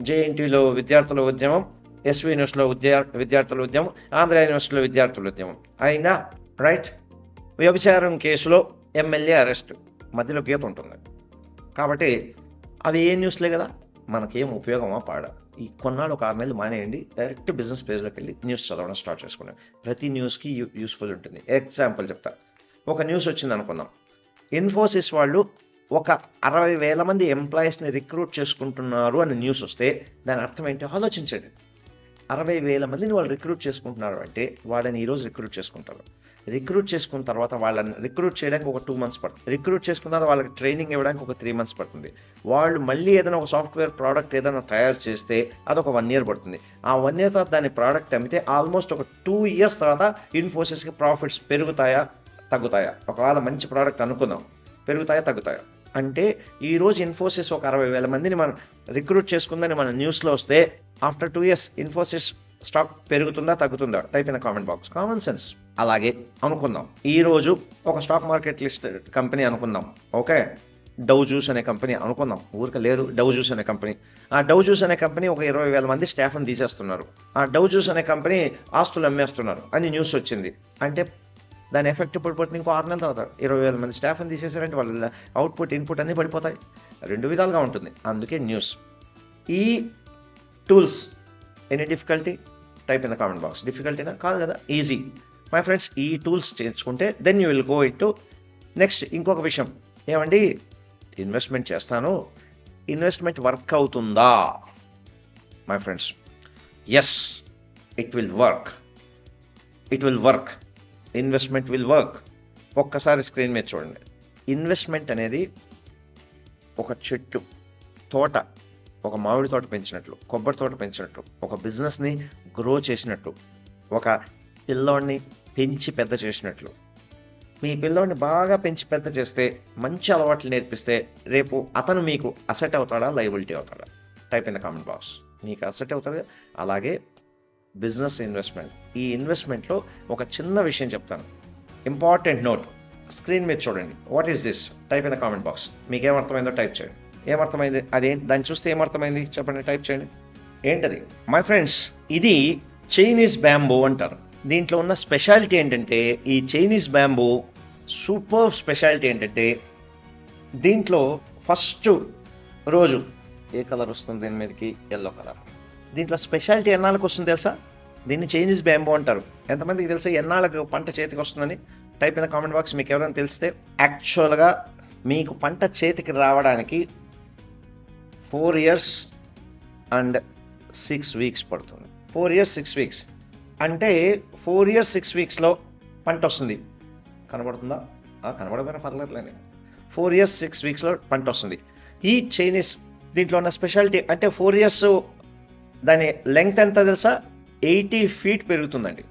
జేఎన్టీలో విద్యార్థుల ఉద్యమం ఎస్వి యూనివర్సిటీలో విద్యా విద్యార్థుల ఉద్యమం ఆంధ్ర యూనివర్సిటీలో విద్యార్థుల ఉద్యమం అయిందా రైట్ వ్యభిచారం కేసులో ఎమ్మెల్యే అరెస్ట్ మధ్యలో గీత ఉంటుంది కాబట్టి అవి ఏ న్యూస్లే కదా మనకేం ఉపయోగమా పాడ ఈ కొన్నాళ్ళు ఒక ఆరు నెలలు మానేయండి డైరెక్ట్ బిజినెస్ పేజ్లోకి వెళ్ళి న్యూస్ చదవడం స్టార్ట్ చేసుకోండి ప్రతి న్యూస్కి యూ యూస్ఫుల్ ఉంటుంది ఎగ్జాంపుల్ చెప్తా ఒక న్యూస్ వచ్చింది అనుకుందాం ఇన్ఫోసిస్ వాళ్ళు ఒక అరవై వేల మంది ఎంప్లాయీస్ని రిక్రూట్ చేసుకుంటున్నారు అని న్యూస్ వస్తే దాని అర్థం ఏంటో ఆలోచించండి అరవై వేల మందిని వాళ్ళు రిక్రూట్ చేసుకుంటున్నారు అంటే వాళ్ళని ఈరోజు రిక్రూట్ చేసుకుంటారు రిక్రూట్ చేసుకున్న తర్వాత వాళ్ళని రిక్రూట్ చేయడానికి ఒక టూ మంత్స్ పడుతుంది రిక్రూట్ చేసుకున్న తర్వాత వాళ్ళకి ట్రైనింగ్ ఇవ్వడానికి ఒక త్రీ మంత్స్ పడుతుంది వాళ్ళు మళ్ళీ ఏదైనా ఒక సాఫ్ట్వేర్ ప్రోడక్ట్ ఏదైనా తయారు చేస్తే అదొక వన్ ఇయర్ పడుతుంది ఆ వన్ ఇయర్ తర్వాత దాని ప్రోడక్ట్ అమ్మితే ఆల్మోస్ట్ ఒక టూ ఇయర్స్ తర్వాత ఇన్ఫోసిస్కి ప్రాఫిట్స్ పెరుగుతాయా తగ్గుతాయా ఒకవేళ మంచి ప్రోడక్ట్ అనుకుందాం పెరుగుతాయా తగ్గుతాయా అంటే ఈ రోజు ఇన్ఫోసిస్ ఒక అరవై వేల మందిని మనం రిక్రూట్ చేసుకుందని మన న్యూస్లో వస్తే after two years Infosys stock పెరుగుతుందా తగ్గుతుందా type in comment box common sense అలాగే అనుకుందాం ఈ రోజు ఒక స్టాక్ మార్కెట్ లిస్ట్ కంపెనీ అనుకుందాం ఓకే డౌ జ్యూస్ అనే కంపెనీ అనుకుందాం ఊరిక లేదు డౌ జ్యూస్ అనే కంపెనీ ఆ డౌ జ్యూస్ అనే కంపెనీ ఒక ఇరవై వేల మంది స్టాఫ్ని తీసేస్తున్నారు ఆ డౌ జ్యూస్ అనే కంపెనీ ఆస్తులు అమ్మేస్తున్నారు అని న్యూస్ వచ్చింది అంటే దాని ఎఫెక్ట్ ఇప్పుడు పడుతుంది ఇంకో ఆరు నెలల తర్వాత ఇరవై వేల మంది స్టాఫ్ని తీసేసారంటే వాళ్ళ అవుట్పుట్ ఇన్పుట్ అన్నీ పడిపోతాయి రెండు విధాలుగా ఉంటుంది అందుకే న్యూస్ ఈ tools any difficulty type in the comment box డిఫికల్టీనా కాదు కదా ఈజీ మై ఫ్రెండ్స్ ఈ టూల్స్ చేర్చుకుంటే then you will go it to next ఇంకొక విషయం ఏమండి ఇన్వెస్ట్మెంట్ చేస్తాను ఇన్వెస్ట్మెంట్ వర్క్ అవుతుందా my friends yes it will work it will work investment will work ఒక్కసారి స్క్రీన్ మీద చూడండి ఇన్వెస్ట్మెంట్ అనేది ఒక చెట్టు తోట ఒక మామిడి తోట పెంచినట్లు కొబ్బరి తోట పెంచినట్లు ఒక బిజినెస్ని గ్రో చేసినట్లు ఒక పిల్లోడిని పెంచి పెద్ద చేసినట్లు మీ పిల్లోడిని బాగా పెంచి పెద్ద చేస్తే మంచి అలవాట్లు నేర్పిస్తే రేపు అతను మీకు అసెట్ అవుతాడా లైబిలిటీ అవుతాడా type in the comment box మీకు అసెట్ అవుతుంది అలాగే బిజినెస్ ఇన్వెస్ట్మెంట్ ఈ ఇన్వెస్ట్మెంట్లో ఒక చిన్న విషయం చెప్తాను ఇంపార్టెంట్ నోట్ స్క్రీన్ మీద చూడండి what is this type in the comment box మీకు ఏమర్థమైందో టైప్ చేయండి ఏమర్థమైంది అదేం దాన్ని చూస్తే ఏమర్థమైంది చెప్పండి టైప్ చేయండి ఏంటది మై ఫ్రెండ్స్ ఇది చైనీస్ బ్యాంబూ అంటారు దీంట్లో ఉన్న స్పెషాలిటీ ఏంటంటే ఈ చైనీస్ బ్యాంబూ సూపర్ స్పెషాలిటీ ఏంటంటే దీంట్లో ఫస్ట్ రోజు ఏ కలర్ వస్తుంది దీని మీదకి ఎల్లో కలర్ దీంట్లో స్పెషాలిటీ ఎన్నాళ్ళకి వస్తుంది తెలుసా దీన్ని చైనీస్ బ్యాంబూ అంటారు ఎంతమందికి తెలుసా ఎన్నాళ్ళకు పంట చేతికి వస్తుందని టైప్ ఇన్ కామెంట్ బాక్స్ మీకు ఎవరైనా తెలిస్తే యాక్చువల్గా మీకు పంట చేతికి రావడానికి four years and six weeks పడుతుంది ఫోర్ ఇయర్స్ సిక్స్ వీక్స్ అంటే ఫోర్ ఇయర్స్ సిక్స్ వీక్స్లో పంట వస్తుంది కనబడుతుందా కనబడకపోయినా పర్లేదులేండి ఫోర్ ఇయర్స్ సిక్స్ వీక్స్లో పంట వస్తుంది ఈ చైనీస్ దీంట్లో ఉన్న స్పెషాలిటీ అంటే ఫోర్ ఇయర్స్ దాని లెంగ్త్ ఎంత తెలుసా ఎయిటీ ఫీట్ పెరుగుతుందండి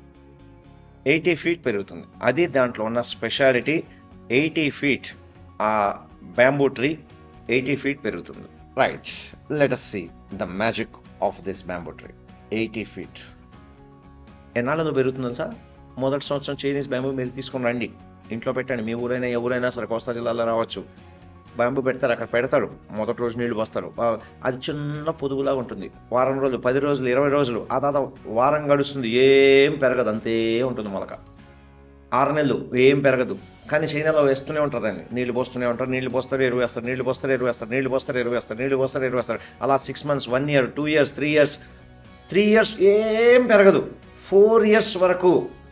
ఎయిటీ ఫీట్ పెరుగుతుంది అది దాంట్లో ఉన్న స్పెషాలిటీ ఎయిటీ ఫీట్ ఆ బ్యాంబూ ట్రీ ఎయిటీ ఫీట్ పెరుగుతుంది right let us see the magic of this bamboo tree eighty feet ఎన్నాళ్ళలో పెరుగుతుందో సార్ మొదటి సంవత్సరం చైనీస్ బ్యాంబూ మీరు తీసుకుని రండి ఇంట్లో పెట్టండి మీ ఊరైనా ఎవరైనా సరే కోస్తా జిల్లాలో రావచ్చు బ్యాంబూ పెడతారు అక్కడ పెడతారు మొదటి రోజు నీళ్లు పోస్తారు అది చిన్న పొదుగులా ఉంటుంది వారం రోజులు పది రోజులు ఇరవై రోజులు ఆ తర్వాత వారం గడుస్తుంది ఏం పెరగదు అంతే ఉంటుంది మొలక ఆరు నెలలు ఏం పెరగదు కానీ చైనాలో వేస్తూనే ఉంటుందండి నీళ్లు పోస్తూనే ఉంటారు నీళ్లు పోస్తారు ఎరువు వేస్తారు నీళ్లు పోస్తారు ఎరువు వేస్తారు నీళ్లు పోస్తారు ఎరువు వేస్తారు నీళ్లు పోస్తారు ఎరువు వేస్తారు అలా six months one year two years three years three years ఏం పెరగదు ఫోర్ ఇయర్స్ వరకు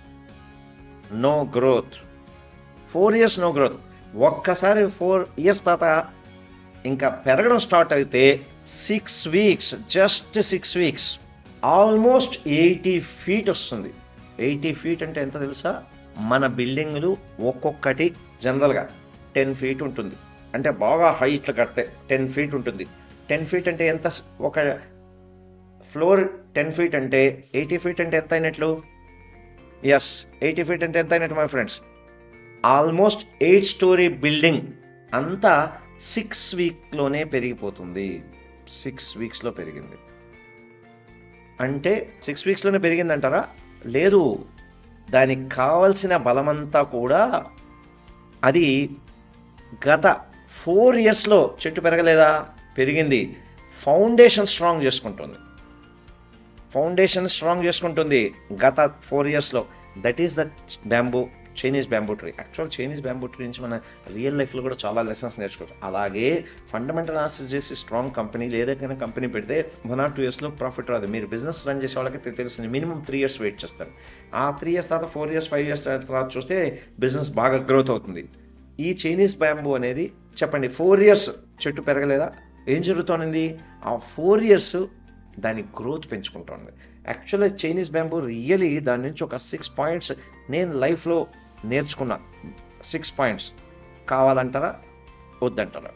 no growth four years no growth ఒక్కసారి ఫోర్ ఇయర్స్ తర్వాత ఇంకా పెరగడం స్టార్ట్ అయితే six weeks just six weeks almost eighty feet వస్తుంది ఎయిటీ ఫీట్ అంటే ఎంత తెలుసా మన బిల్డింగులు ఒక్కొక్కటి జనరల్గా టెన్ ఫీట్ ఉంటుంది అంటే బాగా హైట్లు కడితే టెన్ ఫీట్ ఉంటుంది టెన్ ఫీట్ అంటే ఎంత ఒక ఫ్లోర్ టెన్ ఫీట్ అంటే ఎయిటీ ఫీట్ అంటే ఎంత అయినట్లు ఎస్ ఎయిటీ ఫీట్ అంటే ఎంత అయినట్టు my friends almost eight story building అంతా సిక్స్ వీక్లోనే పెరిగిపోతుంది సిక్స్ వీక్స్లో పెరిగింది అంటే సిక్స్ వీక్స్లోనే పెరిగిందంటారా లేదు దానికి కావలసిన బలమంతా కూడా అది గత ఫోర్ ఇయర్స్లో చెట్టు పెరగలేదా పెరిగింది ఫౌండేషన్ స్ట్రాంగ్ చేసుకుంటుంది ఫౌండేషన్ స్ట్రాంగ్ చేసుకుంటుంది గత ఫోర్ ఇయర్స్లో that is the bamboo Chinese bamboo tree actual Chinese bamboo tree నుంచి మన రియల్ లైఫ్లో కూడా చాలా లెసన్స్ నేర్చుకోవచ్చు అలాగే ఫండమెంటల్ అనాలిసిస్ చేసి స్ట్రాంగ్ కంపెనీ ఏదైనా కంపెనీ పెడితే వన్ ఆర్ టూ ఇయర్స్లో ప్రాఫిట్ రాదు మీరు బిజినెస్ రన్ చేసే వాళ్ళకి తె- తెలుస్తుంది మినిమం త్రీ ఇయర్స్ వెయిట్ చేస్తారు ఆ త్రీ ఇయర్స్ తర్వాత ఫోర్ ఇయర్స్ ఫైవ్ ఇయర్స్ తర్వాత చూస్తే బిజినెస్ బాగా గ్రోత్ అవుతుంది ఈ చైనీస్ బ్యాంబూ అనేది చెప్పండి ఫోర్ ఇయర్స్ చెట్టు పెరగలేదా ఏం జరుగుతోంది ఆ ఫోర్ ఇయర్స్ దాని గ్రోత్ పెంచుకుంటోంది యాక్చువల్గా చైనీస్ బ్యాంబూ రియలీ దాని నుంచి ఒక సిక్స్ పాయింట్స్ నేను లైఫ్లో నేర్చుకున్నా సిక్స్ పాయింట్స్ కావాలంటారా వద్దంటారా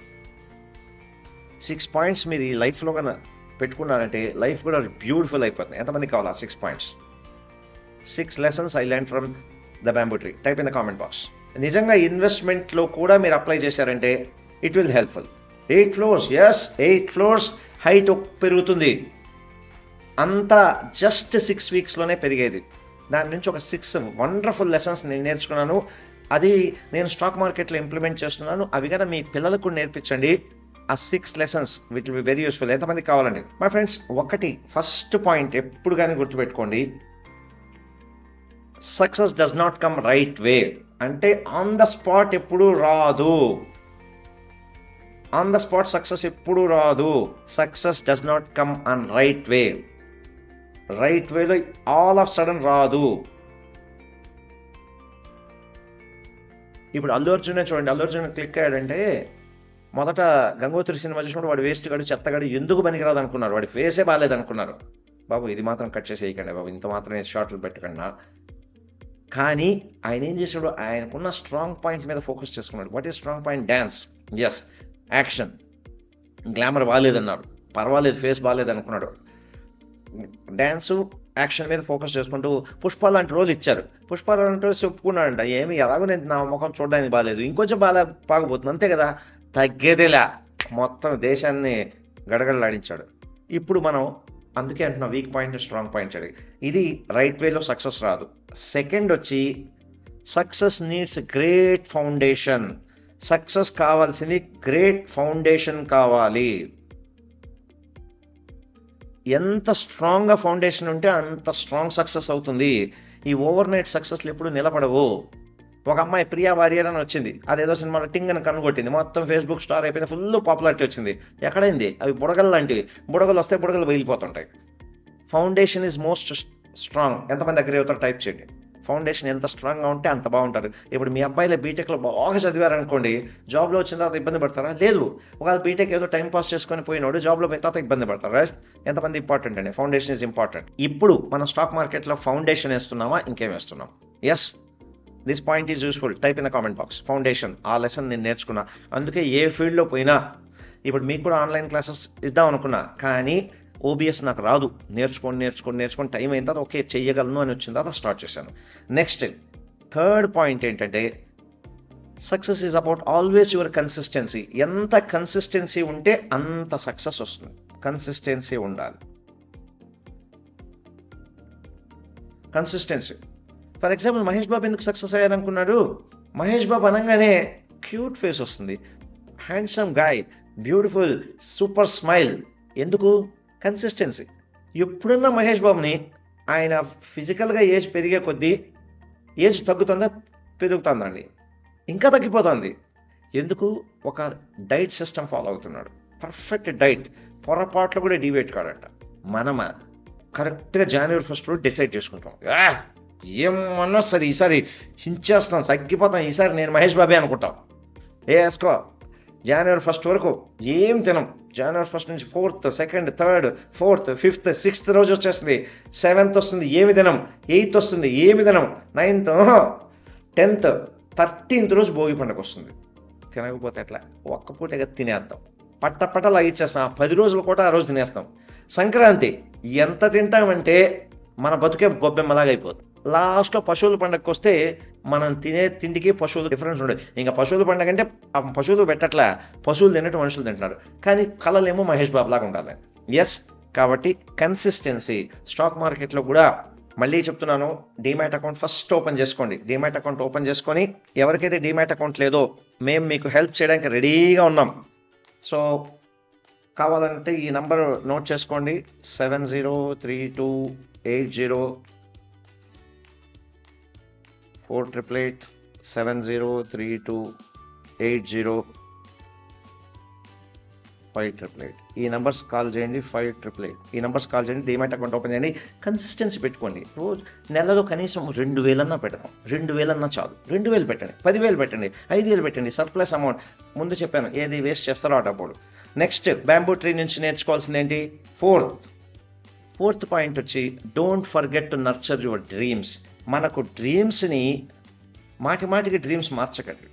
సిక్స్ పాయింట్స్ మీరు ఈ లైఫ్లో కన్నా పెట్టుకున్నారంటే లైఫ్ కూడా బ్యూటిఫుల్ అయిపోతుంది ఎంతమంది కావాలా six points six lessons I learn from the bamboo tree type in the comment box నిజంగా ఇన్వెస్ట్మెంట్లో కూడా మీరు అప్లై చేశారంటే it will helpful eight floors yes eight floors height పెరుగుతుంది అంతా జస్ట్ సిక్స్ వీక్స్లోనే పెరిగేది దాని నుంచి ఒక సిక్స్ వండర్ఫుల్ లెసన్స్ నేను నేర్చుకున్నాను అది నేను స్టాక్ మార్కెట్లో ఇంప్లిమెంట్ చేస్తున్నాను అవి కనుక మీ పిల్లలకు నేర్పించండి ఆ six lessons it will be very useful ఎంతమంది కావాలండి మై ఫ్రెండ్స్ ఒకటి ఫస్ట్ పాయింట్ ఎప్పుడు కానీ గుర్తుపెట్టుకోండి success does not come right way అంటే ఆన్ ద స్పాట్ ఎప్పుడు రాదు ఆన్ ద స్పాట్ సక్సెస్ ఎప్పుడు రాదు success does not come on right way right వేలో ఆల్ ఆఫ్ సడన్ రాదు ఇప్పుడు అల్లు అర్జున్ చూడండి అల్లు అర్జున్ క్లిక్ అయ్యాడంటే మొదట గంగోత్రి సినిమా చూసినప్పుడు వాడు వేస్ట్ గడు చెత్తగాడు ఎందుకు పనికిరాదు అనుకున్నారు వాడి ఫేసే బాగాలేదు అనుకున్నారు బాబు ఇది మాత్రం కట్ చేసేయకండి బాబు ఇంత మాత్రమే షార్ట్లు పెట్టకుండా కానీ ఆయన ఏం చేశాడు ఆయనకున్న స్ట్రాంగ్ పాయింట్ మీద ఫోకస్ చేసుకున్నాడు what is strong point dance yes action glamour బాగాలేదన్నారు పర్వాలేదు ఫేస్ బాగాలేదు అనుకున్నాడు డ్యాన్స్ యాక్షన్ మీద ఫోకస్ చేసుకుంటూ పుష్ప లాంటి రోజు ఇచ్చారు పుష్ప లాంటి రోజు చెప్పుకున్నాడంట ఏమి ఎలాగో నేను నా ముఖం చూడడానికి బాగాలేదు ఇంకొంచెం బాగా బాగపోతుంది అంతే కదా తగ్గేదేలా మొత్తం దేశాన్ని గడగడలాడించాడు ఇప్పుడు మనం అందుకే అంటున్నా వీక్ పాయింట్ స్ట్రాంగ్ పాయింట్ అడిగి ఇది రైట్ వేలో సక్సెస్ రాదు సెకండ్ వచ్చి success needs great foundation success కావాల్సింది గ్రేట్ ఫౌండేషన్ కావాలి ఎంత స్ట్రాంగ్గా ఫౌండేషన్ ఉంటే అంత స్ట్రాంగ్ సక్సెస్ అవుతుంది ఈ ఓవర్ నైట్ సక్సెస్లు ఎప్పుడు నిలబడవు ఒక అమ్మాయి ప్రియా వారియర్ అని వచ్చింది అదేదో సినిమాలో టింగ్ అని కనుగొట్టింది మొత్తం ఫేస్బుక్ స్టార్ అయిపోయింది ఫుల్ పాపులారిటీ వచ్చింది ఎక్కడైంది అవి బుడగలు లాంటివి బుడగలు వస్తే బుడగలు బయలిపోతుంటాయి ఫౌండేషన్ ఈజ్ మోస్ట్ స్ట్రాంగ్ ఎంతమంది దగ్గర అవుతారు టైప్ చేయండి ఫౌండేషన్ ఎంత స్ట్రాంగ్గా ఉంటే అంత బాగుంటారు ఇప్పుడు మీ అబ్బాయిల బీటెక్లో బాగా చదివారనుకోండి జాబ్లో వచ్చిన తర్వాత ఇబ్బంది పడతారా లేదు ఒకవేళ బీటెక్ ఏదో టైం పాస్ చేసుకొని పోయినాడు జాబ్లో పోయిన తర్వాత ఇబ్బంది పడతారు రైట్ ఎంతమంది ఇంపార్టెంట్ అండి ఫౌండేషన్ ఇస్ ఇంపార్టెంట్ ఇప్పుడు మన స్టాక్ మార్కెట్లో ఫౌండేషన్ వేస్తున్నామా ఇంకేం వేస్తున్నాం yes this point is useful type in the comment box foundation ఆ లెసన్ నేను నేర్చుకున్నా అందుకే ఏ ఫీల్డ్లో పోయినా ఇప్పుడు మీకు కూడా ఆన్లైన్ క్లాసెస్ ఇద్దాం అనుకున్నా కానీ ఓబిఎస్ నాకు రాదు నేర్చుకొని నేర్చుకొని నేర్చుకొని టైం అయిన తర్వాత ఓకే చెయ్యగలను అని వచ్చిన తర్వాత స్టార్ట్ చేశాను నెక్స్ట్ థర్డ్ పాయింట్ ఏంటంటే success is about always your consistency ఎంత కన్సిస్టెన్సీ ఉంటే అంత సక్సెస్ వస్తుంది కన్సిస్టెన్సీ ఉండాలి consistency for example Mahesh Babu ఎందుకు సక్సెస్ అయ్యారనుకున్నాడు మహేష్ బాబు అనగానే క్యూట్ ఫేస్ వస్తుంది handsome guy beautiful super smile ఎందుకు కన్సిస్టెన్సీ ఎప్పుడున్న మహేష్ బాబుని ఆయన ఫిజికల్గా ఏజ్ పెరిగే కొద్దీ ఏజ్ తగ్గుతుందా పెరుగుతుందండి ఇంకా తగ్గిపోతుంది ఎందుకు ఒక డైట్ సిస్టమ్ ఫాలో అవుతున్నాడు పర్ఫెక్ట్ డైట్ పొరపాట్లు కూడా డివేట్ కాడట మనమా కరెక్ట్గా జనవరి ఫస్ట్ రోజు డిసైడ్ చేసుకుంటాం ఆ, ఏమన్నా సరే ఈసారి హించేస్తాం తగ్గిపోతాం ఈసారి నేను మహేష్ బాబే అనుకుంటాం ఏ వేసుకో జనవరి ఫస్ట్ వరకు ఏం తినం జనవరి ఫస్ట్ నుంచి fourth second third fourth fifth sixth రోజు వచ్చేస్తుంది సెవెంత్ వస్తుంది ఏమి దినం ఎయిత్ వస్తుంది ఏమి దినం నైన్త్ టెన్త్ థర్టీన్త్ రోజు భోగి పండుగ వస్తుంది తినకపోతే ఎట్లా ఒక్క పూటగా తినేద్దాం పట్ట పట్టలా ఇచ్చేస్తాం ఆ పది రోజులు కూడా ఆ రోజు తినేస్తాం సంక్రాంతి ఎంత తింటామంటే మన బతుకే గొబ్బెమ్మలాగా అయిపోతుంది లాస్ట్లో పశువుల పండగకి వస్తే మనం తినే తిండికి పశువులు డిఫరెన్స్ ఉండదు ఇంకా పశువుల పండగ అంటే ఆ పశువులు పెట్టట్లా పశువులు తిన్నట్టు మనుషులు తింటున్నారు కానీ కళలేమో మహేష్ బాబు లాగా ఉండాలి ఎస్ కాబట్టి కన్సిస్టెన్సీ స్టాక్ మార్కెట్లో కూడా మళ్ళీ చెప్తున్నాను డిమాట్ అకౌంట్ ఫస్ట్ ఓపెన్ చేసుకోండి డిమాట్ అకౌంట్ ఓపెన్ చేసుకొని ఎవరికైతే డిమాట్ అకౌంట్ లేదో మేము మీకు హెల్ప్ చేయడానికి రెడీగా ఉన్నాం సో కావాలంటే ఈ నంబర్ నోట్ చేసుకోండి seven zero three two eight zero four triple eight seven zero three two eight zero five triple eight ఈ నెంబర్స్ కాల్ చేయండి ఫైవ్ ట్రిపుల్ ఎయిట్ ఈ నెంబర్స్ కాల్ చేయండి డిమాట్ అకౌంట్ ఓపెన్ చేయండి consistency పెట్టుకోండి రోజు నెలలో కనీసం రెండు వేలన్నా పెడదాం రెండు వేలన్నా చాలు రెండు వేలు పెట్టండి పదివేలు పెట్టండి ఐదు వేలు పెట్టండి సర్ప్లస్ అమౌంట్ ముందు చెప్పాను ఏది వేస్ట్ చేస్తారో ఆ డబ్బులు నెక్స్ట్ బ్యాంబూ ట్రీ నుంచి నేర్చుకోవాల్సింది ఏంటి ఫోర్త్ ఫోర్త్ పాయింట్ వచ్చి don't forget to nurture your dreams మనకు డ్రీమ్స్ని మాటి మాటికి డ్రీమ్స్ మార్చకండి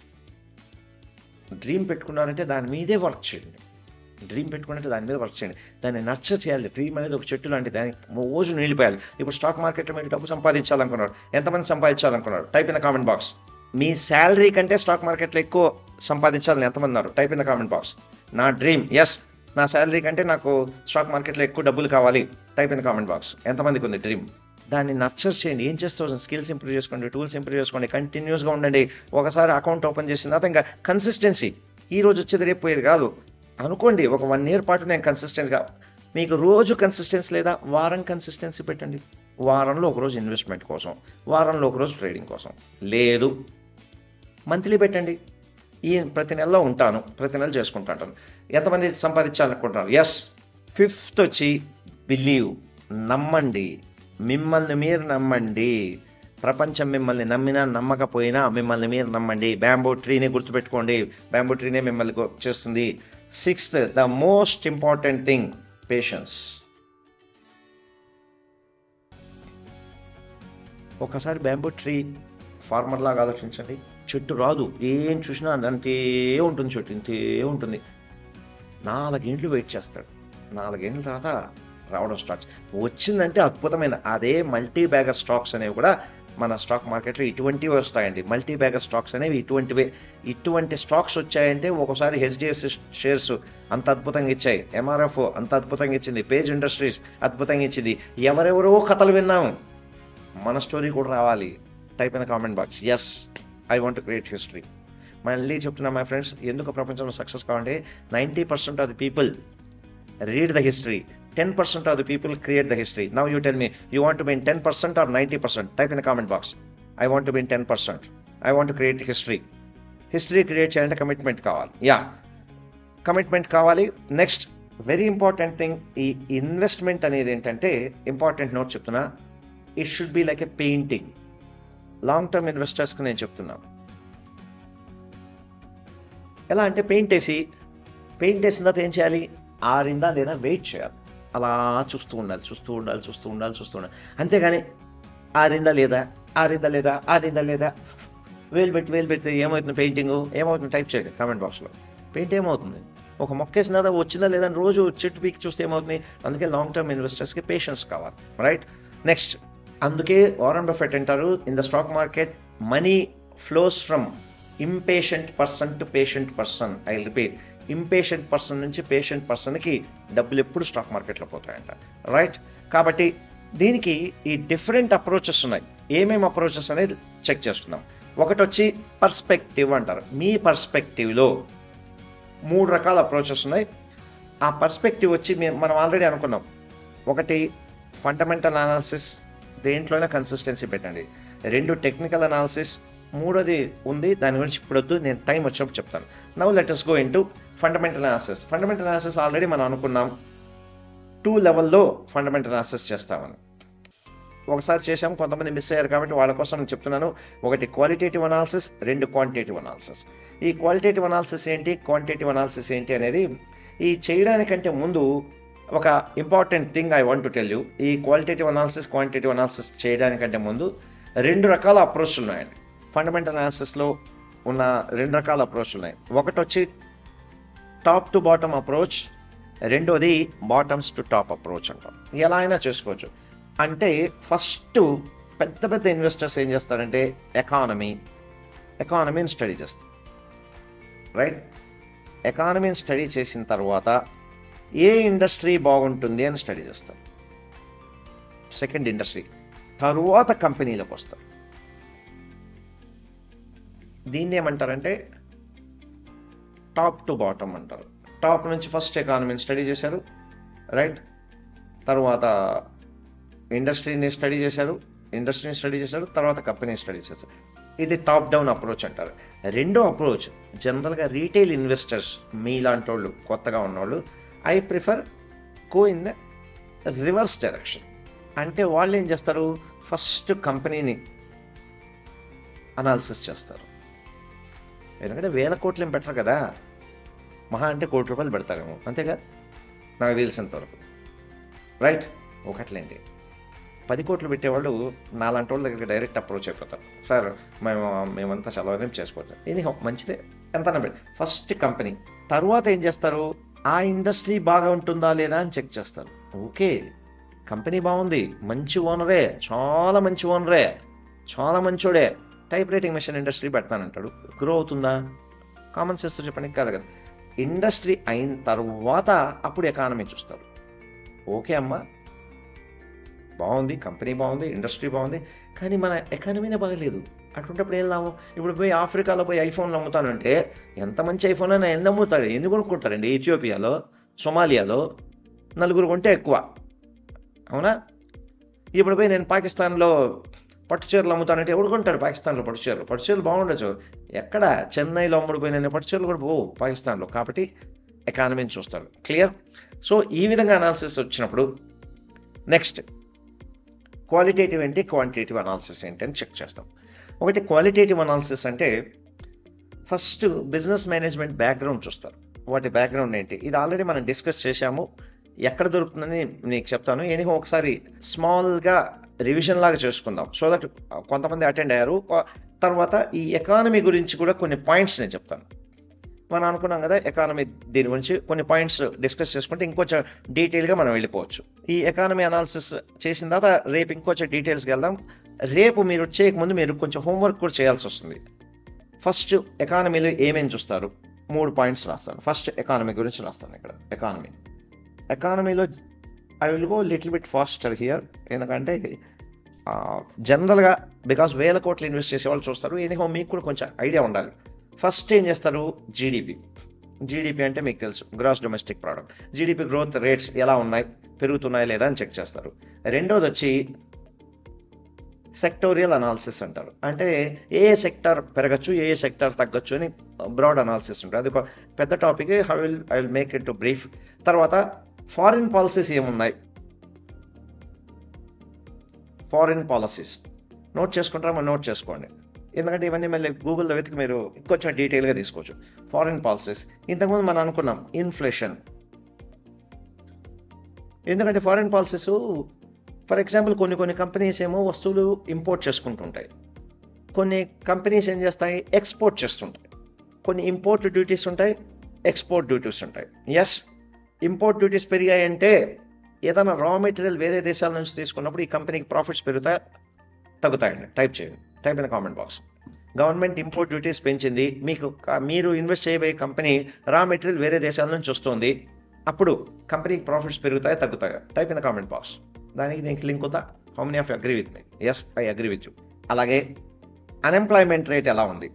డ్రీమ్ పెట్టుకున్నారంటే దాని మీదే వర్క్ చేయండి డ్రీమ్ పెట్టుకున్నట్టు దాని మీద వర్క్ చేయండి దాన్ని నర్చర్ చేయాలి డ్రీమ్ అనేది ఒక చెట్టు లాంటి దానికి రోజు నిలిపేయాలి ఇప్పుడు స్టాక్ మార్కెట్లో మీరు డబ్బు సంపాదించాలనుకున్నారు ఎంతమంది సంపాదించాలనుకున్నారు type in the comment box మీ శాలరీ కంటే స్టాక్ మార్కెట్లో ఎక్కువ సంపాదించాలని ఎంతమంది ఉన్నారు type in the comment box నా డ్రీమ్ ఎస్ నా శాలరీ కంటే నాకు స్టాక్ మార్కెట్లో ఎక్కువ డబ్బులు కావాలి type in the comment box ఎంతమందికి ఉంది డ్రీమ్ దాన్ని నర్చర్ చేయండి ఏం చేస్తారు స్కిల్స్ ఇంప్రూవ్ చేసుకోండి టూల్స్ ఇంప్రూవ్ చేసుకోండి కంటిన్యూస్గా ఉండండి ఒకసారి అకౌంట్ ఓపెన్ చేసిన తర్వాత ఇంకా కన్సిస్టెన్సీ ఈ రోజు వచ్చేది రేపు పోయేది కాదు అనుకోండి ఒక వన్ ఇయర్ పాటు నేను కన్సిస్టెన్స్గా మీకు రోజు కన్సిస్టెన్సీ లేదా వారం కన్సిస్టెన్సీ పెట్టండి వారంలో ఒక రోజు ఇన్వెస్ట్మెంట్ కోసం వారంలో ఒక రోజు ట్రేడింగ్ కోసం లేదు మంత్లీ పెట్టండి ఈ ప్రతి నెలలో ఉంటాను ప్రతి నెల చేసుకుంటాను ఎంతమంది సంపాదించాలనుకుంటున్నారు ఎస్ ఫిఫ్త్ వచ్చి బిలీవ్ నమ్మండి మిమ్మల్ని మీరు నమ్మండి ప్రపంచం మిమ్మల్ని నమ్మినా నమ్మకపోయినా మిమ్మల్ని మీరు నమ్మండి బ్యాంబో ట్రీని గుర్తుపెట్టుకోండి బ్యాంబో ట్రీనే మిమ్మల్ని గు- చేస్తుంది sixth the most important thing patience ఒకసారి బ్యాంబో ట్రీ ఫార్మర్ లాగా ఆలోచించండి చెట్టు రాదు ఏం చూసినా అంతే ఉంటుంది చెట్టు ఇంతే ఉంటుంది నాలుగేండ్లు వెయిట్ చేస్తాడు నాలుగేండ్ల తర్వాత రావడం స్టాక్స్ వచ్చిందంటే అద్భుతమైన అదే మల్టీ బ్యాగర్ స్టాక్స్ అనేవి కూడా మన స్టాక్ మార్కెట్లో ఇటువంటివి వస్తాయండి మల్టీ బ్యాగర్ స్టాక్స్ అనేవి ఇటువంటివే ఇటువంటి స్టాక్స్ వచ్చాయంటే ఒకసారి హెచ్డిఎఫ్సి షేర్స్ అంత అద్భుతంగా ఇచ్చాయి ఎంఆర్ఎఫ్ అంత అద్భుతంగా ఇచ్చింది పేజ్ ఇండస్ట్రీస్ అద్భుతంగా ఇచ్చింది ఎవరెవరో కథలు విన్నాం మన స్టోరీ కూడా రావాలి type in comment box yes I want create history మళ్ళీ చెప్తున్నా మై ఫ్రెండ్స్ ఎందుకు ప్రపంచంలో సక్సెస్ కావాలంటే ninety percent of the people read the history 10% of the people create the history now you tell me you want to be in 10% or 90% type in the comment box i want to be in 10% i want to create history history create చేయాలంటే commitment కావాలి yeah commitment కావాలి next very important thing ఈ investment అనేది ఏంటంటే important note చెప్తున్నా it should be like a painting long term ఇన్వెస్టర్స్కి నేను చెప్తున్నాను ఎలా అంటే పెయింట్ వేసి పెయింట్ వేసిన తర్వాత ఏం చేయాలి ఆరిందా లేదా వెయిట్ చేయాలి అలా చూస్తూ ఉండాలి చూస్తూ ఉండాలి చూస్తూ ఉండాలి చూస్తూ ఉండాలి అంతేగాని ఆరిందా లేదా ఆరిందా లేదా ఆరిందా లేదా వేలు పెట్టి వేలు పెడితే ఏమవుతుంది పెయింటింగ్ ఏమవుతుంది టైప్ చేయండి కామెంట్ బాక్స్లో పెయింట్ ఏమవుతుంది ఒక మొక్కేసిన వచ్చిందా లేదా అని రోజు చెట్టు పీకి చూస్తే ఏమవుతుంది అందుకే లాంగ్ టర్మ్ ఇన్వెస్టర్స్కి పేషెన్స్ కావాలి రైట్ నెక్స్ట్ అందుకే వారన్ బఫెట్ అంటారు in the stock market money flows from impatient person to patient person I repeat impatient person నుంచి పేషెంట్ పర్సన్కి డబ్బులు ఎప్పుడు స్టాక్ మార్కెట్లో పోతాయంట రైట్ కాబట్టి దీనికి ఈ డిఫరెంట్ అప్రోచెస్ ఉన్నాయి ఏమేమి అప్రోచెస్ అనేది చెక్ చేసుకుందాం ఒకటి వచ్చి పర్స్పెక్టివ్ అంటారు మీ పర్స్పెక్టివ్లో మూడు రకాల అప్రోచెస్ ఉన్నాయి ఆ పర్స్పెక్టివ్ వచ్చి మే- మనం ఆల్రెడీ అనుకున్నాం ఒకటి ఫండమెంటల్ అనాలిసిస్ దేంట్లోనే కన్సిస్టెన్సీ పెట్టండి రెండు టెక్నికల్ అనాలిసిస్ మూడోది ఉంది దాని గురించి ఇప్పుడు వద్దు నేను టైం వచ్చినప్పుడు చెప్తాను now let us go into fundamental analysis fundamental analysis already మనం అనుకున్నాం టూ లెవెల్లో ఫండమెంటల్ అనాలిసిస్ చేస్తామని ఒకసారి చేసాం కొంతమంది మిస్ అయ్యారు కాబట్టి వాళ్ళ కోసం నేను చెప్తున్నాను ఒకటి క్వాలిటేటివ్ అనాలిసిస్ రెండు క్వాంటిటేటివ్ అనాలిసిస్ ఈ క్వాలిటేటివ్ అనాలిసిస్ ఏంటి క్వాంటిటేటివ్ అనాలిసిస్ ఏంటి అనేది ఈ చేయడానికంటే ముందు ఒక important thing I want to tell you ఈ క్వాలిటేటివ్ అనాలిసిస్ క్వాంటిటేటివ్ అనాలిసిస్ చేయడానికంటే ముందు రెండు రకాల అప్రోచ్ ఉన్నాయండి ఫండమెంటల్ అనాలిసిస్లో ఉన్న రెండు రకాల అప్రోచ్ ఉన్నాయి ఒకటి వచ్చి టాప్ టు బాటమ్ అప్రోచ్ రెండోది బాటమ్స్ టు టాప్ అప్రోచ్ అంటాం ఎలా అయినా చేసుకోవచ్చు అంటే ఫస్ట్ పెద్ద పెద్ద ఇన్వెస్టర్స్ ఏం చేస్తారంటే ఎకానమీ ఎకానమీని స్టడీ చేస్తారు రైట్ ఎకానమీని స్టడీ చేసిన తర్వాత ఏ ఇండస్ట్రీ బాగుంటుంది అని స్టడీ చేస్తారు సెకండ్ ఇండస్ట్రీ తరువాత కంపెనీలోకి వస్తారు దీన్ని ఏమంటారంటే టాప్ టు బాటమ్ అంటారు టాప్ నుంచి ఫస్ట్ ఎకానమీని స్టడీ చేశారు రైట్ తర్వాత ఇండస్ట్రీని స్టడీ చేశారు ఇండస్ట్రీని స్టడీ చేశారు తర్వాత కంపెనీని స్టడీ చేశారు ఇది టాప్ డౌన్ అప్రోచ్ అంటారు రెండో అప్రోచ్ జనరల్గా రీటైల్ ఇన్వెస్టర్స్ మీలాంటి వాళ్ళు కొత్తగా ఉన్నవాళ్ళు I prefer go in the reverse direction అంటే వాళ్ళు ఏం చేస్తారు ఫస్ట్ కంపెనీని అనాలిసిస్ చేస్తారు ఎందుకంటే వేల కోట్లు ఏం పెట్టరు కదా మహా అంటే కోటి రూపాయలు పెడతారేమో అంతేగా నాకు తెలిసినంత వరకు రైట్ ఒకట్లేండి పది కోట్లు పెట్టేవాళ్ళు నాలాంటి వాళ్ళ దగ్గరికి డైరెక్ట్ అప్రోచ్ అయిపోతారు సార్ మేము మేమంతా చదవదేం చేసుకోవట్లేదు ఇది మంచిదే ఎంత పెట్టి ఫస్ట్ కంపెనీ తర్వాత ఏం చేస్తారు ఆ ఇండస్ట్రీ బాగా ఉంటుందా లేదా అని చెక్ చేస్తారు ఓకే కంపెనీ బాగుంది మంచి ఓనరే చాలా మంచి ఓనరే చాలా మంచోడే టైప్ రైటింగ్ మెషిన్ ఇండస్ట్రీ పెడతానంటాడు గ్రో అవుతుందా కామన్ సెన్స్ చెప్పండి కాదు కదా ఇండస్ట్రీ అయిన తర్వాత అప్పుడు ఎకానమీ చూస్తారు ఓకే అమ్మా బాగుంది కంపెనీ బాగుంది ఇండస్ట్రీ బాగుంది కానీ మన ఎకానమీనే బాగలేదు అటువంటిప్పుడు ఏం లాభం ఇప్పుడు పోయి ఆఫ్రికాలో పోయి ఐఫోన్లు అమ్ముతానంటే ఎంత మంచి ఐఫోన్ అయినా ఎన్ని అమ్ముతాడు ఎన్ని కొనుక్కుంటారండి ఇథియోపియాలో సొమాలియాలో నలుగురు కొంటే ఎక్కువ అవునా ఇప్పుడు పోయి నేను పాకిస్తాన్లో పట్టు చీరలు అమ్ముతానంటే ఎవడు కొంటాడు పాకిస్తాన్లో పట్టు చీరలు పట్టు చీరలు బాగుండొచ్చు ఎక్కడ చెన్నైలో అమ్ముడుపోయిన పట్టు చీరలు కూడా పోవు పాకిస్తాన్లో కాబట్టి ఎకానమీని చూస్తారు క్లియర్ సో ఈ విధంగా అనాలిసిస్ వచ్చినప్పుడు నెక్స్ట్ క్వాలిటేటివ్ ఏంటి క్వాంటిటేటివ్ అనాలిసిస్ ఏంటి అని చెక్ చేస్తాం ఒకటి క్వాలిటేటివ్ అనాలిసిస్ అంటే ఫస్ట్ బిజినెస్ మేనేజ్మెంట్ బ్యాక్గ్రౌండ్ చూస్తారు వాటి బ్యాక్గ్రౌండ్ ఏంటి ఇది ఆల్రెడీ మనం డిస్కస్ చేశాము ఎక్కడ దొరుకుతుందని నీకు చెప్తాను ఎనిహో ఒకసారి స్మాల్గా రివిజన్ లాగా చేసుకుందాం సో దట్ కొంతమంది అటెండ్ అయ్యారు తర్వాత ఈ ఎకానమీ గురించి కూడా కొన్ని పాయింట్స్ నేను చెప్తాను మనం అనుకున్నాం కదా ఎకానమీ దీని గురించి కొన్ని పాయింట్స్ డిస్కస్ చేసుకుంటే ఇంకొంచెం డీటెయిల్గా మనం వెళ్ళిపోవచ్చు ఈ ఎకానమీ అనాలిసిస్ చేసిన తర్వాత రేపు ఇంకొంచెం డీటెయిల్స్కి వెళ్దాం రేపు మీరు చేయకముందు మీరు కొంచెం హోంవర్క్ కూడా చేయాల్సి వస్తుంది ఫస్ట్ ఎకానమీలో ఏమేమి చూస్తారు మూడు పాయింట్స్ రాస్తాను ఫస్ట్ ఎకానమీ గురించి రాస్తాను ఇక్కడ ఎకానమీ ఎకానమీలో I will go little bit faster here ఎందుకంటే జనరల్గా బికాస్ వేల కోట్లు ఇన్వెస్ట్ చేసే వాళ్ళు చూస్తారు ఎనీహో మీకు కూడా కొంచెం ఐడియా ఉండాలి ఫస్ట్ ఏం చేస్తారు జీడిపి జీడిపి అంటే మీకు తెలుసు gross domestic product GDP growth rates ఎలా ఉన్నాయి పెరుగుతున్నాయా లేదా అని చెక్ చేస్తారు రెండోది వచ్చి సెక్టోరియల్ అనాలిసిస్ అంటారు అంటే ఏ ఏ సెక్టార్ పెరగచ్చు ఏ ఏ సెక్టార్ తగ్గచ్చు అని బ్రాడ్ అనాలిసిస్ ఉంటుంది అది ఒక పెద్ద topic I will I will make it too brief తర్వాత ఫారిన్ పాలసీస్ ఏమున్నాయి ఫారిన్ పాలసీస్ నోట్ చేసుకుంటారా మరి నోట్ చేసుకోండి ఎందుకంటే ఇవన్నీ మళ్ళీ గూగుల్లో వెతికి మీరు ఇంకొంచెం డీటెయిల్గా తీసుకోవచ్చు ఫారిన్ పాలసీస్ ఇంతకుముందు మనం అనుకున్నాం ఇన్ఫ్లేషన్ ఎందుకంటే ఫారిన్ పాలసీస్ ఫర్ ఎగ్జాంపుల్ కొన్ని కొన్ని కంపెనీస్ ఏమో వస్తువులు ఇంపోర్ట్ చేసుకుంటుంటాయి కొన్ని కంపెనీస్ ఏం చేస్తాయి ఎక్స్పోర్ట్ చేస్తుంటాయి కొన్ని ఇంపోర్ట్ డ్యూటీస్ ఉంటాయి ఎక్స్పోర్ట్ డ్యూటీస్ ఉంటాయి ఎస్ ఇంపోర్ట్ డ్యూటీస్ పెరిగాయంటే ఏదైనా రా మెటీరియల్ వేరే దేశాల నుంచి తీసుకున్నప్పుడు ఈ కంపెనీకి ప్రాఫిట్స్ పెరుగుతాయి తగ్గుతాయండి టైప్ చేయండి type in comment box government import duties పెంచింది మీకు మీరు ఇన్వెస్ట్ చేయబోయే కంపెనీ రా మెటీరియల్ వేరే దేశాల నుంచి వస్తుంది అప్పుడు కంపెనీకి ప్రాఫిట్స్ పెరుగుతాయా తగ్గుతాయా టైప్ ఇన్ కామెంట్ బాక్స్ దానికి దీనికి లింక్ ఉందా how many of agree with me yes I agree with you అలాగే అన్ఎంప్లాయ్మెంట్ రేట్ ఎలా ఉంది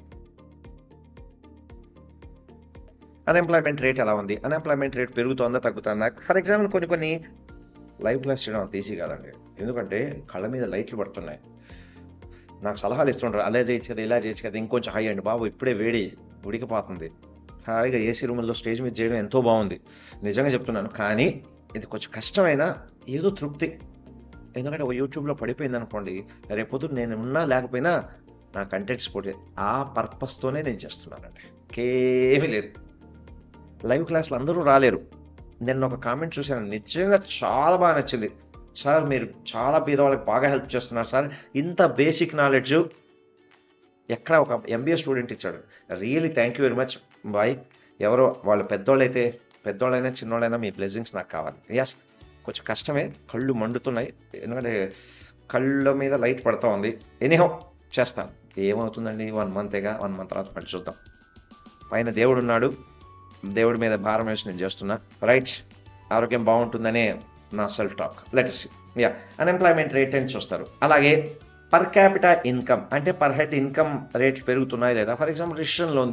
అన్ఎంప్లాయ్మెంట్ రేట్ ఎలా ఉంది అన్ఎంప్లాయ్మెంట్ రేట్ పెరుగుతుందా తగ్గుతుందా ఫర్ ఎగ్జాంపుల్ కొన్ని కొన్ని లైవ్ క్లాస్ చేయడం అంత ఈజీ కాదండి ఎందుకంటే కళ్ళ మీద లైట్లు పడుతున్నాయి నాకు సలహాలు ఇస్తుంటారు అలా చేయొచ్చు కదా ఇలా చేయొచ్చు కదా ఇంకొంచెం హై అండి బాబు ఇప్పుడే వేడి ఉడికిపోతుంది హాయిగా ఏసీ రూముల్లో స్టేజ్ మీద చేయడం ఎంతో బాగుంది నిజంగా చెప్తున్నాను కానీ ఇది కొంచెం కష్టమైనా ఏదో తృప్తి ఎందుకంటే ఓ యూట్యూబ్లో పడిపోయింది అనుకోండి రేపొద్దు నేను ఉన్నా లేకపోయినా నా కంటెంట్ సపోర్ట్ ఆ పర్పస్తోనే నేను చేస్తున్నానండి ఇంకేమీ లేదు లైవ్ క్లాస్లో అందరూ రాలేరు నేను ఒక కామెంట్ చూశాను నిజంగా చాలా బాగా నచ్చింది సార్ మీరు చాలా పేదవాళ్ళకి బాగా హెల్ప్ చేస్తున్నారు సార్ ఇంత బేసిక్ నాలెడ్జ్ ఎక్కడ ఒక ఎంబీఏ స్టూడెంట్ ఇచ్చాడు really thank you very much boy ఎవరో వాళ్ళు పెద్దోళ్ళైతే పెద్దోళ్ళైనా చిన్నోళ్ళైనా మీ బ్లెస్సింగ్స్ నాకు కావాలి ఎస్ కొంచెం కష్టమే కళ్ళు మండుతున్నాయి ఎందుకంటే కళ్ళ మీద లైట్ పడుతూ ఉంది ఎనీహో చేస్తాను ఏమవుతుందండి వన్ మంతేగా వన్ మంత్ తర్వాత మళ్ళీ చూద్దాం పైన దేవుడు ఉన్నాడు దేవుడి మీద భారం వేసి నేను చేస్తున్నా రైట్ ఆరోగ్యం బాగుంటుందనే నా self talk let us yeah unemployment rate అని చూస్తారు అలాగే పర్ క్యాపిటల్ ఇన్కమ్ అంటే పర్ హెడ్ ఇన్కమ్ రేట్ పెరుగుతున్నాయి లేదా ఫర్ ఎగ్జాంపుల్ రిషన్లో ఉంది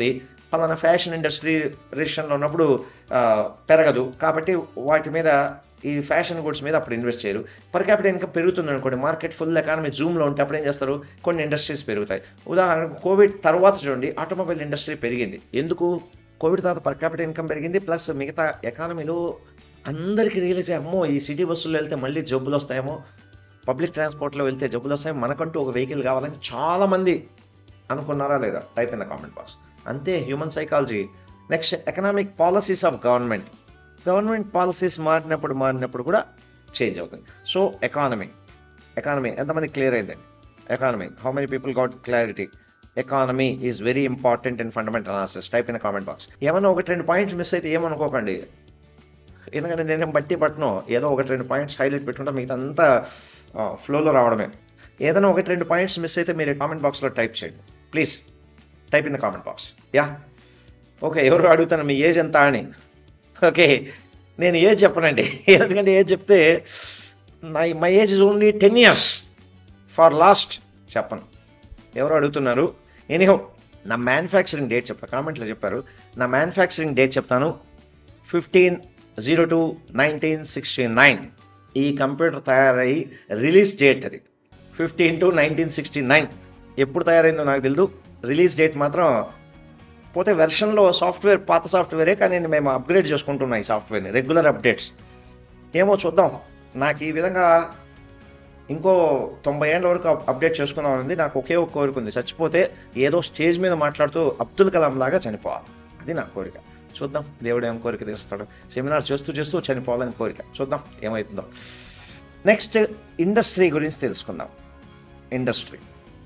పలానా ఫ్యాషన్ ఇండస్ట్రీ రిజిస్ట్రేషన్లో ఉన్నప్పుడు ఆ, పెరగదు కాబట్టి వాటి మీద ఈ ఫ్యాషన్ గుడ్స్ మీద అప్పుడు ఇన్వెస్ట్ చేయరు పర్ క్యాపిటల్ ఇన్కమ్ పెరుగుతుంది అనుకోండి మార్కెట్ ఫుల్ ఎకానమీ జూమ్లో ఉంటే అప్పుడు ఏం చేస్తారు కొన్ని ఇండస్ట్రీస్ పెరుగుతాయి ఉదాహరణకు కోవిడ్ తర్వాత చూడండి ఆటోమొబైల్ ఇండస్ట్రీ పెరిగింది ఎందుకు కోవిడ్ తర్వాత పర్ క్యాపిటల్ ఇన్కమ్ పెరిగింది ప్లస్ మిగతా ఎకానమీలో అందరికీ రియలైజ్ అయ్యి, అమ్మో ఈ సిటీ బస్సుల్లో వెళ్తే మళ్ళీ జబ్బులు వస్తాయేమో పబ్లిక్ ట్రాన్స్పోర్ట్లో వెళ్తే జబ్బులు వస్తాయి మనకంటూ ఒక వెహికల్ కావాలని చాలామంది అనుకున్నారా లేదా type in the comment box అంతే human psychology next economic policies of government government policies మారినప్పుడు మారినప్పుడు కూడా చేంజ్ అవుతుంది సో ఎకానమీ ఎకానమీ ఎంతమంది క్లియర్ అయిందండి economy how many people got clarity economy is very important in fundamental analysis type in comment box ఏమైనా ఒకటి రెండు points miss అయితే ఏమనుకోకండి ఎందుకంటే నేనేం బట్టి పట్టను ఏదో ఒకటి రెండు పాయింట్స్ హైలైట్ పెట్టుకుంటా మిగతా అంతా ఫ్లోలో రావడమే ఏదైనా ఒకటి రెండు పాయింట్స్ మిస్ అయితే మీరు కామెంట్ బాక్స్లో టైప్ చేయండి please type in the comment box yeah okay ఎవరు అడుగుతాను మీ ఏజ్ ఎంత అని ఓకే నేను ఏజ్ చెప్పనండి ఎందుకంటే ఏజ్ చెప్తే నా my age is only ten years for last చెప్పను ఎవరు అడుగుతున్నారు ఎనీహో నా మ్యానుఫ్యాక్చరింగ్ డేట్ చెప్తా కామెంట్లో చెప్పారు నా మ్యానుఫ్యాక్చరింగ్ డేట్ చెప్తాను fifteen zero two nineteen sixty nine ఈ కంప్యూటర్ తయారయ్యి రిలీజ్ డేట్ అది fifteen two nineteen sixty nine ఎప్పుడు తయారైందో నాకు తెలియదు రిలీజ్ డేట్ మాత్రం పోతే వెర్షన్లో సాఫ్ట్వేర్ పాత సాఫ్ట్వేరే కానీ మేము అప్గ్రేడ్ చేసుకుంటున్నాం ఈ సాఫ్ట్వేర్ని రెగ్యులర్ అప్డేట్స్ ఏమో చూద్దాం నాకు ఈ విధంగా ఇంకో తొంభై ఏళ్ళ వరకు అప్డేట్ చేసుకుందాం ఉంది నాకు ఒకే ఒక కోరిక ఉంది చచ్చిపోతే ఏదో స్టేజ్ మీద మాట్లాడుతూ అబ్దుల్ కలాం లాగా చనిపోవాలి అది నా కోరిక చూద్దాం దేవుడు ఏం కోరిక తీరుస్తాడు సెమినార్ చేస్తూ చేస్తూ చనిపోవాలని కోరిక చూద్దాం ఏమవుతుందో నెక్స్ట్ ఇండస్ట్రీ గురించి తెలుసుకుందాం ఇండస్ట్రీ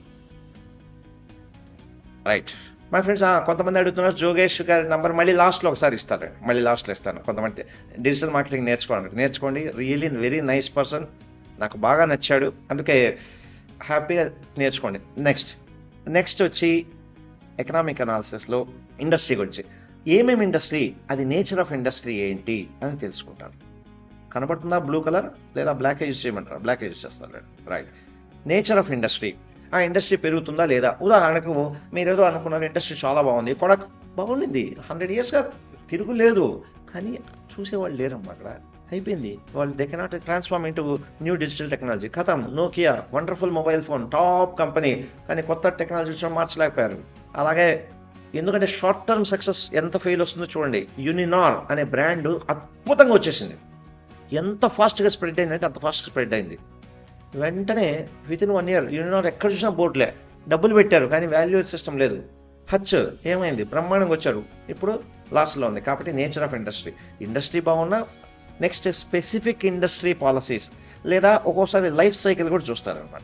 రైట్ మై ఫ్రెండ్స్ కొంతమంది అడుగుతున్నారు జోగేష్ గారి నంబర్ మళ్ళీ లాస్ట్లో ఒకసారి ఇస్తారు మళ్ళీ లాస్ట్లో ఇస్తాను కొంతమంది డిజిటల్ మార్కెటింగ్ నేర్చుకోవడానికి నేర్చుకోండి రియలీ వెరీ నైస్ పర్సన్ నాకు బాగా నచ్చాడు అందుకే హ్యాపీగా నేర్చుకోండి నెక్స్ట్ నెక్స్ట్ వచ్చి ఎకనామిక్ అనాలిసిస్లో ఇండస్ట్రీ గురించి ఏమేమి ఇండస్ట్రీ అది నేచర్ ఆఫ్ ఇండస్ట్రీ ఏంటి అని తెలుసుకుంటాను కనబడుతుందా బ్లూ కలర్ లేదా బ్లాక్ యూజ్ చేయమంటారా బ్లాక్ యూజ్ చేస్తారు రైట్ నేచర్ ఆఫ్ ఇండస్ట్రీ ఆ ఇండస్ట్రీ పెరుగుతుందా లేదా ఉదాహరణకు మీరు ఏదో అనుకున్నారు ఇండస్ట్రీ చాలా బాగుంది కొడక్ బాగుండింది హండ్రెడ్ ఇయర్స్గా తిరుగులేదు కానీ చూసేవాళ్ళు లేరమ్మా అక్కడ అయిపోయింది వాళ్ళు they cannot transform into new digital technology కథం Nokia wonderful mobile phone top company కానీ కొత్త టెక్నాలజీ వచ్చి మార్చలేకపోయారు అలాగే ఎందుకంటే షార్ట్ టర్మ్ సక్సెస్ ఎంత ఫెయిల్ వస్తుందో చూడండి యూనినార్ అనే బ్రాండ్ అద్భుతంగా వచ్చేసింది ఎంత ఫాస్ట్గా స్ప్రెడ్ అయిందంటే అంత ఫాస్ట్ స్ప్రెడ్ అయింది వెంటనే with in one year Uninor ఎక్కడ చూసినా బోర్డులే డబ్బులు పెట్టారు కానీ వాల్యూ సిస్టమ్ లేదు హచ్ ఏమైంది బ్రహ్మాండంగా వచ్చారు ఇప్పుడు లాస్ట్లో ఉంది కాబట్టి నేచర్ ఆఫ్ ఇండస్ట్రీ ఇండస్ట్రీ బాగున్నా నెక్స్ట్ స్పెసిఫిక్ ఇండస్ట్రీ పాలసీస్ లేదా ఒక్కోసారి లైఫ్ సైకిల్ కూడా చూస్తారు అనమాట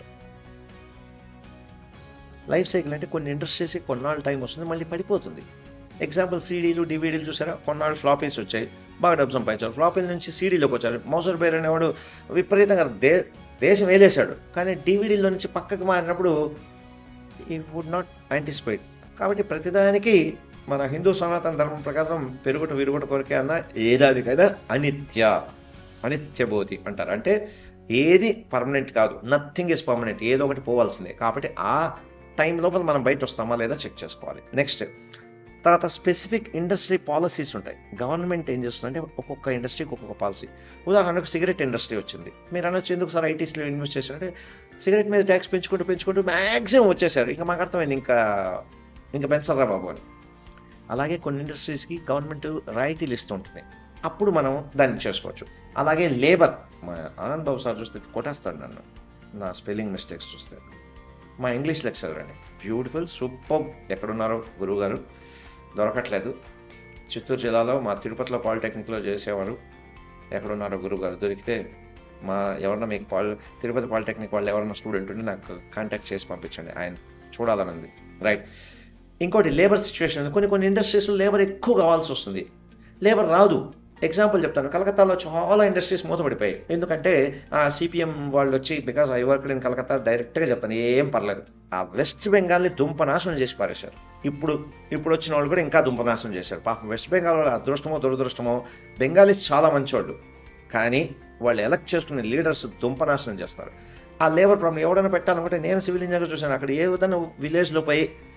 లైఫ్ సైకిల్ అంటే కొన్ని ఇండస్ట్రీస్ కొన్నాళ్ళు టైం వస్తుంది మళ్ళీ పడిపోతుంది ఎగ్జాంపుల్ సీడీలు డివిడీలు చూసారా కొన్నాళ్ళు ఫ్లాపీస్ వచ్చాయి బాగా డబ్బు సంపాదించారు ఫ్లాపీల నుంచి సీడీలోకి వచ్చారు మౌసర్ బేర్ అనేవాడు విపరీతంగా దే దేశం వేలేశాడు కానీ డివిడీలో నుంచి పక్కకు మారినప్పుడు ఈ వుడ్ నాట్ యాంటిసిపేట్ కాబట్టి ప్రతిదానికి మన హిందూ సనాతన ధర్మం ప్రకారం పెరుగుట విరుగుట కొరకే అన్న ఏ దానికైనా అనిత్య అనిత్యబోధి అంటారు అంటే ఏది పర్మనెంట్ కాదు నథింగ్ ఇస్ పర్మనెంట్ ఏదో ఒకటి పోవాల్సిందే కాబట్టి ఆ టైం లోపల మనం బయట వస్తామా లేదా చెక్ చేసుకోవాలి నెక్స్ట్ తర్వాత స్పెసిఫిక్ ఇండస్ట్రీ పాలసీస్ ఉంటాయి గవర్నమెంట్ ఏం చేస్తుందంటే ఒక్కొక్క ఇండస్ట్రీకి ఒక్కొక్క పాలసీ ఉదాహరణకు సిగరెట్ ఇండస్ట్రీ వచ్చింది మీరు అనొచ్చు ఎందుకు సార్ ఐటీస్లో ఇన్వెస్ట్ చేశారంటే సిగరెట్ మీద ట్యాక్స్ పెంచుకుంటూ పెంచుకుంటూ మ్యాక్సిమం వచ్చేసారు ఇంకా మాకు అర్థమైంది ఇంకా ఇంకా పెంచరా బాబు అని అలాగే కొన్ని ఇండస్ట్రీస్కి గవర్నమెంట్ రాయితీలు ఇస్తుంటుంది అప్పుడు మనం దాన్ని చేసుకోవచ్చు అలాగే లేబర్ మా ఆనంద్ బాబు సార్ చూస్తే కొట్టేస్తాడు నన్ను నా స్పెల్లింగ్ మిస్టేక్స్ చూస్తే మా ఇంగ్లీష్ లెక్చరర్ అండి బ్యూటిఫుల్ సూపర్ ఎక్కడున్నారో గురువు గారు దొరకట్లేదు చిత్తూరు జిల్లాలో మా తిరుపతిలో పాలిటెక్నిక్లో చేసేవారు ఎక్కడున్నారో గురువు గారు దొరికితే మా ఎవరన్నా మీకు పాలి తిరుపతి పాలిటెక్నిక్ వాళ్ళు ఎవరన్నా స్టూడెంట్ ఉంటే నాకు కాంటాక్ట్ చేసి పంపించండి ఆయన చూడాలనుంది రైట్ ఇంకోటి లేబర్ సిచ్యువేషన్ కొన్ని కొన్ని ఇండస్ట్రీస్లో లేబర్ ఎక్కువ కావాల్సి వస్తుంది లేబర్ రాదు ఎగ్జాంపుల్ చెప్తాను కలకత్తాలో చాలా ఇండస్ట్రీస్ మూతపడిపోయాయి ఎందుకంటే ఆ సిపిఎం వాళ్ళు వచ్చి because I work in Calcutta డైరెక్ట్గా చెప్తాను ఏం పర్లేదు ఆ వెస్ట్ బెంగాల్ని దుంపనాశనం చేసి పారేశారు ఇప్పుడు ఇప్పుడు వచ్చిన వాళ్ళు కూడా ఇంకా దుంపనాశనం చేశారు పాపం వెస్ట్ బెంగాల్ వాళ్ళ అదృష్టమో దురదృష్టమో బెంగాలీస్ చాలా మంచివాళ్ళు కానీ వాళ్ళు ఎలక్ట్ చేసుకునే లీడర్స్ దుంపనాశనం చేస్తారు ఆ లేబర్ ప్రాబ్లం ఎవడైనా పెట్టాలనుకుంటే నేను సివిల్ ఇంజనీర్ చూశాను అక్కడ ఏ విధంగా విలేజ్లో పోయి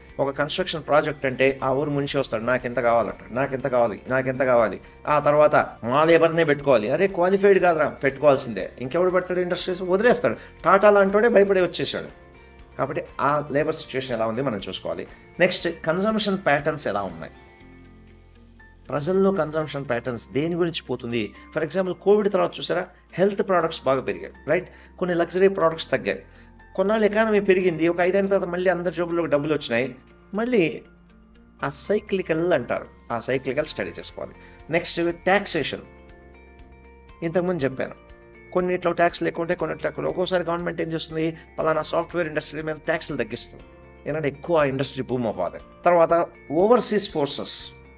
ఒక కన్స్ట్రక్షన్ ప్రాజెక్ట్ అంటే ఆ ఊరు మనిషి వస్తాడు నాకు ఎంత కావాలంటాడు నాకు ఎంత కావాలి నాకు ఎంత కావాలి ఆ తర్వాత మా లేబర్నే పెట్టుకోవాలి అరే క్వాలిఫైడ్ కాదురా పెట్టుకోవాల్సిందే ఇంకెవడు పెడతాడు ఇండస్ట్రీస్ వదిలేస్తాడు టాటా లాంటోడే భయపడి వచ్చేసాడు కాబట్టి ఆ లేబర్ సిచ్యువేషన్ ఎలా ఉంది మనం చూసుకోవాలి నెక్స్ట్ కన్జంప్షన్ ప్యాటర్న్స్ ఎలా ఉన్నాయి ప్రజల్లో కన్జంప్షన్ ప్యాటర్న్స్ దేని గురించి పోతుంది ఫర్ ఎగ్జాంపుల్ కోవిడ్ తర్వాత చూసారా హెల్త్ ప్రోడక్ట్స్ బాగా పెరిగాయి రైట్ కొన్ని లగ్జరీ ప్రోడక్ట్స్ తగ్గాయి కొన్నాళ్ళు ఎకానమీ పెరిగింది ఒక ఐదేళ్ళ తర్వాత మళ్ళీ అందరి జోబుల్లోకి డబ్బులు వచ్చినాయి మళ్ళీ ఆ సైక్లికల్ అంటారు ఆ సైక్లికల్ స్టడీ చేసుకోవాలి నెక్స్ట్ ట్యాక్సేషన్ ఇంతకుముందు చెప్పాను కొన్నిట్లో ట్యాక్స్ లేకుంటే కొన్నిట్లో ఒక్కోసారి గవర్నమెంట్ ఏం చేస్తుంది పలానా సాఫ్ట్వేర్ ఇండస్ట్రీ మీద ట్యాక్స్లు తగ్గిస్తుంది ఎందుకంటే ఎక్కువ ఇండస్ట్రీ బూమ్ అవ్వాలి తర్వాత ఓవర్సీస్ ఫోర్సెస్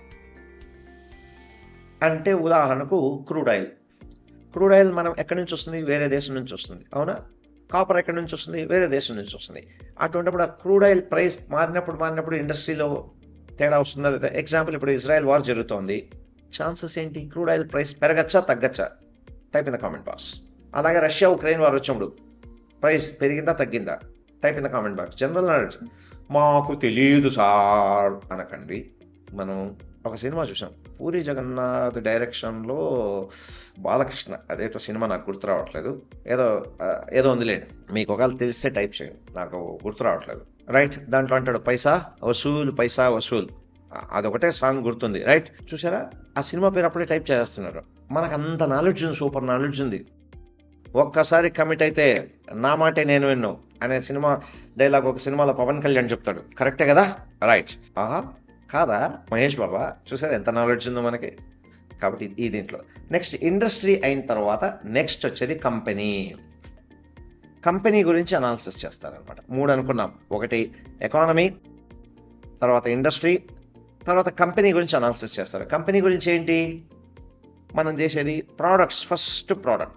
అంటే ఉదాహరణకు క్రూడ్ ఆయిల్ క్రూడ్ ఆయిల్ మనం ఎక్కడి నుంచి వస్తుంది వేరే దేశం నుంచి వస్తుంది అవునా కాపర్ ఎక్కడి నుంచి వస్తుంది వేరే దేశం నుంచి వస్తుంది అటువంటిప్పుడు ఆ క్రూడ్ ఆయిల్ ప్రైస్ మారినప్పుడు మారినప్పుడు ఇండస్ట్రీలో తేడా వస్తుంది ఎగ్జాంపుల్ ఇప్పుడు ఇజ్రాయెల్ వార్ జరుగుతోంది ఛాన్సెస్ ఏంటి క్రూడ్ ఆయిల్ ప్రైస్ పెరగచ్చా తగ్గచ్చా type in the comment box అలాగే రష్యా ఉక్రెయిన్ వారు వచ్చినప్పుడు ప్రైస్ పెరిగిందా తగ్గిందా type in the comment box general knowledge మాకు తెలియదు సార్ అనకండి మనం ఒక సినిమా చూసాం పూరి జగన్నాథ్ డైరెక్షన్లో బాలకృష్ణ అదేటో సినిమా నాకు గుర్తు రావట్లేదు ఏదో ఆ, ఏదో ఉందిలేండి మీకు ఒకవేళ తెలిస్తే టైప్ చేయండి నాకు గుర్తు రావట్లేదు రైట్ దాంట్లో అంటాడు పైసా వసూలు పైసా వసూలు ఆ- అదొకటే సాంగ్ గుర్తుంది రైట్ చూసారా ఆ సినిమా పేరు అప్పుడే టైప్ చేస్తున్నారు మనకు అంత నాలెడ్జ్ ఉంది సూపర్ నాలెడ్జ్ ఉంది ఒక్కసారి కమిట్ అయితే నా మాటే నేను విన్ను అనే సినిమా డైలాగ్ ఒక సినిమాలో పవన్ కళ్యాణ్ చెప్తాడు కరెక్టే కదా రైట్ ఆహా కాదా మహేష్ బాబా చూసారు ఎంత నాలెడ్జ్ ఉందో మనకి కాబట్టి ఈ దీంట్లో నెక్స్ట్ ఇండస్ట్రీ అయిన తర్వాత నెక్స్ట్ వచ్చేది కంపెనీ కంపెనీ గురించి అనాలిసిస్ చేస్తారనమాట మూడు అనుకున్నాం ఒకటి ఎకానమీ తర్వాత ఇండస్ట్రీ తర్వాత కంపెనీ గురించి అనాలిసిస్ చేస్తారు కంపెనీ గురించి ఏంటి మనం చేసేది ప్రోడక్ట్స్ ఫస్ట్ ప్రోడక్ట్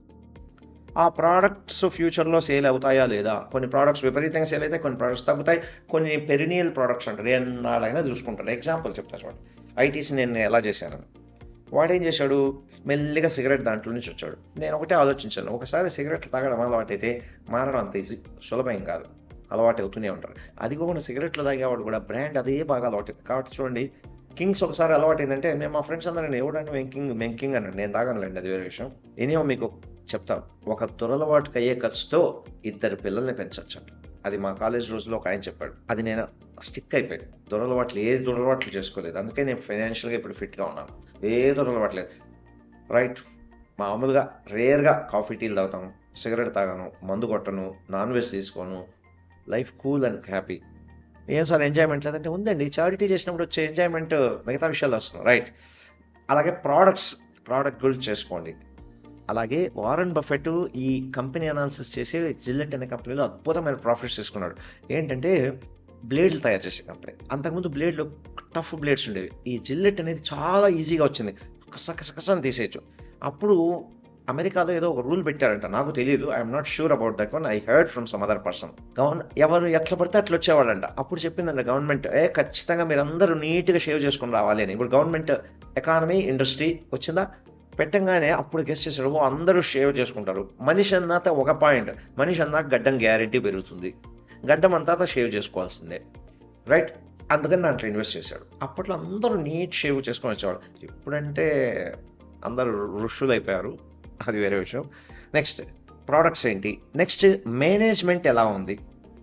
ఆ ప్రోడక్ట్స్ ఫ్యూచర్లో సేల్ అవుతాయా లేదా కొన్ని ప్రోడక్ట్స్ విపరీతంగా సేల్ అవుతాయి కొన్ని ప్రోడక్ట్స్ తగ్గుతాయి కొన్ని పెరినియల్ ప్రోడక్ట్స్ అంటారు ఎన్నాళ్ళైనా చూసుకుంటారు ఎగ్జాంపుల్ చెప్తా చూడండి ఐటీసీ నేను ఎలా చేశాను వాడు ఏం చేశాడు మెల్లిగా సిగరెట్ దాంట్లో నుంచి వచ్చాడు నేను ఒకటే ఆలోచించాను ఒకసారి సిగరెట్లు తాగడం అలవాటైతే మారడం అంత ఈజీ సులభం కాదు అలవాటు అవుతూనే ఉంటారు అది కూడా సిగరెట్లు తాగేవాడు కూడా బ్రాండ్ అదే బాగా అలవాటు కాబట్టి చూడండి కింగ్స్ ఒకసారి అలవాటు ఏంటంటే నేను మా ఫ్రెండ్స్ అందరూ ఎవడంటే మేము కింగ్ మేము కింగ్ అన్నాడు నేను తాగనులేండి అది వేరే విషయం ఎనియో మీకు చెప్తాం ఒక దురలవాటుకి అయ్యే ఖర్చుతో ఇద్దరు పిల్లల్ని పెంచవచ్చు అది మా కాలేజ్ రోజులో ఒక ఆయన చెప్పాడు అది నేను స్టిక్ అయిపోయింది దొరలవాట్లు ఏ దొరలవాట్లు చేసుకోలేదు అందుకే నేను ఫైనాన్షియల్గా ఇప్పుడు ఫిట్గా ఉన్నాను ఏ దొరలవాట్లేదు రైట్ మామూలుగా రేర్గా కాఫీ టీలు తాగుతాను సిగరెట్ తాగాను మందు కొట్టను నాన్ వెజ్ తీసుకోను లైఫ్ కూల్ అండ్ హ్యాపీ ఏం సార్ ఎంజాయ్మెంట్ లేదంటే ఉందండి చారిటీ చేసినప్పుడు వచ్చే ఎంజాయ్మెంట్ మిగతా విషయాలు వస్తుంది రైట్ అలాగే ప్రోడక్ట్స్ ప్రోడక్ట్ గురించి చేసుకోండి అలాగే వారన్ బఫెట్ ఈ కంపెనీ అనాలిసిస్ చేసి జిల్లెట్ అనే కంపెనీలో అద్భుతమైన ప్రాఫిట్స్ తీసుకున్నాడు ఏంటంటే బ్లేడ్లు తయారు చేసే కంపెనీ అంతకుముందు బ్లేడ్లు టఫ్ బ్లేడ్స్ ఉండేవి ఈ జిల్లెట్ అనేది చాలా ఈజీగా వచ్చింది కస కస కస అని తీసేయచ్చు అప్పుడు అమెరికాలో ఏదో ఒక రూల్ పెట్టారంట నాకు తెలియదు I'm not sure about that one I heard from some other person గవర్న ఎవరు ఎట్లా పడితే అట్లా వచ్చేవాళ్ళంట అప్పుడు చెప్పిందంట గవర్నమెంట్ ఏ ఖచ్చితంగా మీరు అందరూ నీట్గా షేవ్ చేసుకుని రావాలి అని ఇప్పుడు గవర్నమెంట్ ఎకానమీ ఇండస్ట్రీ వచ్చిందా పెట్టంగానే అప్పుడు గెస్ట్ చేశాడు "ఓ, అందరూ షేవ్ చేసుకుంటారు మనిషి అన్నాక ఒక పాయింట్ మనిషి అన్నాక గడ్డం గ్యారెంటీ పెరుగుతుంది గడ్డం అంతా షేవ్ చేసుకోవాల్సిందే రైట్ అందుకని దాంట్లో ఇన్వెస్ట్ చేశాడు అప్పట్లో అందరూ నీట్ షేవ్ చేసుకొని వచ్చేవాడు ఇప్పుడంటే అందరూ ఋషులు అయిపోయారు అది వేరే విషయం నెక్స్ట్ ప్రోడక్ట్స్ ఏంటి నెక్స్ట్ మేనేజ్మెంట్ ఎలా ఉంది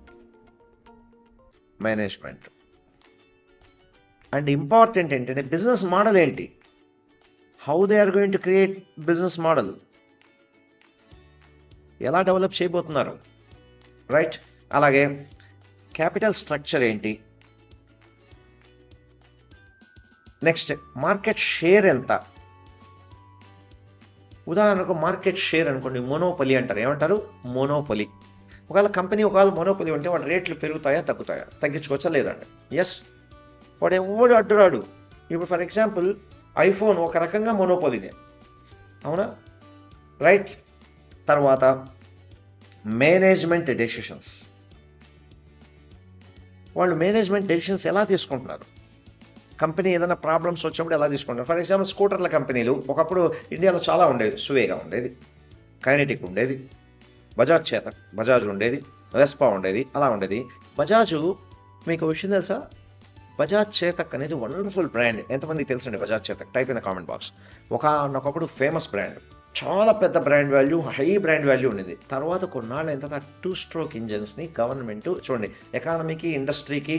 మేనేజ్మెంట్ అండ్ ఇంపార్టెంట్ ఏంటంటే బిజినెస్ మోడల్ ఏంటి how they are going to create business model ఎలా డెవలప్ చేయబోతున్నారు రైట్ అలాగే క్యాపిటల్ స్ట్రక్చర్ ఏంటి నెక్స్ట్ మార్కెట్ షేర్ ఎంత ఉదాహరణకు మార్కెట్ షేర్ అనుకోండి మోనోపలి అంటారు ఏమంటారు మోనోపలి ఒకవేళ కంపెనీ ఒకవేళ మోనోపలి ఉంటే వాడి రేట్లు పెరుగుతాయా తగ్గుతాయా తగ్గించుకోవచ్చా లేదండి ఎస్ వాడు ఎవడు అడ్డురాడు ఇప్పుడు ఫర్ ఎగ్జాంపుల్ ఐఫోన్ ఒక రకంగా మోనోపలినే అవునా రైట్ తర్వాత మేనేజ్మెంట్ డెసిషన్స్ వాళ్ళు మేనేజ్మెంట్ డెసిషన్స్ ఎలా తీసుకుంటున్నారు కంపెనీ ఏదైనా ప్రాబ్లమ్స్ వచ్చినప్పుడు ఎలా తీసుకుంటారు ఫర్ ఎగ్జాంపుల్ స్కూటర్ల కంపెనీలు ఒకప్పుడు ఇండియాలో చాలా ఉండేది సువేగా ఉండేది కైనెటిక్ ఉండేది బజాజ్ చేత బజాజ్ ఉండేది వెస్పా ఉండేది అలా ఉండేది బజాజు మీకు విషయం తెలుసా బజాజ్ చేతక్ అనేది వండర్ఫుల్ బ్రాండ్ ఎంతమందికి తెలుసండి Bajaj Chetak type in the comment box ఒక ఒకప్పుడు ఫేమస్ బ్రాండ్ చాలా పెద్ద brand value high brand value ఉండేది తర్వాత కొన్నాళ్ళు ఎంత టూ స్ట్రోక్ ఇంజన్స్ని గవర్నమెంట్ చూడండి ఎకానమీకి ఇండస్ట్రీకి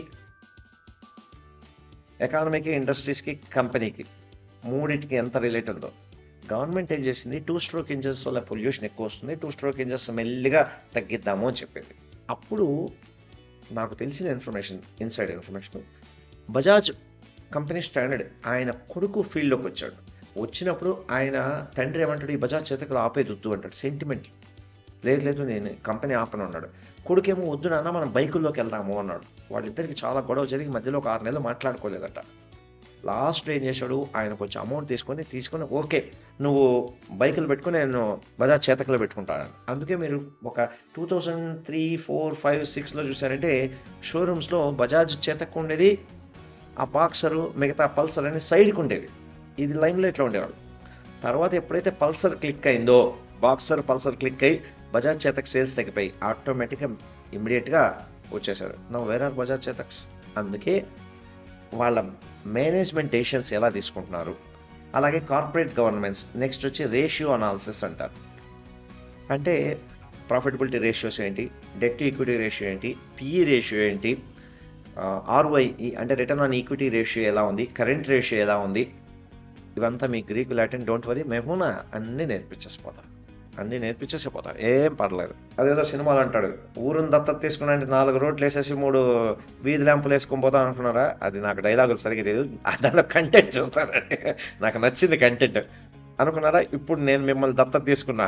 ఎకానమీకి ఇండస్ట్రీస్కి కంపెనీకి మూడింటికి ఎంత రిలేట్ ఉందో గవర్నమెంట్ ఏం చేసింది టూ స్ట్రోక్ ఇంజన్స్ వల్ల పొల్యూషన్ ఎక్కువ వస్తుంది టూ స్ట్రోక్ ఇంజన్స్ మెల్లిగా తగ్గిద్దాము అని చెప్పింది అప్పుడు నాకు తెలిసిన information inside information Bajaj company standard ఆయన కొడుకు ఫీల్డ్లోకి వచ్చాడు వచ్చినప్పుడు ఆయన తండ్రి ఏమంటాడు ఈ బజాజ్ చేతకులు ఆపేది వద్దు అంటాడు సెంటిమెంట్ లేదు లేదు నేను కంపెనీ ఆపను అన్నాడు కొడుకేమో వద్దు నాన్న మనం బైకుల్లోకి వెళ్దాము అన్నాడు వాళ్ళిద్దరికి చాలా గొడవ జరిగి మధ్యలో ఒక ఆరు నెలలు మాట్లాడుకోలేదట లాస్ట్ ఏం చేశాడు ఆయన కొంచెం అమౌంట్ తీసుకొని తీసుకొని ఓకే నువ్వు బైకులు పెట్టుకుని నేను బజాజ్ చేతకులో పెట్టుకుంటాను అందుకే మీరు ఒక two thousand three four five సిక్స్లో చూసారంటే షోరూమ్స్లో బజాజ్ చేతకు ఉండేది ఆ బాక్సరు మిగతా పల్సర్ అని సైడ్కి ఉండేవి ఇది లైన్లో ఇట్లా ఉండేవాడు తర్వాత ఎప్పుడైతే పల్సర్ క్లిక్ అయిందో బాక్సర్ పల్సర్ క్లిక్ అయ్యి బజాజ్ చేతక్ సేల్స్ తగ్గిపోయి ఆటోమేటిక్గా ఇమ్మీడియట్గా వచ్చేసారు నా వేర్ ఆర్ బజాజ్ చేతక్స్ అందుకే వాళ్ళ మేనేజ్మెంట్ డెసిషన్స్ ఎలా తీసుకుంటున్నారు అలాగే కార్పొరేట్ గవర్నమెంట్స్ నెక్స్ట్ వచ్చి రేషియో అనాలిసిస్ అంటారు అంటే ప్రాఫిటబిలిటీ రేషియోస్ ఏంటి డెట్ ఈక్విటీ రేషియో ఏంటి పిఈ రేషియో ఏంటి ఆర్వై అంటే రిటర్న్ ఆన్ ఈక్విటీ రేషియో ఎలా ఉంది కరెంట్ రేషియో ఎలా ఉంది ఇవంతా మీ గ్రీకు లాటిన్ డోంట్ వరీ మేము అన్నీ నేర్పించేసిపోతాం అన్నీ నేర్పించేసిపోతాం ఏం పర్లేదు అదేదో సినిమాలు అంటాడు ఊరుని దత్తత తీసుకున్నాంటే నాలుగు రోడ్లు వేసేసి మూడు వీధి ల్యాంపులు వేసుకొని పోతాం అనుకున్నారా అది నాకు డైలాగులు సరిగ్గా తెలియదు దాంట్లో కంటెంట్ చూస్తానండి నాకు నచ్చింది కంటెంట్ అనుకున్నారా ఇప్పుడు నేను మిమ్మల్ని దత్తత తీసుకున్నా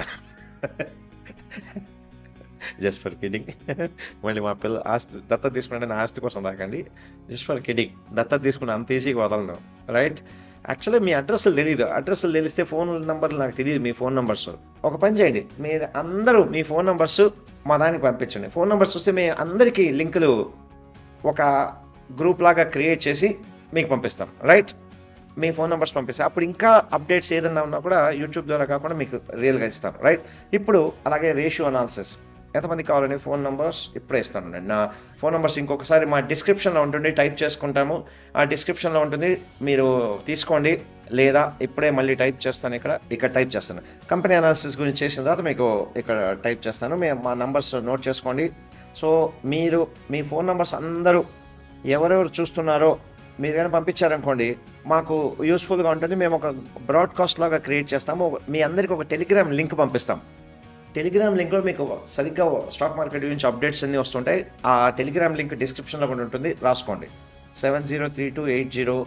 జస్ట్ ఫర్ కిడింగ్ మళ్ళీ మా పిల్ల ఆస్తి దత్తత తీసుకుంటే నా ఆస్తి కోసం రాకండి జస్ట్ ఫర్ కిడింగ్ దత్తత తీసుకుని అంత ఈజీగా వదలను రైట్ యాక్చువల్లీ మీ అడ్రస్లు తెలియదు అడ్రస్లు తెలిస్తే ఫోన్ నెంబర్లు నాకు తెలియదు మీ ఫోన్ నెంబర్స్ ఒక పని చేయండి మీరు అందరూ మీ ఫోన్ నెంబర్స్ మా దానికి పంపించండి ఫోన్ నెంబర్స్ వస్తే మీ అందరికీ లింకులు ఒక గ్రూప్ లాగా క్రియేట్ చేసి మీకు పంపిస్తాం రైట్ మీ ఫోన్ నెంబర్స్ పంపిస్తే అప్పుడు ఇంకా అప్డేట్స్ ఏదన్నా ఉన్నా కూడా యూట్యూబ్ ద్వారా కాకుండా మీకు రియల్గా ఇస్తాను రైట్ ఇప్పుడు అలాగే రేషియో అనాలిసిస్ ఎంతమంది కావాలని ఫోన్ నెంబర్స్ ఇప్పుడే ఇస్తాను నా ఫోన్ నెంబర్స్ ఇంకొకసారి మా డిస్క్రిప్షన్లో ఉంటుంది టైప్ చేసుకుంటాము ఆ డిస్క్రిప్షన్లో ఉంటుంది మీరు తీసుకోండి లేదా ఇప్పుడే మళ్ళీ టైప్ చేస్తాను ఇక్కడ ఇక్కడ టైప్ చేస్తాను కంపెనీ అనాలిసిస్ గురించి చేసిన తర్వాత మీకు ఇక్కడ టైప్ చేస్తాను మేము మా నంబర్స్ నోట్ చేసుకోండి సో మీరు మీ ఫోన్ నెంబర్స్ అందరూ ఎవరెవరు చూస్తున్నారో మీరు కానీ పంపించారనుకోండి మాకు యూస్ఫుల్గా ఉంటుంది మేము ఒక బ్రాడ్కాస్ట్ లాగా క్రియేట్ చేస్తాము మీ అందరికి ఒక టెలిగ్రామ్ లింక్ పంపిస్తాం టెలిగ్రామ్ లింక్లో మీకు సరిగ్గా స్టాక్ మార్కెట్ గురించి అప్డేట్స్ అన్నీ వస్తుంటాయి ఆ టెలిగ్రామ్ లింక్ డిస్క్రిప్షన్లో కూడా ఉంటుంది రాసుకోండి seven zero three two eight zero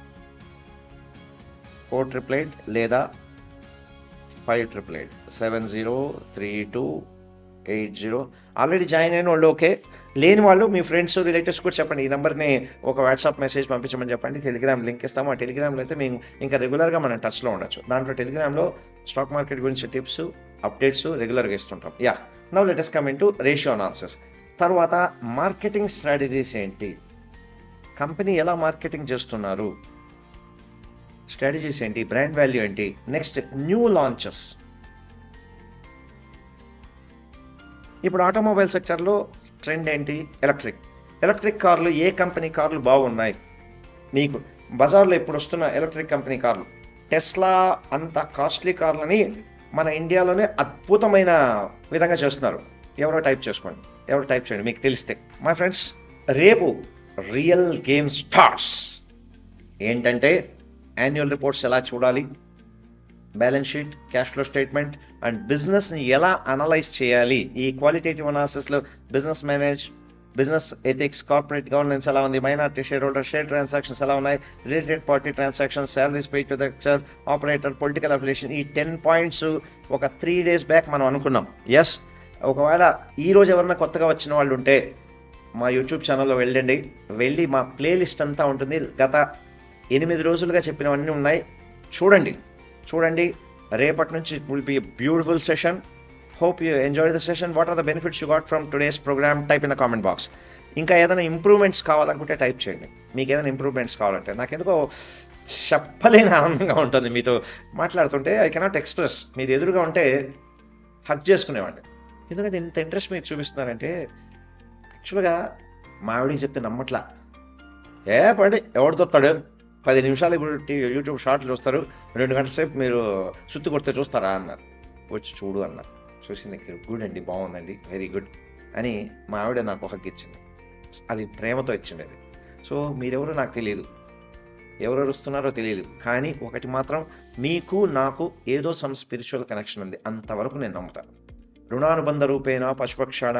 four triple eight లేదా five triple eight seven zero three two eight zero already join అయిన వాళ్ళు ఓకే లేని వాళ్ళు మీ ఫ్రెండ్స్ రిలేటివ్స్ కూడా చెప్పండి ఈ నెంబర్ని ఒక వాట్సాప్ మెసేజ్ పంపించమని చెప్పండి టెలిగ్రామ్ లింక్ ఇస్తాము ఆ టెలిగ్రామ్లో అయితే మేము ఇంకా రెగ్యులర్గా మనం టచ్లో ఉండొచ్చు దాంట్లో టెలిగ్రామ్లో స్టాక్ మార్కెట్ గురించి టిప్స్ అప్డేట్స్ రెగ్యులర్గా ఇస్తుంటాం yeah now let's come in to ratio analysis తర్వాత మార్కెటింగ్ స్ట్రాటజీస్ ఏంటి కంపెనీ ఎలా మార్కెటింగ్ చేస్తున్నారు స్ట్రాటజీస్ ఏంటి బ్రాండ్ వాల్యూ ఏంటి నెక్స్ట్ న్యూ లాంచెస్ ఇప్పుడు ఆటోమొబైల్ సెక్టర్లో ట్రెండ్ ఏంటి ఎలక్ట్రిక్ ఎలక్ట్రిక్ కార్లు ఏ కంపెనీ కార్లు బాగున్నాయి మీకు బజార్లో ఇప్పుడు వస్తున్న ఎలక్ట్రిక్ కంపెనీ కార్లు టెస్లా అంత కాస్ట్లీ కార్లని మన ఇండియాలోనే అద్భుతమైన విధంగా చేస్తున్నారు ఎవరో టైప్ చేసుకోండి ఎవరో టైప్ చేయండి మీకు తెలిస్తే మై ఫ్రెండ్స్ రేపు రియల్ గేమ్ స్టార్ట్స్ ఏంటంటే యాన్యువల్ రిపోర్ట్స్ ఎలా చూడాలి balance sheet cash flow statement and బిజినెస్ని ఎలా అనలైజ్ చేయాలి ఈ క్వాలిటేటివ్ అనాలిసిస్లో business manage business ethics corporate governance ఎలా ఉంది minority share holder share transactions ఎలా ఉన్నాయి related party transactions salaries pay to director operator political affiliation ఈ టెన్ పాయింట్స్ ఒక త్రీ డేస్ బ్యాక్ మనం అనుకున్నాం ఎస్ ఒకవేళ ఈ రోజు ఎవరన్నా కొత్తగా వచ్చిన వాళ్ళు ఉంటే మా యూట్యూబ్ ఛానల్లో వెళ్ళండి వెళ్ళి మా ప్లేలిస్ట్ అంతా ఉంటుంది గత ఎనిమిది రోజులుగా చెప్పినవన్నీ ఉన్నాయి చూడండి చూడండి రేపటి నుంచి will be beautiful session hope you enjoy the session what are the benefits you got from today's programme type in the comment box ఇంకా ఏదైనా ఇంప్రూవ్మెంట్స్ కావాలనుకుంటే టైప్ చేయండి మీకు ఏదైనా ఇంప్రూవ్మెంట్స్ కావాలంటే నాకెందుకో చెప్పలేని ఆనందంగా ఉంటుంది మీతో మాట్లాడుతుంటే ఐ కెనాట్ ఎక్స్ప్రెస్ మీరు ఎదురుగా ఉంటే హక్ చేసుకునేవాడిని ఎందుకంటే ఇంత ఇంట్రెస్ట్ మీరు చూపిస్తున్నారంటే యాక్చువల్గా మా ఆవిడకి చెప్తే నమ్మట్లా ఏ పడి ఎవడు చూస్తాడు పది నిమిషాలు ఇప్పుడు టీ- యూట్యూబ్ షార్ట్లు చూస్తారు రెండు గంటల సేపు మీరు సుత్తి కొడితే చూస్తారా అన్నారు వచ్చి చూడు అన్నారు చూసింది గుడ్ అండి బాగుందండి వెరీ గుడ్ అని మా ఆవిడ నాకు ఒక హక్ ఇచ్చింది అది ప్రేమతో ఇచ్చింది అది సో మీరెవరో నాకు తెలియదు ఎవరెవరు వస్తున్నారో తెలియదు కానీ ఒకటి మాత్రం మీకు నాకు ఏదో సమ్ స్పిరిచువల్ కనెక్షన్ ఉంది అంతవరకు నేను నమ్ముతాను రుణానుబంధ రూపేణ పశుపక్షాణ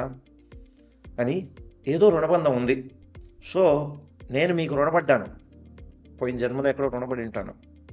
అని ఏదో రుణబంధం ఉంది సో నేను మీకు రుణపడ్డాను పోయిన జన్మలో ఎక్కడో రుణపడి ఉంటాను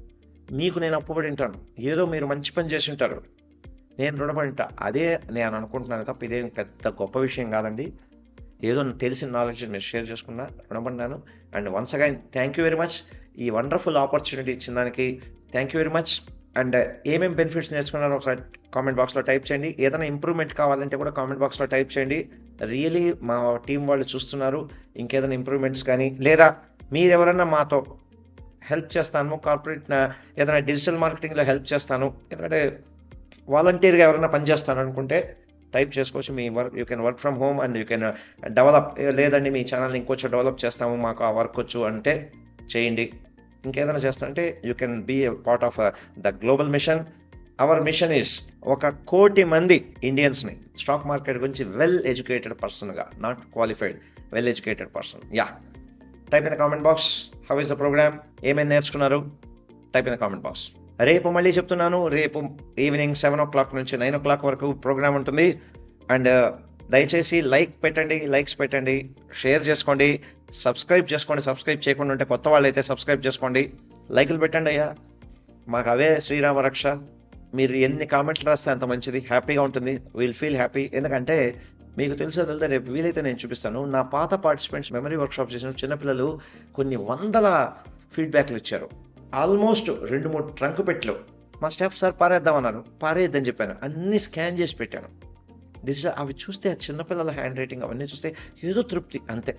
మీకు నేను అప్పుబడి ఉంటాను ఏదో మీరు మంచి పని చేసి ఉంటారు నేను రుణపడి ఉంటా అదే నేను అనుకుంటున్నాను తప్ప ఇదేం పెద్ద గొప్ప విషయం కాదండి ఏదో తెలిసిన నాలెడ్జ్ మీరు షేర్ చేసుకున్నా రుణపడ్డాను and once again thank you very much ఈ వండర్ఫుల్ ఆపర్చునిటీ ఇచ్చిన దానికి thank you very much and ఏమేమి బెనిఫిట్స్ నేర్చుకున్నారో ఒకసారి కామెంట్ బాక్స్లో టైప్ చేయండి ఏదైనా ఇంప్రూవ్మెంట్ కావాలంటే కూడా కామెంట్ బాక్స్లో టైప్ చేయండి రియలీ మా టీం వాళ్ళు చూస్తున్నారు ఇంకేదైనా ఇంప్రూవ్మెంట్స్ కానీ లేదా మీరెవరన్నా మాతో హెల్ప్ చేస్తాను కార్పొరేట్ ఏదైనా డిజిటల్ మార్కెటింగ్లో హెల్ప్ చేస్తాను ఎందుకంటే వాలంటీర్గా ఎవరైనా పనిచేస్తాను అనుకుంటే టైప్ చేసుకోవచ్చు మీ work you can work from home and you can develop లేదండి మీ ఛానల్ని ఇంకొంచెం డెవలప్ చేస్తాము మాకు ఆ వర్క్ వచ్చు అంటే చేయండి ఇంకేదైనా చేస్తానంటే you can be part of the global mission our mission is ఒక కోటి మంది ఇండియన్స్ని స్టాక్ మార్కెట్ గురించి వెల్ ఎడ్యుకేటెడ్ పర్సన్గా not qualified well educated person yeah type in the comment box how is the programme ఏమేమి నేర్చుకున్నారు type in the comment box రేపు మళ్ళీ చెప్తున్నాను రేపు ఈవినింగ్ సెవెన్ ఓ క్లాక్ నుంచి నైన్ ఓ క్లాక్ వరకు ప్రోగ్రామ్ ఉంటుంది అండ్ దయచేసి లైక్ పెట్టండి లైక్స్ పెట్టండి షేర్ చేసుకోండి సబ్స్క్రైబ్ చేసుకోండి సబ్స్క్రైబ్ చేయకుండా ఉంటే కొత్త వాళ్ళు అయితే సబ్స్క్రైబ్ చేసుకోండి లైకులు పెట్టండి అయ్యా మాకు అవే శ్రీరామ రక్ష మీరు ఎన్ని కామెంట్లు రాస్తే అంత మంచిది హ్యాపీగా ఉంటుంది విల్ ఫీల్ హ్యాపీ ఎందుకంటే మీకు తెలుసో తెలితే రేపు వీలైతే నేను చూపిస్తాను నా పాత పార్టిసిపెంట్స్ మెమరీ వర్క్షాప్ చేసిన చిన్నపిల్లలు కొన్ని వందల ఫీడ్బ్యాక్లు ఇచ్చారు ఆల్మోస్ట్ రెండు మూడు ట్రంక్ పెట్లు మా స్టాఫ్ సార్ పారేద్దామన్నారు పారేద్దని చెప్పాను అన్ని స్కాన్ చేసి పెట్టాను డిజిటల్ అవి చూస్తే ఆ చిన్నపిల్లల హ్యాండ్ రైటింగ్ అవన్నీ చూస్తే ఏదో తృప్తి అంతే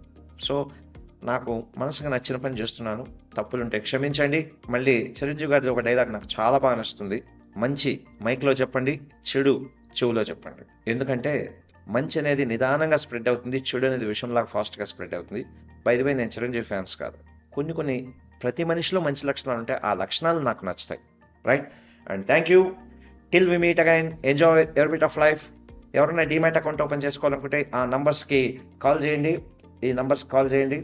సో నాకు మనసుగా నచ్చిన పని చేస్తున్నాను తప్పులుంటే క్షమించండి మళ్ళీ చిరంజీవి గారిది ఒక డైలాగ్ నాకు చాలా బాగా నచ్చుతుంది మంచి మైక్లో చెప్పండి చెడు చెవులో చెప్పండి ఎందుకంటే మంచి అనేది నిదానంగా స్ప్రెడ్ అవుతుంది చెడు అనేది విషయంలాగా ఫాస్ట్గా స్ప్రెడ్ అవుతుంది బై నేను చిరంజీవి ఫ్యాన్స్ కాదు కొన్ని కొన్ని ప్రతి మనిషిలో మంచి లక్షణాలు ఉంటాయి ఆ లక్షణాలు నాకు నచ్చుతాయి right and thank you till we meet again enjoy every bit of life ఎవరైనా డిమాట్ అకౌంట్ ఓపెన్ చేసుకోవాలనుకుంటే ఆ నంబర్స్కి కాల్ చేయండి ఈ నంబర్స్ కాల్ చేయండి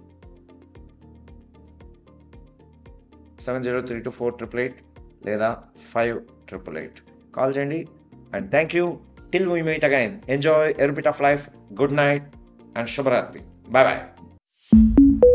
seven zero three two four triple eight లేదా ఫైవ్ ట్రిపుల్ ఎయిట్ కాల్ చేయండి and thank you till we meet again enjoy every bit of life good night and శుభరాత్రి bye bye